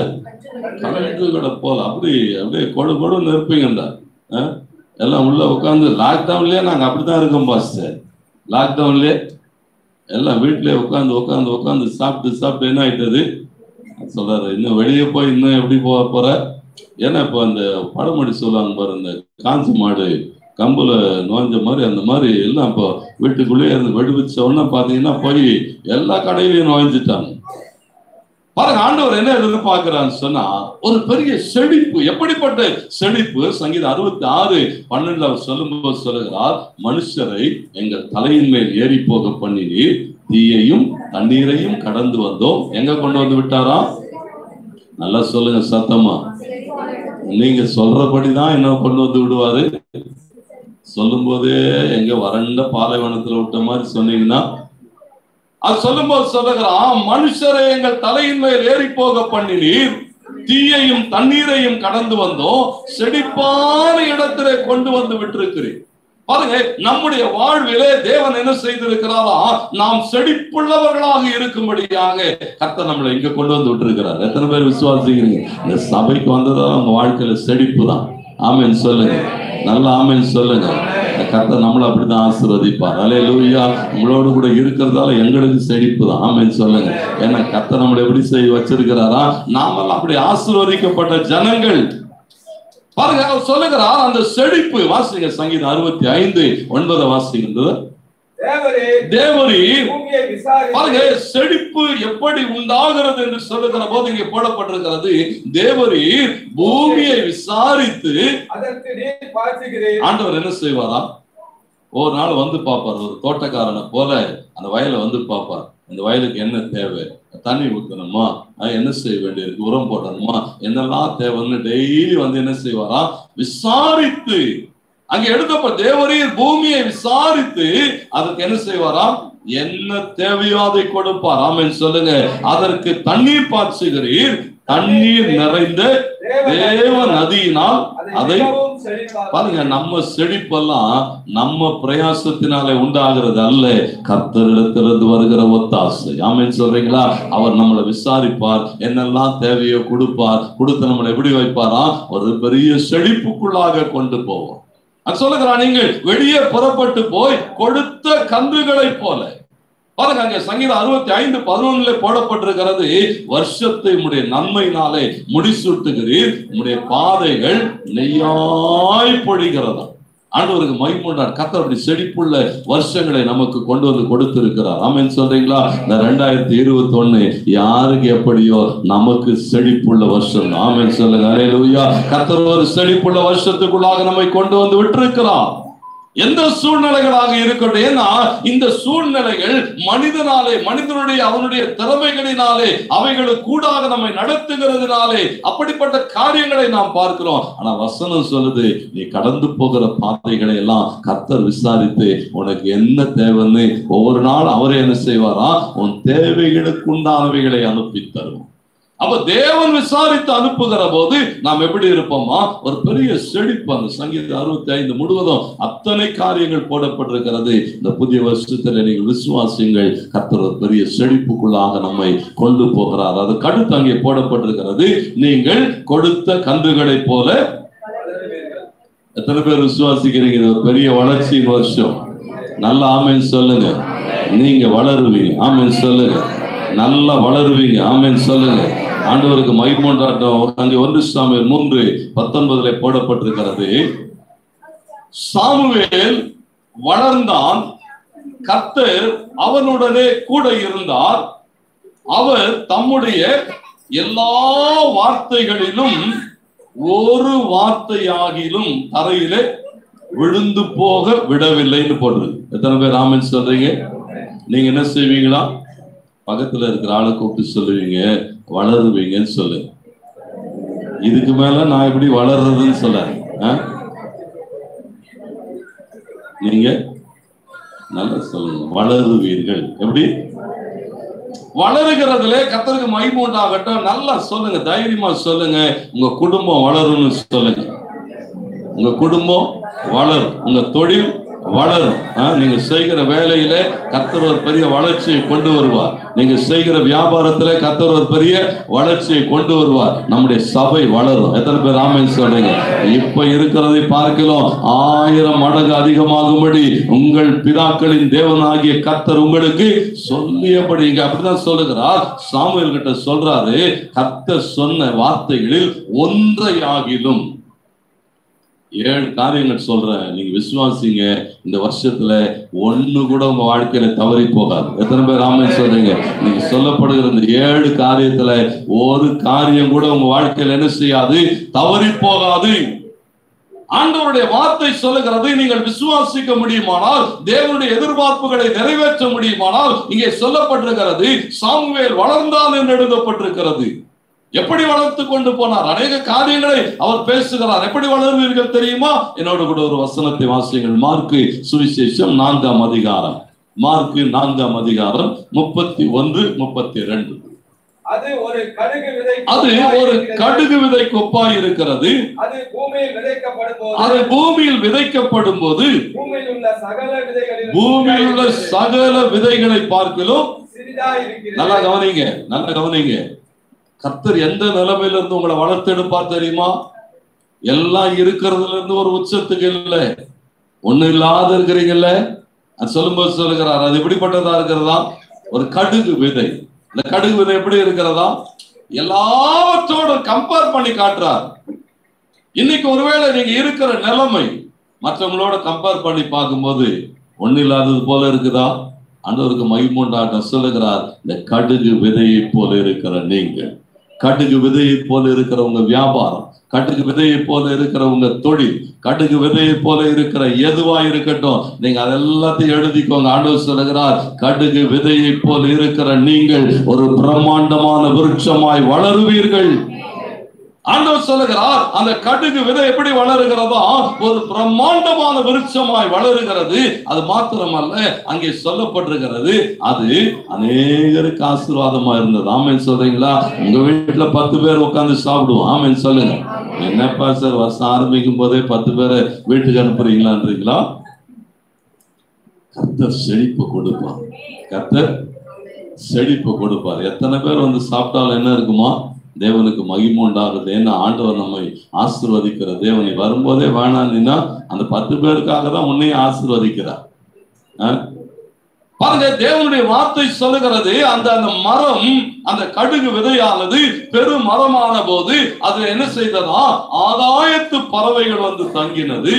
கலங்குகளை போல அப்படி அப்படியே கொடு கொடுன்னு இருப்பீங்கண்டா ஆ? எல்லாம் உள்ள உட்காந்து லாக்டவுன்லயே நாங்க அப்படித்தான் இருக்கோம் பாஸ்டர் லாக்டவுன்லயே எல்லாம் வீட்லயே உட்காந்து உட்காந்து உட்காந்து சாப்பிட்டு சாப்பிட்டு என்ன ஆயிட்டது சொல்றாரு இன்னும் வெளியே போய் இன்னும் எப்படி போக போற ஏன்னா இப்போ அந்த பழமொழி சொல்லுவாங்க பாரு இந்த காஞ்சி மாடு கம்புல நோஞ்ச மாதிரி அந்த மாதிரி எல்லாம் இப்போ வீட்டுக்குள்ளேயே இருந்து வெடிவிச்ச உடனே பாத்தீங்கன்னா போய் எல்லா கடையிலையும் நுழைஞ்சிட்டாங்க பாருங்க ஆண்டவர் என்ன எதிர்பார்க்கிறான்னு சொன்னா ஒரு பெரிய செழிப்பு எப்படிப்பட்ட செழிப்பு சங்கீதம் அறுபத்தி ஆறு பன்னெண்டுல அவர் சொல்லும்போது சொல்லுகிறார் மனுஷரை எங்கள் தலையின் மேல் ஏறி போக பண்ணினீர் தீயையும் தண்ணீரையும் கடந்து வந்தோம் எங்க கொண்டு வந்து விட்டாரா நல்லா சொல்லுங்க சத்தமா நீங்க சொல்றபடிதான் என்ன கொண்டு வந்து விடுவாரு சொல்லும் போதே எங்க வறண்ட பாலைவனத்துல விட்ட மாதிரி சொன்னீங்கன்னா அது சொல்லும்போது சொல்லுகிறான் மனுஷரை எங்கள் தலையின் மேல் ஏறி போக பண்ணினீர் தீயையும் தண்ணீரையும் கடந்து வந்தோம் செழிப்பான இடத்திலே கொண்டு வந்து விட்டிருக்கிறேன் பாருங்க நம்முடைய வாழ்விலே தேவன் என்ன செய்திருக்கிறாரா நாம் செழிப்புள்ளவர்களாக இருக்கும்படியாக கர்த்தர் நம்மளை இங்க கொண்டு வந்து விட்டிருக்கிறார் எத்தனை பேர் விசுவாசிக்கிறீங்க இந்த சபைக்கு வந்ததால உங்க வாழ்க்கையில செழிப்பு தான் ஆமென் சொல்லுங்க நல்ல ஆமென் சொல்லுங்க இந்த கர்த்தர் நம்மளை அப்படிதான் ஆசீர்வதிப்பார் அலே லூயா உங்களோடு கூட இருக்கிறதால எங்களுக்கு செழிப்பு தான் ஆமென் சொல்லுங்க ஏன்னா கர்த்தர் நம்மளை எப்படி செய்ய வச்சிருக்கிறாரா நாமெல்லாம் அப்படி ஆசீர்வதிக்கப்பட்ட ஜனங்கள் பாருங்க அவர் சொல்லுகிறார் அந்த செழிப்பு வாசிங்க சங்கீதம் அறுபத்தி ஐந்து ஒன்பதை வாசிக்கின்றது தேவரே தேவரி பூமியை விசாரித்து பாருங்க செழிப்பு எப்படி உண்டாகிறது என்று சொல்லுகிற போது இங்கே போடப்பட்டிருக்கிறது தேவரீர் பூமியை விசாரித்து அதற்கு நீர் பாய்ச்சுகிறேன் ஆண்டவர் என்ன செய்வாரா ஒரு நாள் வந்து பார்ப்பார் ஒரு தோட்டக்காரனை போல அந்த வயலை வந்து பார்ப்பார் இந்த வயலுக்கு என்ன தேவை தண்ணி ஊற்றணுமா அஹ் என்ன செய்ய வேண்டியிருக்கு உரம் போடணுமா என்னெல்லாம் தேவைன்னு டெய்லி வந்து என்ன செய்வாரா விசாரித்து அங்க எடுத்தப்ப தேவரீர் பூமியை விசாரித்து அதுக்கு என்ன செய்வாராம் என்ன தேவையோ அதை கொடுப்பார் ஆமென் சொல்லுங்க அதற்கு தண்ணீர் பாய்ச்சுகிறீர் தண்ணீர் நிறைந்த தேவ நதியினால் அதை அதை மிகவும் செழிப்பாக்கும். பாருங்க நம்ம செழிப்பெல்லாம் நம்ம பிரயாசத்தினாலே உண்டாகிறது அல்ல கர்த்தரிடத்திலிருந்து வருகிற ஒத்தாசை ஆமென் சொல்றீங்களா அவர் நம்மளை விசாரிப்பார் என்னெல்லாம் தேவையோ கொடுப்பார் கொடுத்து நம்மளை எப்படி வைப்பாரா ஒரு பெரிய செழிப்புக்குள்ளாக கொண்டு போவோம் அது சொல்லுகிறான் நீங்கள் வெளியே புறப்பட்டு போய் கொடுத்த கன்றுகளைப் போல பாருங்க அங்க சங்கீதம் அறுபத்தி ஐந்து பதினொன்னுல போடப்பட்டிருக்கிறது வருஷத்தை உடைய நன்மையினாலே முடிசூட்டுகிறீர் உடைய பாதைகள் நெய்யாய் பொழிகிறதா ஆண்டவருக்கு மைமுண்டார் கத்தர் அப்படி செழிப்புள்ள வருஷங்களை நமக்கு கொண்டு வந்து கொடுத்திருக்கிறார் ஆமென் சொல்றீங்களா இந்த ரெண்டாயிரத்தி இருபத்தி ஒண்ணு யாருக்கு எப்படியோ நமக்கு செழிப்புள்ள வருஷம் ஆமென் சொல்லுங்க அலையிலூயா கத்தர் ஒரு செழிப்புள்ள வருஷத்துக்குள்ளாக நம்மை கொண்டு வந்து விட்டிருக்கிறார் எந்த சூழ்நிலைகளாக இருக்கட்டும் ஏன்னா இந்த சூழ்நிலைகள் மனிதனாலே மனிதனுடைய அவனுடைய திறமைகளினாலே அவைகளுக்கு கூடாக நம்மை நடத்துகிறதுனாலே அப்படிப்பட்ட காரியங்களை நாம் பார்க்கிறோம் ஆனா வசனம் சொல்லுது நீ கடந்து போகிற பாதைகளை எல்லாம் கர்த்தர் விசாரித்து உனக்கு என்ன தேவைன்னு ஒவ்வொரு நாள் அவரே என்ன செய்வாரா உன் தேவைகளுக்கு உண்டானவைகளை அனுப்பி தருவோம் அப்ப தேவன் விசாரித்து அனுப்புகிற போது நாம் எப்படி இருப்போமா ஒரு பெரிய செழிப்பு அந்த சங்கீத அறுபத்தி ஐந்து முழுவதும் அத்தனை காரியங்கள் போடப்பட்டிருக்கிறது இந்த புதிய வருஷத்துல நீங்கள் விசுவாசிங்கள் கர்த்தர் ஒரு பெரிய செழிப்புக்குள்ளாக நம்மை கொண்டு போகிறார் அது கடுத்து அங்கே போடப்பட்டிருக்கிறது நீங்கள் கொடுத்த கன்றுகளைப் போல வளருவீர்கள். எத்தனை பேர் விசுவாசிக்கிறீங்க இது ஒரு பெரிய வளர்ச்சியின் வருஷம் நல்ல ஆமென் சொல்லுங்க நீங்க வளருவீங்க ஆமென் சொல்லுங்க நல்லா வளருவீங்க ஆமென் சொல்லுங்க ஆண்டவருக்கு மைமூன்றாட்டம் அங்கே ஒன்று சாமி மூன்று பத்தொன்பதுல போடப்பட்டிருக்கிறது சாமுவேல் வளர்ந்தான் கர்த்தர் அவனுடனே கூட இருந்தார் அவர் தம்முடைய எல்லா வார்த்தைகளிலும் ஒரு வார்த்தையாகிலும் தரையிலே விழுந்து போக விடவில்லைன்னு போடுறது எத்தனை பேர் ஆமென் சொல்றீங்க நீங்க என்ன செய்வீங்களா பக்கத்துல இருக்கிற ஆளை கூப்பிட்டு சொல்லுவீங்க வளருவீங்கன்னு சொல்லுங்க இதுக்கு மேல நான் எப்படி வளர்றதுன்னு சொல்ல நீங்க நல்லா சொல்லுங்க வளருவீர்கள் எப்படி வளருகிறதுல கத்தருக்கு மகிமை உண்டாகட்டும் நல்லா சொல்லுங்க தைரியமா சொல்லுங்க உங்க குடும்பம் வளரும்னு சொல்லுங்க உங்க குடும்பம் வளரும் உங்க தொழில் வளரும் ஆ, நீங்க செய்கிற வேலையில கத்தர் ஒரு பெரிய வளர்ச்சியை கொண்டு வருவார் நீங்க செய்கிற வியாபாரத்துல கத்தர் ஒரு பெரிய வளர்ச்சியை கொண்டு வருவார் நம்முடைய சபை வளரும் எத்தனை பேர் ஆமென் சொல்றீங்க இப்ப இருக்கிறதை பார்க்கலாம் ஆயிரம் மடங்கு அதிகமாகும்படி உங்கள் பிதாக்களின் தேவனாகிய கத்தர் உங்களுக்கு சொல்லியபடி இங்க அப்படிதான் சொல்லுகிறார் சாமுவேல் கிட்ட சொல்றாரு கத்தர் சொன்ன வார்த்தைகளில் ஒன்றையாகிலும் ஏழு காரியங்கள் சொல்றேன் நீங்க விசுவாசிங்க இந்த வருஷத்துல ஒண்ணு கூட உங்க வாழ்க்கையில தவறி போகாது எத்தனை பேர் ஆமென் சொல்றீங்க நீங்க சொல்லப்படுகிற இந்த ஏழு காரியத்துல ஒரு காரியம் கூட உங்க வாழ்க்கையில என்ன செய்யாது தவறி போகாது ஆண்டவருடைய வார்த்தை சொல்லுகிறது நீங்கள் விசுவாசிக்க முடியுமானால் தேவனுடைய எதிர்பார்ப்புகளை நிறைவேற்ற முடியுமானால் இங்கே சொல்லப்பட்டிருக்கிறது சாமுவேல் வளர்ந்தான் என்று எழுதப்பட்டிருக்கிறது எப்படி வளர்த்து கொண்டு போனார் அநேக காரியங்களை அவர் பேசுகிறார் எப்படி வளர்வீர்கள் தெரியுமா என்னோட கூட ஒரு வசனத்தை வாசியுங்கள் மார்க்கு சுவிசேஷம் நான்காம் அதிகாரம் மார்க்கு நான்காம் அதிகாரம் முப்பத்தி ஒன்று முப்பத்தி ரெண்டு அது ஒரு கடுகு விதை அது ஒரு கடுகு விதை கொப்பாய் இருக்கிறது அது பூமியில் விதைக்கப்படும் போது அது பூமியில் விதைக்கப்படும் போது பூமியில் உள்ள சகல விதைகளில் பூமியில் உள்ள சகல விதைகளை பார்க்கலும் சிறிதா இருக்கிறது நல்லா கவனிங்க நல்லா கவனிங்க கர்த்தர் எந்த நிலைமையில இருந்து உங்களை வளர்த்தெடுப்பார் தெரியுமா எல்லாம் இருக்கிறதுல இருந்து ஒரு உச்சத்துக்கு இல்ல ஒண்ணு இல்லாத இருக்கிறீங்கல்ல அது சொல்லும்போது சொல்லுகிறார் அது எப்படிப்பட்டதா இருக்கிறதா ஒரு கடுகு விதை இந்த கடுகு விதை எப்படி இருக்கிறதா எல்லாவற்றோட கம்பேர் பண்ணி காட்டுறார் இன்னைக்கு ஒருவேளை நீங்க இருக்கிற நிலைமை மற்றவங்களோட கம்பேர் பண்ணி பார்க்கும்போது ஒண்ணு இல்லாதது போல இருக்குதா ஆண்டவருக்கு மைமுண்டாட்டம் சொல்லுகிறார் இந்த கடுகு விதையை போல இருக்கிற நீங்க கடுகு விதையை போல இருக்கிற உங்க வியாபாரம் கடுகு விதையை போல இருக்கிற உங்க தொழில் கடுகு விதையை போல இருக்கிற எதுவா இருக்கட்டும் நீங்க அதெல்லாத்தையும் எழுதிக்கோங்க ஆண்டவர் சொல்லுகிறார் கடுகு விதையை போல இருக்கிற நீங்கள் ஒரு பிரம்மாண்டமான விருட்சமாய் வளருவீர்கள் ஆண்டவர் சொல்லுகிறார் அந்த கடுகு விதை எப்படி வளருகிறதோ ஒரு பிரம்மாண்டமான விருட்சமாய் வளருகிறது அது மாத்திரமல்ல அங்கே சொல்லப்பட்டிருக்கிறது அது அநேகருக்கு ஆசீர்வாதமா இருந்தது ஆமென் சொல்றீங்களா உங்க வீட்டுல பத்து பேர் உட்கார்ந்து சாப்பிடுவோம் ஆமென் சொல்லுங்க என்னப்பா சார் வருஷம் ஆரம்பிக்கும் போதே பத்து பேரை வீட்டுக்கு அனுப்புறீங்களான்றீங்களா கர்த்தர் செழிப்பு கொடுப்பார் கர்த்தர் செழிப்பு கொடுப்பார் எத்தனை பேர் வந்து சாப்பிட்டாலும் என்ன இருக்குமா தேவனுக்கு மகிமை உண்டாகுது ஏன்னா ஆண்டவர் நம்மை ஆசீர்வதிக்கிற தேவனை வரும்போதே வேணான்னா அந்த பத்து பேருக்காக தான் உன்னையும் ஆசீர்வதிக்கிறார் ஆ? பாருங்க தேவனுடைய வார்த்தை சொல்லுகிறது அந்த அந்த மரம் அந்த கடுகு விதையானது பெரும் மரமான போது அது என்ன செய்ததா ஆதாயத்து பறவைகள் வந்து தங்கினது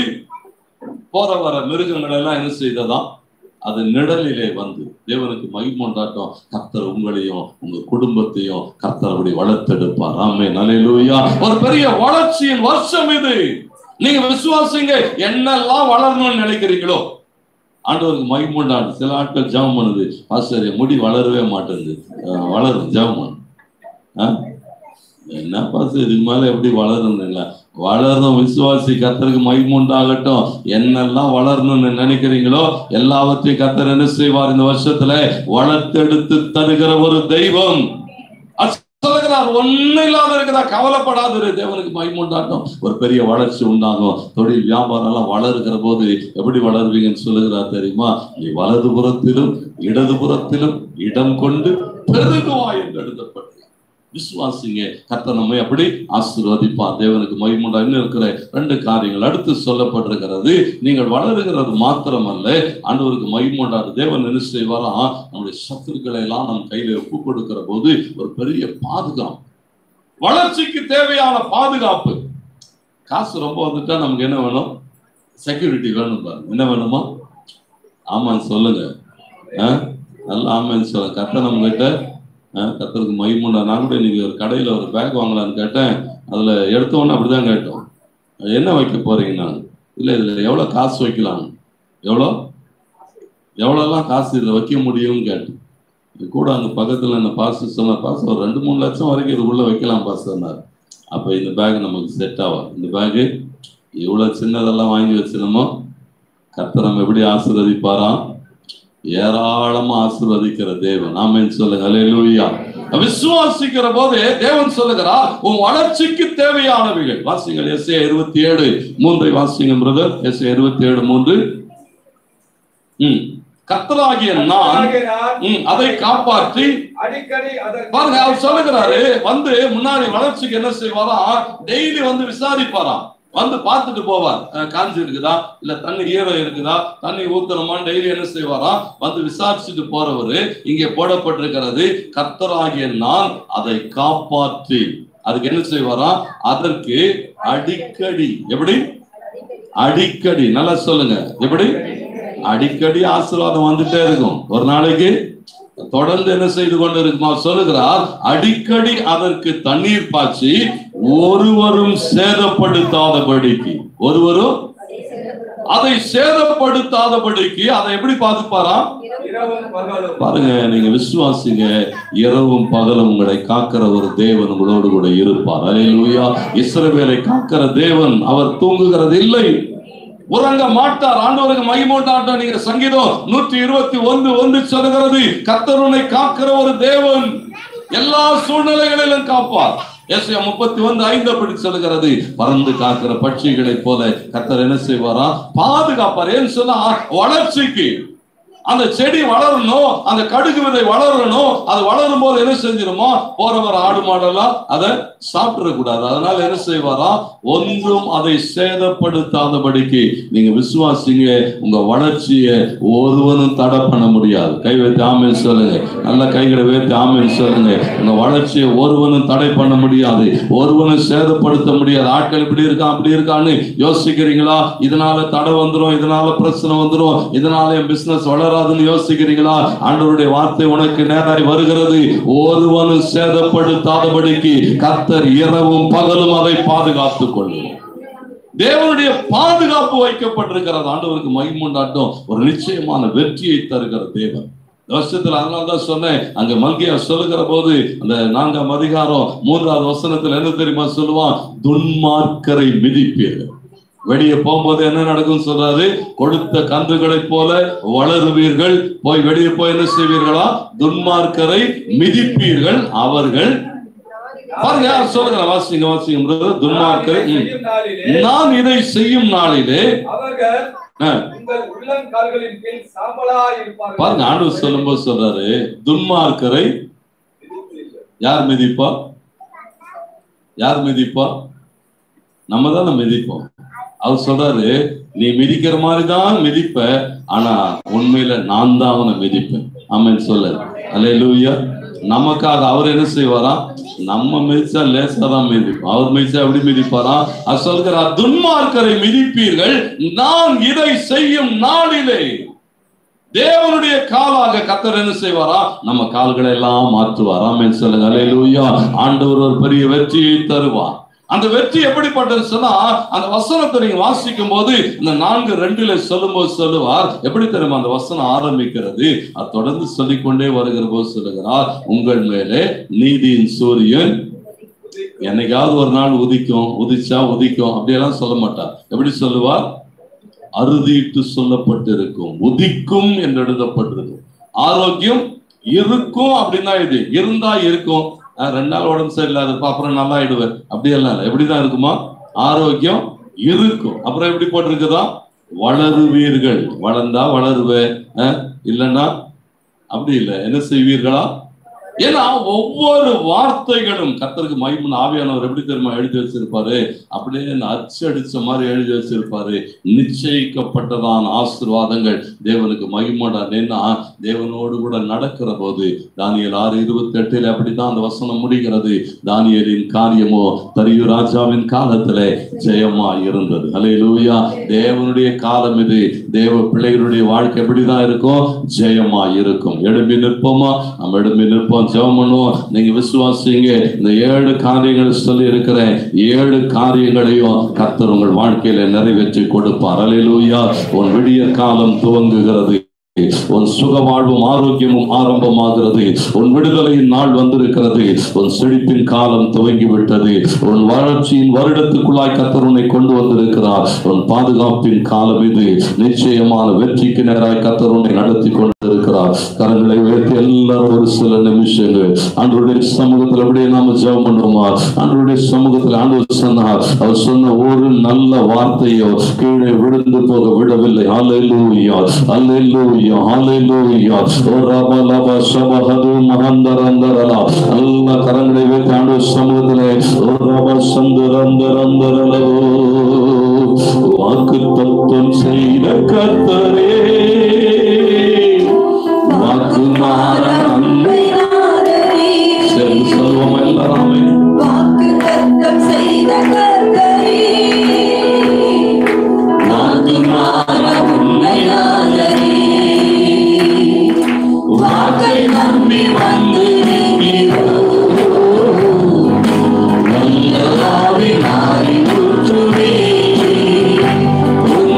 போற வர மிருகங்கள் எல்லாம் என்ன செய்ததா அது நிழலிலே வந்து தேவனுக்கு மகிமுண்டாட்டம் கர்த்தர் உங்களையும் உங்க குடும்பத்தையும் கர்த்தர் அப்படி வளர்த்தெடுப்பார் ஆமே நலையிலூயா ஒரு பெரிய வளர்ச்சியின் வருஷம் இது நீங்க விசுவாசிங்க என்னெல்லாம் வளரணும்னு நினைக்கிறீங்களோ ஆண்டவருக்கு மகிமுண்டாடு சில ஆட்கள் ஜெபம் பண்ணுது ஆசிரியர் முடி வளரவே மாட்டேங்குது அஹ் வளரும் ஜெபம் பண்ணு ஆ? என்ன பாசம் இதுக்கு மேல எப்படி வளரணும் இல்ல வளரும் விசுவாசி கத்தருக்கு மகிமுண்டாகட்டும் என்னெல்லாம் வளரணும்னு நினைக்கிறீங்களோ எல்லாவற்றையும் கத்தர் என்ன செய்வார் இந்த வருஷத்துல வளர்த்தெடுத்து தருகிற ஒரு தெய்வம் அது சொல்லுகிறார் ஒண்ணு இல்லாத இருக்கிறா கவலைப்படாத தேவனுக்கு மகிமுண்டாட்டம் ஒரு பெரிய வளர்ச்சி உண்டாகும் தொழில் வியாபாரம் எல்லாம் வளருகிற போது எப்படி வளருவீங்கன்னு சொல்லுகிறார் தெரியுமா நீ வலது புறத்திலும் இடது புறத்திலும் இடம் கொண்டு பெருகுவாய் என்று எழுதப்பட்டு விசுவாசிங்க கர்த்தர் நம்மை அப்படி ஆசீர்வதிப்பார் தேவனுக்கு மகிமுண்டா இன்னும் இருக்கிற ரெண்டு காரியங்கள் அடுத்து சொல்லப்பட்டிருக்கிறது நீங்கள் வளருகிறது மாத்திரமல்ல ஆண்டவருக்கு மகிமுண்டாது தேவன் என்ன செய்வாரா நம்முடைய சத்துருக்களை எல்லாம் நம் கையில ஒப்பு கொடுக்கிற போது ஒரு பெரிய பாதுகாப்பு வளர்ச்சிக்கு தேவையான பாதுகாப்பு காசு ரொம்ப வந்துட்டா நமக்கு என்ன வேணும் செக்யூரிட்டி வேணும் பாருங்க என்ன வேணுமா ஆமான்னு சொல்லுங்க ஆ? நல்லா ஆமான்னு சொல்லுங்க கத்த நம்ம கிட்ட கத்தருக்கு மகிமுண்டா நான் கூட இன்னைக்கு ஒரு கடையில ஒரு பேக் வாங்கலாம்னு கேட்டேன் அதுல எடுத்த உடனே அப்படிதான் கேட்டோம் என்ன வைக்க போறீங்க நான் இல்ல இதுல எவ்வளவு காசு வைக்கலாம் எவ்வளோ எவ்வளோலாம் காசு இதுல வைக்க முடியும்னு கேட்டேன் இது கூட அங்க பக்கத்துல இந்த பாசு சொன்ன பாசு ஒரு ரெண்டு மூணு லட்சம் வரைக்கும் இதுக்குள்ள வைக்கலாம் பாசுனார் அப்ப இந்த பேக் நமக்கு செட் ஆகும் இந்த பேகு இவ்வளவு சின்னதெல்லாம் வாங்கி வச்சிருந்தோமோ கர்த்தர் நம்ம எப்படி ஆசீர்வதிப்பாராம் ஏராளமா ஆசீர்வதிக்கிற தேவன் ஆமென் சொல்லுங்க அல்லேலூயா விசுவாசிக்கிற போது தேவன் சொல்லுகிறார் உன் வளர்ச்சிக்கு தேவையானவைகள் வாசிங்கள் எஸ் ஏ இருபத்தி ஏழு மூன்றை வாசிங்க பிரதர் எஸ் ஏ இருபத்தி ஏழு மூன்று ம் கத்தராகிய நான் ஆகிய நான் ம், அதை காப்பாற்றி அடிக்கடி அதற்கு பாருங்க அவர் சொல்லுகிறாரு வந்து முன்னாடி வளர்ச்சிக்கு என்ன செய்வாரா டெய்லி வந்து விசாரிப்பாராம் வந்து பார்த்துட்டு போவார் அஹ், காஞ்சி இருக்குதா இல்ல தண்ணி ஈரம் இருக்குதா தண்ணி ஊத்தணுமான்னு டெய்லி என்ன செய்வாரா வந்து விசாரிச்சுட்டு போறவரு இங்கே போடப்பட்டிருக்கிறது கர்த்தராகிய நான் அதை காப்பாற்றி அதுக்கு என்ன செய்வாரா அதற்கு அடிக்கடி எப்படி அடிக்கடி நல்லா சொல்லுங்க எப்படி அடிக்கடி ஆசீர்வாதம் வந்துட்டே இருக்கும் ஒரு நாளைக்கு தொடர்ந்து என்ன செய்து கொண்டு இருக்குமா சொல்லுகிறார் அடிக்கடி அதற்கு தண்ணீர் பாய்ச்சி ஒருவரும் சேதப்படுத்தாதபடிக்கு ஒருவரும் அதை சேதப்படுத்தாதபடிக்கு அதை எப்படி பார்த்துப்பாராம் இரவும் பகலும் பாருங்க நீங்க விசுவாசிங்க இரவும் பகலும் உங்களை காக்கிற ஒரு தேவன் உங்களோடு கூட இருப்பார் அல்லேலூயா இஸ்ரவேலை காக்கிற தேவன் அவர் தூங்குகிறது இல்லை உறங்க மாட்டார் ஆண்டவருக்கு மகிமோட்டாட்டம் நீங்க சங்கீதம் நூற்றி இருபத்தி ஒன்று ஒன்று சொல்லுகிறது கத்தருனை காக்கிற ஒரு தேவன் எல்லா சூழ்நிலைகளிலும் காப்பார் எஸ்ஐ முப்பத்தி ஒன்று ஐந்து அப்படி சொல்லுகிறது பறந்து காக்கிற பட்சிகளைப் போல கத்தர் என்ன செய்வாரா பாதுகாப்பார் ஏன்னு சொன்னா வளர்ச்சிக்கு அந்த செடி வளரணும் அந்த கடுகு விதை வளரணும் அது வளரும் போது என்ன செஞ்சிருமோ போறவர் ஆடு மாடெல்லாம் அதை சாப்பிடக்கூடாது அதனால என்ன செய்வாரா ஒன்றும் அதை சேதப்படுத்தாதபடிக்கு நீங்க விசுவாசிங்க உங்க வளர்ச்சியை ஒருவனும் தடை பண்ண முடியாது கை வைத்து ஆமேன் சொல்லுங்க நல்ல கைகளை வைத்து ஆமேன் சொல்லுங்க உங்க வளர்ச்சியை ஒருவனும் தடை பண்ண முடியாது ஒருவனும் சேதப்படுத்த முடியாது ஆட்கள் இப்படி இருக்கான் அப்படி இருக்கான்னு யோசிக்கிறீங்களா இதனால தடை வந்துரும் இதனால பிரச்சனை வந்துரும் இதனால என் பிசினஸ் வளர வளராதுன்னு யோசிக்கிறீங்களா ஆண்டவருடைய வார்த்தை உனக்கு நேராய் வருகிறது ஒருவனும் சேதப்படுத்தாதபடிக்கு கத்தர் இரவும் பகலும் அதை பாதுகாத்துக் கொள்ளும் தேவனுடைய பாதுகாப்பு வைக்கப்பட்டிருக்கிறது ஆண்டவருக்கு மகிமுண்டாட்டம் ஒரு நிச்சயமான வெற்றியை தருகிற தேவன் இந்த வருஷத்துல அதனால தான் சொன்னேன் அங்க மல்கியா சொல்லுகிற போது அந்த நான்காம் அதிகாரம் மூன்றாவது வசனத்துல என்ன தெரியுமா சொல்லுவான் துன்மார்க்கரை மிதிப்பீர்கள் வெளியே போகும்போது என்ன நடக்கும் சொல்றாரு கொடுத்த கன்றுகளைப் போல வளருவீர்கள் போய் வெளியே போய் என்ன செய்வீர்களா துன்மார்க்கரை மிதிப்பீர்கள் அவர்கள் பாருங்க யார் சொல்லுங்க வாசிங்க வாசிங்க brother. துன்மார்க்கரை ம். செய்யும் நாளிலே நான் இதை செய்யும் நாளிலே அவர்கள் ஆ, உங்கள் உள்ளங்கால்களின் கீழ் சாம்பலாய் இருப்பார்கள் பாருங்க ஆண்டவர் சொல்லும்போது சொல்றாரு துன்மார்க்கரை யார் மிதிப்பா யார் மிதிப்பா நம்ம தானே மிதிப்போம் அவர் சொல்றாரு நீ மிதிக்கிற மாதிரி தான் மிதிப்ப ஆனா உண்மையில நான் தான் அவனை மிதிப்பேன் ஆமென் சொல்லு அல்லேலூயா நமக்காக அவர் என்ன செய்வாராம் நம்ம மிதிச்சா லேசா தான் மிதிப்போம் அவர் மிதிச்சா எப்படி மிதிப்பாராம் அவர் சொல்கிறார் துன்மார்க்கரை மிதிப்பீர்கள் நான் இதை செய்யும் நாளிலே தேவனுடைய காலாக கத்தர் என்ன செய்வாரா நம்ம கால்களை எல்லாம் மாற்றுவார் ஆமென் சொல்லுங்க அல்லேலூயா ஆண்டவர் ஒரு பெரிய வெற்றியை தருவார் அந்த வெற்றி எப்படிப்பட்டது சொன்னா அந்த வசனத்தை நீங்க வாசிக்கும் போது இந்த நான்கு ரெண்டுல சொல்லும்போது சொல்லுவார் எப்படி தெரியுமா அந்த வசனம் ஆரம்பிக்கிறது அது தொடர்ந்து சொல்லிக்கொண்டே வருகிற போது சொல்லுகிறார் உங்கள் மேலே நீதியின் சூரியன் என்னைக்காவது ஒரு நாள் உதிக்கும் உதிச்சா உதிக்கும் அப்படியெல்லாம் சொல்ல மாட்டார் எப்படி சொல்லுவார் அறுதிட்டு சொல்லப்பட்டிருக்கும் உதிக்கும் என்று எழுதப்பட்டிருக்கும் ஆரோக்கியம் இருக்கும் அப்படின்னா இது இருந்தா இருக்கும் அஹ் ரெண்டு நாள் உடம்பு சரியில்லாதப்ப அப்புறம் நல்லா ஆயிடுவேன் அப்படியெல்லாம் இல்லை எப்படிதான் இருக்குமா ஆரோக்கியம் இருக்கும் அப்புறம் எப்படி போட்டிருக்குதா வளருவீர்கள் வளர்ந்தா வளருவேன் அஹ் இல்லைன்னா அப்படி இல்லை என்ன செய்வீர்களா ஏன்னா ஒவ்வொரு வார்த்தைகளும் கத்தருக்கு மகிமன் ஆவியானவர் எப்படி தெரியுமா எழுதி வச்சிருப்பாரு அப்படியே அச்சடிச்ச மாதிரி எழுதி வச்சிருப்பாரு நிச்சயிக்கப்பட்டதான ஆசீர்வாதங்கள் தேவனுக்கு மகிமடா நின்னா தேவனோடு கூட நடக்கிற போது தானியல் ஆறு இருபத்தி எட்டில் அப்படித்தான் அந்த வசனம் முடிகிறது தானியலின் காரியமோ தரியு ராஜாவின் காலத்திலே ஜெயமா இருந்தது அலே லூயா தேவனுடைய காலம் இது தேவ பிள்ளைகளுடைய வாழ்க்கை எப்படிதான் இருக்கும் ஜெயமா இருக்கும் எழும்பி நிற்போமா நம்ம எழும்பி நிற்போம் ஜெபம் பண்ணுவோம் நீங்க விசுவாசிங்க இந்த ஏழு காரியங்கள் சொல்லி இருக்கிறேன் ஏழு காரியங்களையும் கர்த்தர் உங்கள் வாழ்க்கையில நிறைவேற்றி கொடுப்பார் அலையிலூயா உன் விடிய காலம் துவங்குகிறது உன் சுக வாழ்வும் ஆரோக்கியமும் ஆரம்பமாகிறது உன் விடுதலையின் நாள் வந்திருக்கிறது உன் செழிப்பின் காலம் துவங்கி விட்டது உன் வளர்ச்சியின் வருடத்துக்குள்ளாய் கத்தர் உன்னை கொண்டு வந்திருக்கிறார் உன் பாதுகாப்பின் காலம் இது நிச்சயமான வெற்றிக்கு நேராய் கத்தர் உன்னை நடத்தி கொண்டிருக்கிறார் கரங்களை உயர்த்தி எல்லாரும் ஒரு சில நிமிஷங்கள் ஆண்டவருடைய சமூகத்தில் அப்படியே நாம ஜெபம் பண்ணுவோமா ஆண்டவருடைய சமூகத்தில் ஆண்டவர் சொன்னார் அவர் சொன்ன ஒரு நல்ல வார்த்தையோ கீழே விழுந்து போக விடவில்லை அல்லேலூயா அல்லேலூயா அல்லேலூயா ஓ ரப லப சபஹது மஹந்தரந்தரலா நல்ல கரங்களை வைத்து ஆண்டவர் சமூகத்திலே ஓ ரப சந்தரந்தரந்தரலோ வாக்கு தத்துவம் செய்த கத்தரே வாக்கு மாற அன்பை சேர்ந்து சொல்வோம் எல்லாராமே வாக்கு மாற வாக்கை நம்பி வந்து நல்ல ஆவி நாடி ஊற்றுவே உன்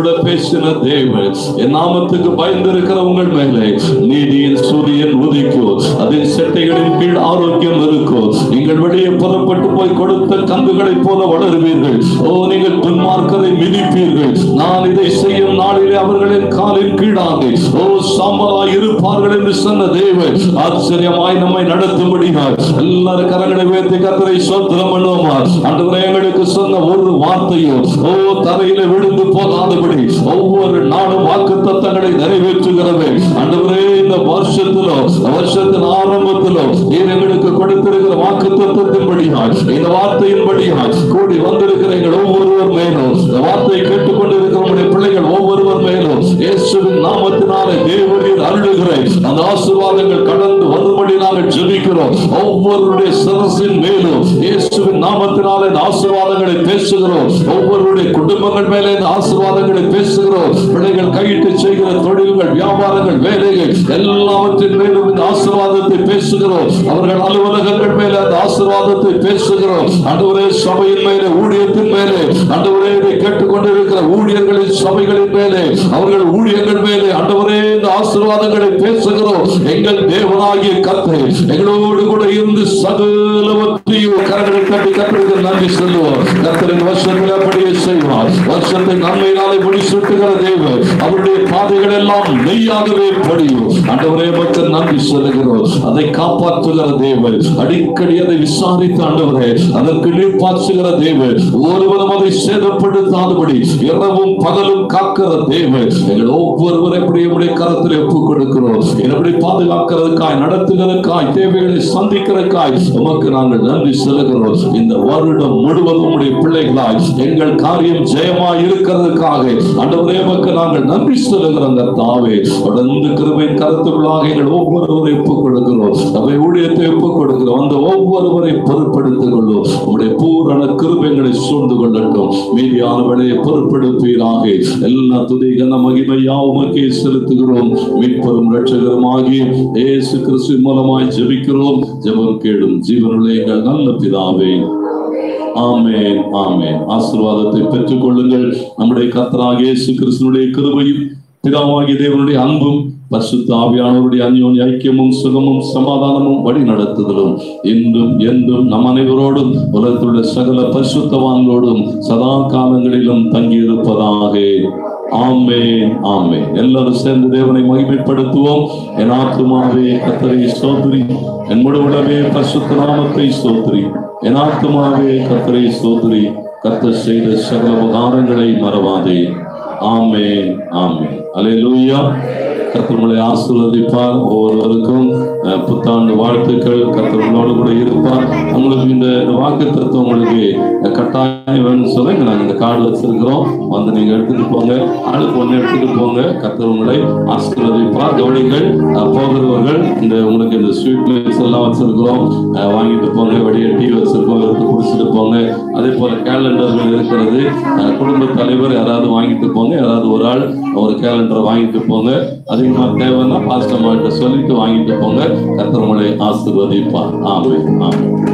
கூட பேசின தேவன் என் நாமத்துக்கு பயந்திருக்கிற உங்கள் மேலே நீதியின் சூரியன் உதிக்கும் அதன் செட்டைகளின் கீழ் ஆரோக்கியம் இருக்கும் நீங்கள் வெளியே புறப்பட்டு போய் கொடுத்த கங்குகளைப் போல வளருவீர்கள் ஓ நீங்கள் துன்மார்க்கரை மிதிப்பீர்கள் நான் இதை செய்யும் நாளிலே அவர்களின் காலின் கீழாக ஓ சாம்பலாய் இருப்பார்கள் என்று சொன்ன தேவன் ஆச்சரியமாய் நம்மை நடத்தும்படியாய் எல்லாரும் கரங்களை உயர்த்தி கத்தரை சோத்திரம் பண்ணுவோமா அன்றுவரை எங்களுக்கு சொன்ன ஒரு வார்த்தையும் ஓ தரையில விழுந்து போகாதபடி ஒவ்வொரு நாளும் வாக்கு தத்தங்களை நிறைவேற்றுகிறது அன்றுவரே இந்த வருஷத்திலோ வருஷத்தின் ஆரம்பத்திலோ நீர் எங்களுக்கு கொடுத்திருக்கிற வாக்கு தத்துவத்தின்படியாய் இந்த வார்த்தையின்படியாய் கூடி வந்திருக்கிற எங்கள் ஒவ்வொருவர் மேலும் இந்த வார்த்தையை கேட்டுக்கொண்டிருக்கிற உங்களுடைய பிள்ளைகள் ஒவ்வொருவர் மேலும் இயேசுவின் நாமத்தினாலே தேவரீர் அருளுகிற அந்த ஆசீர்வாதங்கள் கடந்து வரும்படி நாங்கள் ஜெபிக்கிறோம் ஒவ்வொருடைய சிரசின் மேலும் இயேசுவின் நாமத்தினாலே இந்த ஆசீர்வாதங்களை பேசுகிறோம் ஒவ்வொருடைய குடும்பங்கள் மேலே இந்த ஆசீர்வாதங்களை பேசுகிறோம் பிள்ளைகள் கையிட்டு செய்கிற தொழில்கள் வியாபாரங்கள் வேலைகள் எல்லாவற்றின் மேலும் இந்த ஆசீர்வாதத்தை பேசுகிறோம் அவர்கள் அலுவலகங்கள் மேலே அந்த ஆசீர்வாதத்தை பேசுகிறோம் அன்றுவரே சபையின் மேலே ஊழியத்தின் மேலே அன்றுவரே இதை கேட்டுக்கொண்டிருக்கிற ஊழியர்களின் சபைகளின் மேலே அவர்கள் ஊழியர்கள் மேலே அன்றுவரே இந்த ஆசீர்வாதங்களை பேசுகிறோம் எங்கள் தேவனாகிய கத்தை எங்களோடு கூட இருந்து சகலவற்றையும் கரங்களை தட்டி கத்திற்கு நன்றி சொல்லுவோம் கத்தரின் வருஷத்தில் அப்படியே செய்வார் வருஷத்தை நன்மையினாலே முடிசூட்டுகிற தேவன் அவருடைய பாதைகள் எல்லாம் மெய்யாகவே படியும் ஆண்டவரே மக்கள் நன்றி சொல்லுகிறோம் அதை காப்பாற்றுகிற தேவன் அடிக்கடி அதை விசாரித்து ஆண்டவரே அதற்கு நீர் பாய்ச்சுகிற தேவன் ஒருவரும் அதை சேதப்படுத்தாதபடி இரவும் பகலும் காக்கிற தேவன் எங்கள் ஒவ்வொருவரை எப்படி உடைய கரத்தில் ஒப்புக் கொடுக்கிறோம் எப்படி பாதுகாக்கிறதுக்காய் நடத்துகிறதுக்காய் தேவைகளை சந்திக்கிறதுக்காய் உமக்கு நாங்கள் நன்றி செலுகிறோம் இந்த வருடம் முழுவதும் உடைய பிள்ளைகளாய் எங்கள் காரியம் ஜெயமாய் இருக்கிறதுக்காக ஆண்டவரே உமக்கு நாங்கள் நன்றி செலுகிற அந்த தாவே தொடர்ந்து கிருபையின் கருத்துக்களாக எங்கள் ஒவ்வொருவரை ஒப்புக் கொடுக்கிறோம் அவை ஊழியத்தை ஒப்புக் கொடுக்கிறோம் அந்த ஒவ்வொருவரை பொறுப்படுத்திக் கொள்ளும் உடைய பூரண கிருபைகளை சூழ்ந்து கொள்ளட்டும் மீதியான வேலையை பொறுப்படுத்துவீராக எல்லா துதி கன மகிமையா உமக்கே செலுத்துகிறோம் மீட்பரும் ரட்சகருமாகி இயேசு கிறிஸ்து மூலமாய் ஜெபிக்கிறோம் ஜெபம் கேடும் ஜீவனுள்ள எங்கள் நல்ல பிதாவே ஆமென் ஆமென் ஆசீர்வாதத்தை பெற்றுக் கொள்ளுங்கள் நம்முடைய கர்த்தராகிய இயேசு கிறிஸ்துனுடைய கிருபையும் பிதாவாகிய தேவனுடைய அன்பும் பரிசுத்த ஆவியானவருடைய அந்யோன்ய ஐக்கியமும் சுகமும் சமாதானமும் வழி நடத்துதலும் இன்றும் என்றும் நம் அனைவரோடும் உலகத்துள்ள சகல பரிசுத்தவான்களோடும் சதா காலங்களிலும் தங்கியிருப்பதாக ஆமென் ஆமென் எல்லாரும் சேர்ந்து தேவனை மகிமைப்படுத்துவோம் என் ஆத்துமாவே கத்தரை ஸ்தோத்திரி என் முழுவலவே பரிசுத்த நாமத்தை ஸ்தோத்திரி என் ஆத்துமாவே கத்தரை ஸ்தோத்திரி கத்தர் செய்த சகல உபகாரங்களை மறவாதே ஆமென் ஆமென் அல்லேலூயா கர்த்தர் உங்களை ஆசீர்வதிப்பார் ஒவ்வொருவருக்கும் அஹ், புத்தாண்டு வாழ்த்துக்கள் கர்த்தர் உங்களோடு கூட இருப்பார் உங்களுக்கு இந்த வாக்கு தத்துவம் உங்களுக்கு அஹ், கட்டாயம் வேணும்னு சொல்லுங்க நாங்கள் இந்த கார்டு வச்சிருக்கிறோம் வந்து நீங்க எடுத்துட்டு போங்க ஆளுக்கு ஒன்று எடுத்துட்டு போங்க கர்த்தர் உங்களை ஆசீர்வதிப்பார் கவனிங்கள் அஹ், போகிறவர்கள் இந்த உங்களுக்கு இந்த ஸ்வீட் மிக்ஸ் எல்லாம் வச்சிருக்கிறோம் அஹ், வாங்கிட்டு போங்க வடிய டீ வச்சிருக்கோம் எடுத்து குடிச்சிட்டு போங்க அதே போல கேலண்டர்கள் இருக்கிறது அஹ், குடும்ப தலைவர் யாராவது வாங்கிட்டு போங்க யாராவது ஒரு ஆள் ஒரு கேலண்டரை வாங்கிட்டு போங்க அதிகமா தேவைன்னா பாஸ்டர் சொல்லிட்டு வாங்கிட்டு போங்க கர்த்தர் உங்களை ஆசீர்வதிப்பார் ஆமென் ஆமென்